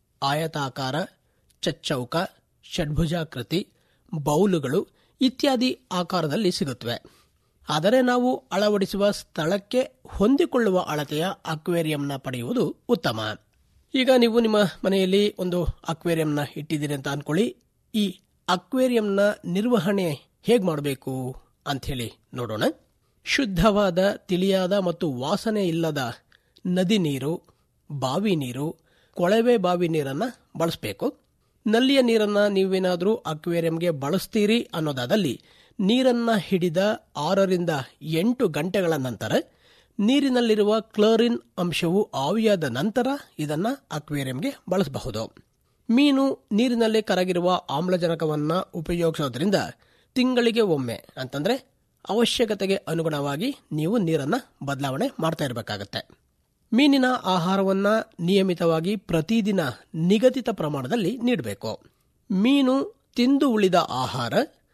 ಆಯತಾಕಾರ ಚಚ್ಚೌಕ ಷಡ್ಭುಜಾಕೃತಿ ಬೌಲುಗಳು ಇತ್ಯಾದಿ ಆಕಾರದಲ್ಲಿ ಸಿಗುತ್ತವೆ ಆದರೆ ನಾವು ಅಳವಡಿಸುವ ಸ್ಥಳಕ್ಕೆ ಹೊಂದಿಕೊಳ್ಳುವ ಅಳತೆಯ ಅಕ್ವೇರಿಯಂನ ಪಡೆಯುವುದು ಉತ್ತಮ ಈಗ ನೀವು ನಿಮ್ಮ ಮನೆಯಲ್ಲಿ ಒಂದು ಅಕ್ವೇರಿಯಂನ ಇಟ್ಟಿದ್ದೀರಿ ಅಂತ ಅನ್ಕೊಳ್ಳಿ ಈ ಅಕ್ವೇರಿಯಂನ ನಿರ್ವಹಣೆ ಹೇಗೆ ಮಾಡಬೇಕು ಅಂಥೇಳಿ ನೋಡೋಣ ಶುದ್ಧವಾದ ತಿಳಿಯಾದ ಮತ್ತು ವಾಸನೆ ಇಲ್ಲದ ನದಿ ನೀರು ಬಾವಿ ನೀರು ಕೊಳವೆ ಬಾವಿ ನೀರನ್ನು ಬಳಸಬೇಕು ನಲ್ಲಿಯ ನೀರನ್ನ ನೀವೇನಾದರೂ ಅಕ್ವೇರಿಯಂಗೆ ಬಳಸ್ತೀರಿ ಅನ್ನೋದಾದಲ್ಲಿ ನೀರನ್ನ ಹಿಡಿದ ಆರರಿಂದ ಎಂಟು ಗಂಟೆಗಳ ನಂತರ ನೀರಿನಲ್ಲಿರುವ ಕ್ಲೋರಿನ್ ಅಂಶವು ಆವಿಯಾದ ನಂತರ ಇದನ್ನ ಅಕ್ವೇರಿಯಂಗೆ ಬಳಸಬಹುದು ಮೀನು ನೀರಿನಲ್ಲಿ ಕರಗಿರುವ ಆಮ್ಲಜನಕವನ್ನ ಉಪಯೋಗಿಸೋದ್ರಿಂದ ತಿಂಗಳಿಗೆ ಒಮ್ಮೆ ಅಂತಂದ್ರೆ ಅವಶ್ಯಕತೆಗೆ ಅನುಗುಣವಾಗಿ ನೀವು ನೀರನ್ನ ಬದಲಾವಣೆ ಮಾಡ್ತಾ ಇರಬೇಕಾಗತ್ತೆ ಮೀನಿನ ಆಹಾರವನ್ನ ನಿಯಮಿತವಾಗಿ ಪ್ರತಿದಿನ ನಿಗದಿತ ಪ್ರಮಾಣದಲ್ಲಿ ನೀಡಬೇಕು ಮೀನು ತಿಂದು ಉಳಿದ ಆಹಾರ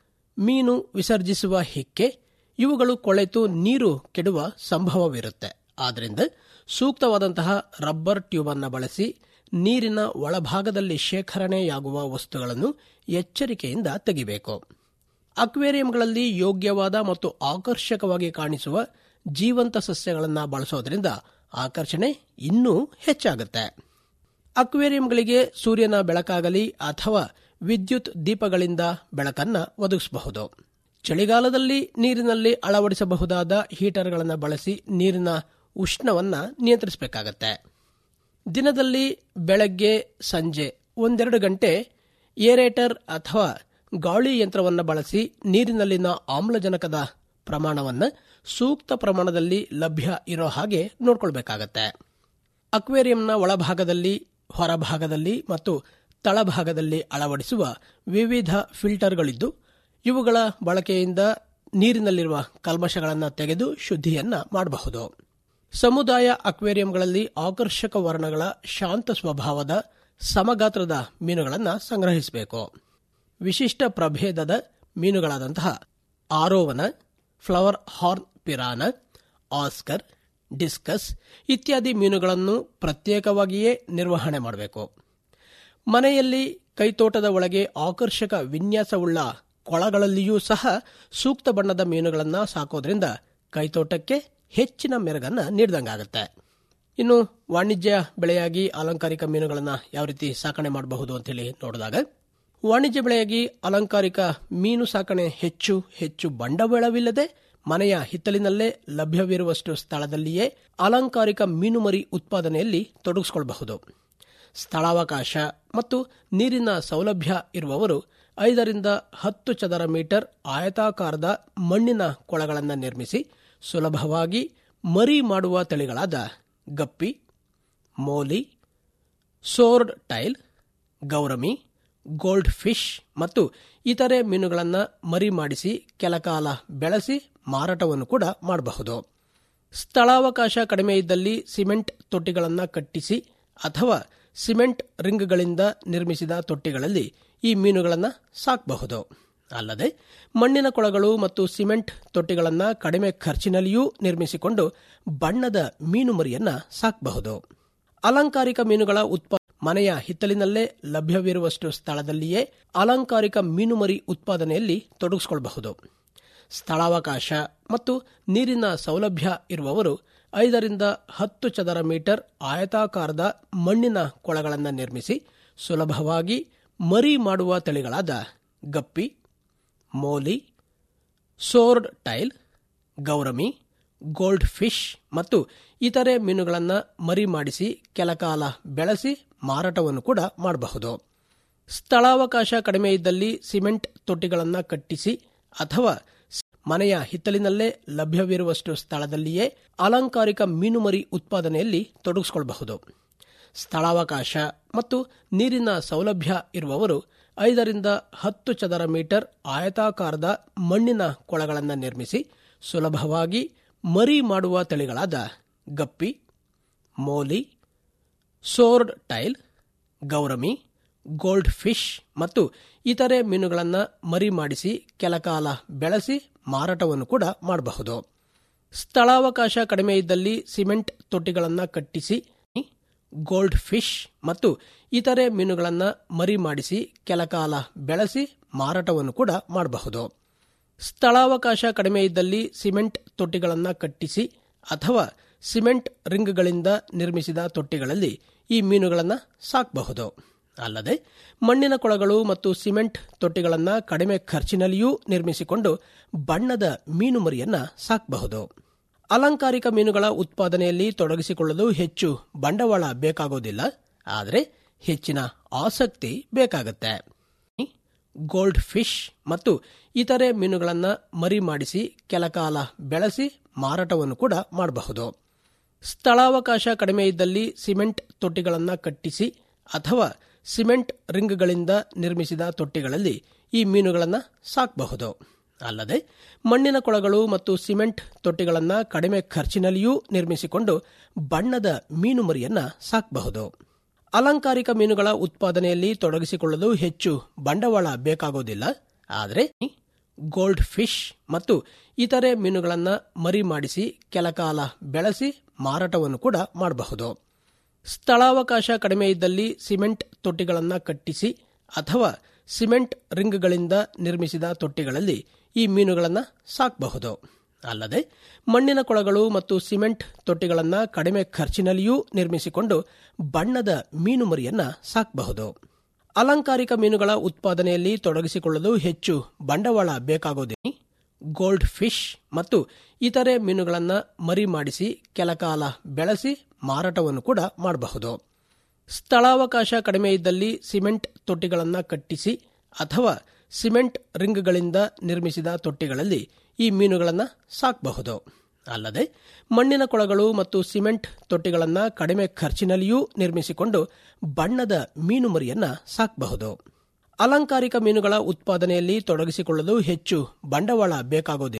ಮೀನು ವಿಸರ್ಜಿಸುವ ಹಿಕ್ಕೆ ಇವುಗಳು ಕೊಳೆತು ನೀರು ಕೆಡುವ ಸಂಭವವಿರುತ್ತೆ ಆದ್ದರಿಂದ ಸೂಕ್ತವಾದಂತಹ ರಬ್ಬರ್ ಟ್ಯೂಬ್ ಅನ್ನು ಬಳಸಿ ನೀರಿನ ಒಳಭಾಗದಲ್ಲಿ ಶೇಖರಣೆಯಾಗುವ ವಸ್ತುಗಳನ್ನು ಎಚ್ಚರಿಕೆಯಿಂದ ತೆಗಿಬೇಕು ಅಕ್ವೇರಿಯಂಗಳಲ್ಲಿ ಯೋಗ್ಯವಾದ ಮತ್ತು ಆಕರ್ಷಕವಾಗಿ ಕಾಣಿಸುವ ಜೀವಂತ ಸಸ್ಯಗಳನ್ನು ಬಳಸೋದ್ರಿಂದ ಆಕರ್ಷಣೆ ಇನ್ನೂ ಹೆಚ್ಚಾಗುತ್ತೆ ಅಕ್ವೇರಿಯಂಗಳಿಗೆ ಸೂರ್ಯನ ಬೆಳಕಾಗಲಿ ಅಥವಾ ವಿದ್ಯುತ್ ದೀಪಗಳಿಂದ ಬೆಳಕನ್ನ ಒದಗಿಸಬಹುದು ಚಳಿಗಾಲದಲ್ಲಿ ನೀರಿನಲ್ಲಿ ಅಳವಡಿಸಬಹುದಾದ ಹೀಟರ್ಗಳನ್ನು ಬಳಸಿ ನೀರಿನ ಉಷ್ಣವನ್ನ ನಿಯಂತ್ರಿಸಬೇಕಾಗತ್ತೆ ದಿನದಲ್ಲಿ ಬೆಳಗ್ಗೆ ಸಂಜೆ ಒಂದೆರಡು ಗಂಟೆ ಏರೇಟರ್ ಅಥವಾ ಗಾಳಿ ಯಂತ್ರವನ್ನು ಬಳಸಿ ನೀರಿನಲ್ಲಿನ ಆಮ್ಲಜನಕದ ಪ್ರಮಾಣವನ್ನು ಸೂಕ್ತ ಪ್ರಮಾಣದಲ್ಲಿ ಲಭ್ಯ ಇರೋ ಹಾಗೆ ನೋಡ್ಕೊಳ್ಬೇಕಾಗತ್ತೆ ಅಕ್ವೇರಿಯಂನ ಒಳಭಾಗದಲ್ಲಿ ಹೊರಭಾಗದಲ್ಲಿ ಮತ್ತು ತಳಭಾಗದಲ್ಲಿ ಅಳವಡಿಸುವ ವಿವಿಧ ಫಿಲ್ಟರ್ಗಳಿದ್ದು ಇವುಗಳ ಬಳಕೆಯಿಂದ ನೀರಿನಲ್ಲಿರುವ ಕಲ್ಮಶಗಳನ್ನು ತೆಗೆದು ಶುದ್ಧಿಯನ್ನ ಮಾಡಬಹುದು ಸಮುದಾಯ ಅಕ್ವೇರಿಯಂಗಳಲ್ಲಿ ಆಕರ್ಷಕ ವರ್ಣಗಳ ಶಾಂತ ಸ್ವಭಾವದ ಸಮಗಾತ್ರದ ಮೀನುಗಳನ್ನು ಸಂಗ್ರಹಿಸಬೇಕು ವಿಶಿಷ್ಟ ಪ್ರಭೇದದ ಮೀನುಗಳಾದಂತಹ arowana flower horn piranha oscar discus ಇತ್ಯಾದಿ ಮೀನುಗಳನ್ನು ಪ್ರತ್ಯೇಕವಾಗಿಯೇ ನಿರ್ವಹಣೆ ಮಾಡಬೇಕು ಮನೆಯಲ್ಲಿ ಕೈತೋಟದ ಒಳಗೆ ಆಕರ್ಷಕ ವಿನ್ಯಾಸವುಳ್ಳ ಕೊಳಗಳಲ್ಲಿಯೂ ಸಹ ಸೂಕ್ತ ಬಣ್ಣದ ಮೀನುಗಳನ್ನು ಸಾಕೋದ್ರಿಂದ ಕೈತೋಟಕ್ಕೆ ಹೆಚ್ಚಿನ ಮೆರುಗನ್ನ ನೀಡಿದಂಗಾಗುತ್ತೆ ಇನ್ನು ವಾಣಿಜ್ಯ ಬೆಳೆಯಾಗಿ ಅಲಂಕಾರಿಕ ಮೀನುಗಳನ್ನು ಯಾವ ರೀತಿ ಸಾಕಣೆ ಮಾಡಬಹುದು ಅಂತೇಳಿ ನೋಡಿದಾಗ ವಾಣಿಜ್ಯ ಬೆಳೆಯಾಗಿ ಅಲಂಕಾರಿಕ ಮೀನು ಸಾಕಣೆ ಹೆಚ್ಚು ಹೆಚ್ಚು ಬಂಡವಾಳವಿಲ್ಲದೆ ಮನೆಯ ಹಿತ್ತಲಿನಲ್ಲೇ ಲಭ್ಯವಿರುವಷ್ಟು ಸ್ಥಳದಲ್ಲಿಯೇ ಅಲಂಕಾರಿಕ ಮೀನುಮರಿ ಉತ್ಪಾದನೆಯಲ್ಲಿ ತೊಡಗಿಸಿಕೊಳ್ಳಬಹುದು ಸ್ಥಳಾವಕಾಶ ಮತ್ತು ನೀರಿನ ಸೌಲಭ್ಯ ಇರುವವರು ಐದರಿಂದ ಹತ್ತು ಚದರ ಮೀಟರ್ ಆಯತಾಕಾರದ ಮಣ್ಣಿನ ಕೊಳಗಳನ್ನು ನಿರ್ಮಿಸಿ ಸುಲಭವಾಗಿ ಮರಿ ಮಾಡುವ ತಳಿಗಳಾದ guppy molly swordtail gourami gold fish ಮತ್ತು ಇತರೆ ಮೀನುಗಳನ್ನು ಮರಿ ಮಾಡಿಸಿ ಕೆಲಕಾಲ ಬೆಳೆಸಿ ಮಾರಾಟವನ್ನು ಕೂಡ ಮಾಡಬಹುದು ಸ್ಥಳಾವಕಾಶ ಕಡಿಮೆ ಇದ್ದಲ್ಲಿ ಸಿಮೆಂಟ್ ತೊಟ್ಟಿಗಳನ್ನು ಕಟ್ಟಿಸಿ ಅಥವಾ ಸಿಮೆಂಟ್ ರಿಂಗ್ಗಳಿಂದ ನಿರ್ಮಿಸಿದ ತೊಟ್ಟಿಗಳಲ್ಲಿ ಈ ಮೀನುಗಳನ್ನು ಸಾಕಬಹುದು ಅಲ್ಲದೆ ಮಣ್ಣಿನ ಕೊಳಗಳು ಮತ್ತು ಸಿಮೆಂಟ್ ತೊಟ್ಟಿಗಳನ್ನು ಕಡಿಮೆ ಖರ್ಚಿನಲ್ಲಿಯೂ ನಿರ್ಮಿಸಿಕೊಂಡು ಬಣ್ಣದ ಮೀನು ಮರಿಯನ್ನ ಸಾಕಬಹುದು ಅಲಂಕಾರಿಕ ಮೀನುಗಳ ಉತ್ಪಾ ಮನೆಯ ಹಿತ್ತಲಿನಲ್ಲೇ ಲಭ್ಯವಿರುವಷ್ಟು ಸ್ಥಳದಲ್ಲಿಯೇ ಅಲಂಕಾರಿಕ ಮೀನುಮರಿ ಉತ್ಪಾದನೆಯಲ್ಲಿ ತೊಡಗಿಸಿಕೊಳ್ಳಬಹುದು ಸ್ಥಳಾವಕಾಶ ಮತ್ತು ನೀರಿನ ಸೌಲಭ್ಯ ಇರುವವರು ಐದರಿಂದ ಹತ್ತು ಚದರ ಮೀಟರ್ ಆಯತಾಕಾರದ ಮಣ್ಣಿನ ಕೊಳಗಳನ್ನು ನಿರ್ಮಿಸಿ ಸುಲಭವಾಗಿ ಮರಿ ಮಾಡುವ ತಳಿಗಳಾದ guppy molly swordtail gourami gold fish ಮತ್ತು ಇತರೆ ಮೀನುಗಳನ್ನು ಮರಿ ಮಾಡಿಸಿ ಕೆಲಕಾಲ ಬೆಳೆಸಿ ಮಾರಾಟವನ್ನು ಕೂಡ ಮಾಡಬಹುದು ಸ್ಥಳಾವಕಾಶ ಕಡಿಮೆ ಇದ್ದಲ್ಲಿ ಸಿಮೆಂಟ್ ತೊಟ್ಟಿಗಳನ್ನು ಕಟ್ಟಿಸಿ ಅಥವಾ ಮನೆಯ ಹಿತ್ತಲಿನಲ್ಲೇ ಲಭ್ಯವಿರುವಷ್ಟು ಸ್ಥಳದಲ್ಲಿಯೇ ಅಲಂಕಾರಿಕ ಮೀನುಮರಿ ಉತ್ಪಾದನೆಯಲ್ಲಿ ತೊಡಗಿಸಿಕೊಳ್ಳಬಹುದು ಸ್ಥಳಾವಕಾಶ ಮತ್ತು ನೀರಿನ ಸೌಲಭ್ಯ ಇರುವವರು ಐದರಿಂದ ಹತ್ತು ಚದರ ಮೀಟರ್ ಆಯತಾಕಾರದ ಮಣ್ಣಿನ ಕೊಳಗಳನ್ನು ನಿರ್ಮಿಸಿ ಸುಲಭವಾಗಿ ಮರಿ ಮಾಡುವ ತಳಿಗಳಾದ guppy molly swordtail gourami gold fish ಮತ್ತು ಇತರೆ ಮೀನುಗಳನ್ನು ಮರಿ ಮಾಡಿಸಿ ಕೆಲಕಾಲ ಬೆಳೆಸಿ ಮಾರಾಟವನ್ನು ಕೂಡ ಮಾಡಬಹುದು ಸ್ಥಳಾವಕಾಶ ಕಡಿಮೆ ಇದ್ದಲ್ಲಿ ಸಿಮೆಂಟ್ ತೊಟ್ಟಿಗಳನ್ನು ಕಟ್ಟಿಸಿ ಗೋಲ್ಡ್ ಫಿಶ್ ಮತ್ತು ಇತರೆ ಮೀನುಗಳನ್ನು ಮರಿ ಮಾಡಿಸಿ ಕೆಲಕಾಲ ಬೆಳೆಸಿ ಮಾರಾಟವನ್ನು ಕೂಡ ಮಾಡಬಹುದು ಸ್ಥಳಾವಕಾಶ ಕಡಿಮೆ ಇದ್ದಲ್ಲಿ ಸಿಮೆಂಟ್ ತೊಟ್ಟಿಗಳನ್ನು ಕಟ್ಟಿಸಿ ಅಥವಾ ಸಿಮೆಂಟ್ ರಿಂಗ್ಗಳಿಂದ ನಿರ್ಮಿಸಿದ ತೊಟ್ಟಿಗಳಲ್ಲಿ ಈ ಮೀನುಗಳನ್ನು ಸಾಕಬಹುದು ಅಲ್ಲದೆ ಮಣ್ಣಿನ ಕೊಳಗಳು ಮತ್ತು ಸಿಮೆಂಟ್ ತೊಟ್ಟಿಗಳನ್ನು ಕಡಿಮೆ ಖರ್ಚಿನಲ್ಲಿಯೂ ನಿರ್ಮಿಸಿಕೊಂಡು ಬಣ್ಣದ ಮೀನು ಮರಿಯನ್ನ ಸಾಕಬಹುದು ಅಲಂಕಾರಿಕ ಮೀನುಗಳ ಉತ್ಪಾದನೆಯಲ್ಲಿ ತೊಡಗಿಸಿಕೊಳ್ಳಲು ಹೆಚ್ಚು ಬಂಡವಾಳ ಬೇಕಾಗೋದಿಲ್ಲ ಆದರೆ ಹೆಚ್ಚಿನ ಆಸಕ್ತಿ ಬೇಕಾಗುತ್ತೆ ಗೋಲ್ಡ್ ಫಿಶ್ ಮತ್ತು ಇತರೆ ಮೀನುಗಳನ್ನು ಮರಿ ಮಾಡಿಸಿ ಕೆಲಕಾಲ ಬೆಳೆಸಿ ಮಾರಾಟವನ್ನು ಕೂಡ ಮಾಡಬಹುದು ಸ್ಥಳಾವಕಾಶ ಕಡಿಮೆ ಇದ್ದಲ್ಲಿ ಸಿಮೆಂಟ್ ತೊಟ್ಟಿಗಳನ್ನು ಕಟ್ಟಿಸಿ ಅಥವಾ ಸಿಮೆಂಟ್ ರಿಂಗ್ಗಳಿಂದ ನಿರ್ಮಿಸಿದ ತೊಟ್ಟಿಗಳಲ್ಲಿ ಈ ಮೀನುಗಳನ್ನು ಸಾಕಬಹುದು ಅಲ್ಲದೆ ಮಣ್ಣಿನ ಕೊಳಗಳು ಮತ್ತು ಸಿಮೆಂಟ್ ತೊಟ್ಟಿಗಳನ್ನು ಕಡಿಮೆ ಖರ್ಚಿನಲ್ಲಿಯೂ ನಿರ್ಮಿಸಿಕೊಂಡು ಬಣ್ಣದ ಮೀನು ಮರಿಯನ್ನ ಸಾಕಬಹುದು ಅಲಂಕಾರಿಕ ಮೀನುಗಳ ಉತ್ಪಾದನೆಯಲ್ಲಿ ತೊಡಗಿಸಿಕೊಳ್ಳಲು ಹೆಚ್ಚು ಬಂಡವಾಳ ಬೇಕಾಗೋದಿಲ್ಲ ಆದರೆ ಗೋಲ್ಡ್ ಫಿಶ್ ಮತ್ತು ಇತರೆ ಮೀನುಗಳನ್ನು ಮರಿ ಮಾಡಿಸಿ ಕೆಲಕಾಲ ಬೆಳೆಸಿ ಮಾರಾಟವನ್ನು ಕೂಡ ಮಾಡಬಹುದು ಸ್ಥಳಾವಕಾಶ ಕಡಿಮೆ ಇದ್ದಲ್ಲಿ ಸಿಮೆಂಟ್ ತೊಟ್ಟಿಗಳನ್ನು ಕಟ್ಟಿಸಿ ಅಥವಾ ಸಿಮೆಂಟ್ ರಿಂಗ್ಗಳಿಂದ ನಿರ್ಮಿಸಿದ ತೊಟ್ಟಿಗಳಲ್ಲಿ ಈ ಮೀನುಗಳನ್ನು ಸಾಕಬಹುದು ಅಲ್ಲದೆ ಮಣ್ಣಿನ ಕೊಳಗಳು ಮತ್ತು ಸಿಮೆಂಟ್ ತೊಟ್ಟಿಗಳನ್ನು ಕಡಿಮೆ ಖರ್ಚಿನಲ್ಲಿಯೂ ನಿರ್ಮಿಸಿಕೊಂಡು ಬಣ್ಣದ ಮೀನು ಮರಿಯನ್ನ ಸಾಕಬಹುದು ಅಲಂಕಾರಿಕ ಮೀನುಗಳ ಉತ್ಪಾದನೆಯಲ್ಲಿ ತೊಡಗಿಸಿಕೊಳ್ಳಲು ಹೆಚ್ಚು ಬಂಡವಾಳ ಬೇಕಾಗೋದಿಲ್ಲ ಗೋಲ್ಡ್ ಫಿಶ್ ಮತ್ತು ಇತರೆ ಮೀನುಗಳನ್ನು ಮರಿ ಮಾಡಿಸಿ ಕೆಲಕಾಲ ಬೆಳೆಸಿ ಮಾರಾಟವನ್ನು ಕೂಡ ಮಾಡಬಹುದು ಸ್ಥಳಾವಕಾಶ ಕಡಿಮೆ ಇದ್ದಲ್ಲಿ ಸಿಮೆಂಟ್ ತೊಟ್ಟಿಗಳನ್ನು ಕಟ್ಟಿಸಿ ಅಥವಾ ಸಿಮೆಂಟ್ ರಿಂಗ್ಗಳಿಂದ ನಿರ್ಮಿಸಿದ ತೊಟ್ಟಿಗಳಲ್ಲಿ ಈ ಮೀನುಗಳನ್ನು ಸಾಕಬಹುದು ಅಲ್ಲದೆ ಮಣ್ಣಿನ ಕೊಳಗಳು ಮತ್ತು ಸಿಮೆಂಟ್ ತೊಟ್ಟಿಗಳನ್ನು ಕಡಿಮೆ ಖರ್ಚಿನಲ್ಲಿಯೂ ನಿರ್ಮಿಸಿಕೊಂಡು ಬಣ್ಣದ ಮೀನು ಮರಿಯನ್ನ ಸಾಕಬಹುದು ಅಲಂಕಾರಿಕ ಮೀನುಗಳ ಉತ್ಪಾದನೆಯಲ್ಲಿ ತೊಡಗಿಸಿಕೊಳ್ಳಲು ಹೆಚ್ಚು ಬಂಡವಾಳ ಬೇಕಾಗುವುದಿಲ್ಲ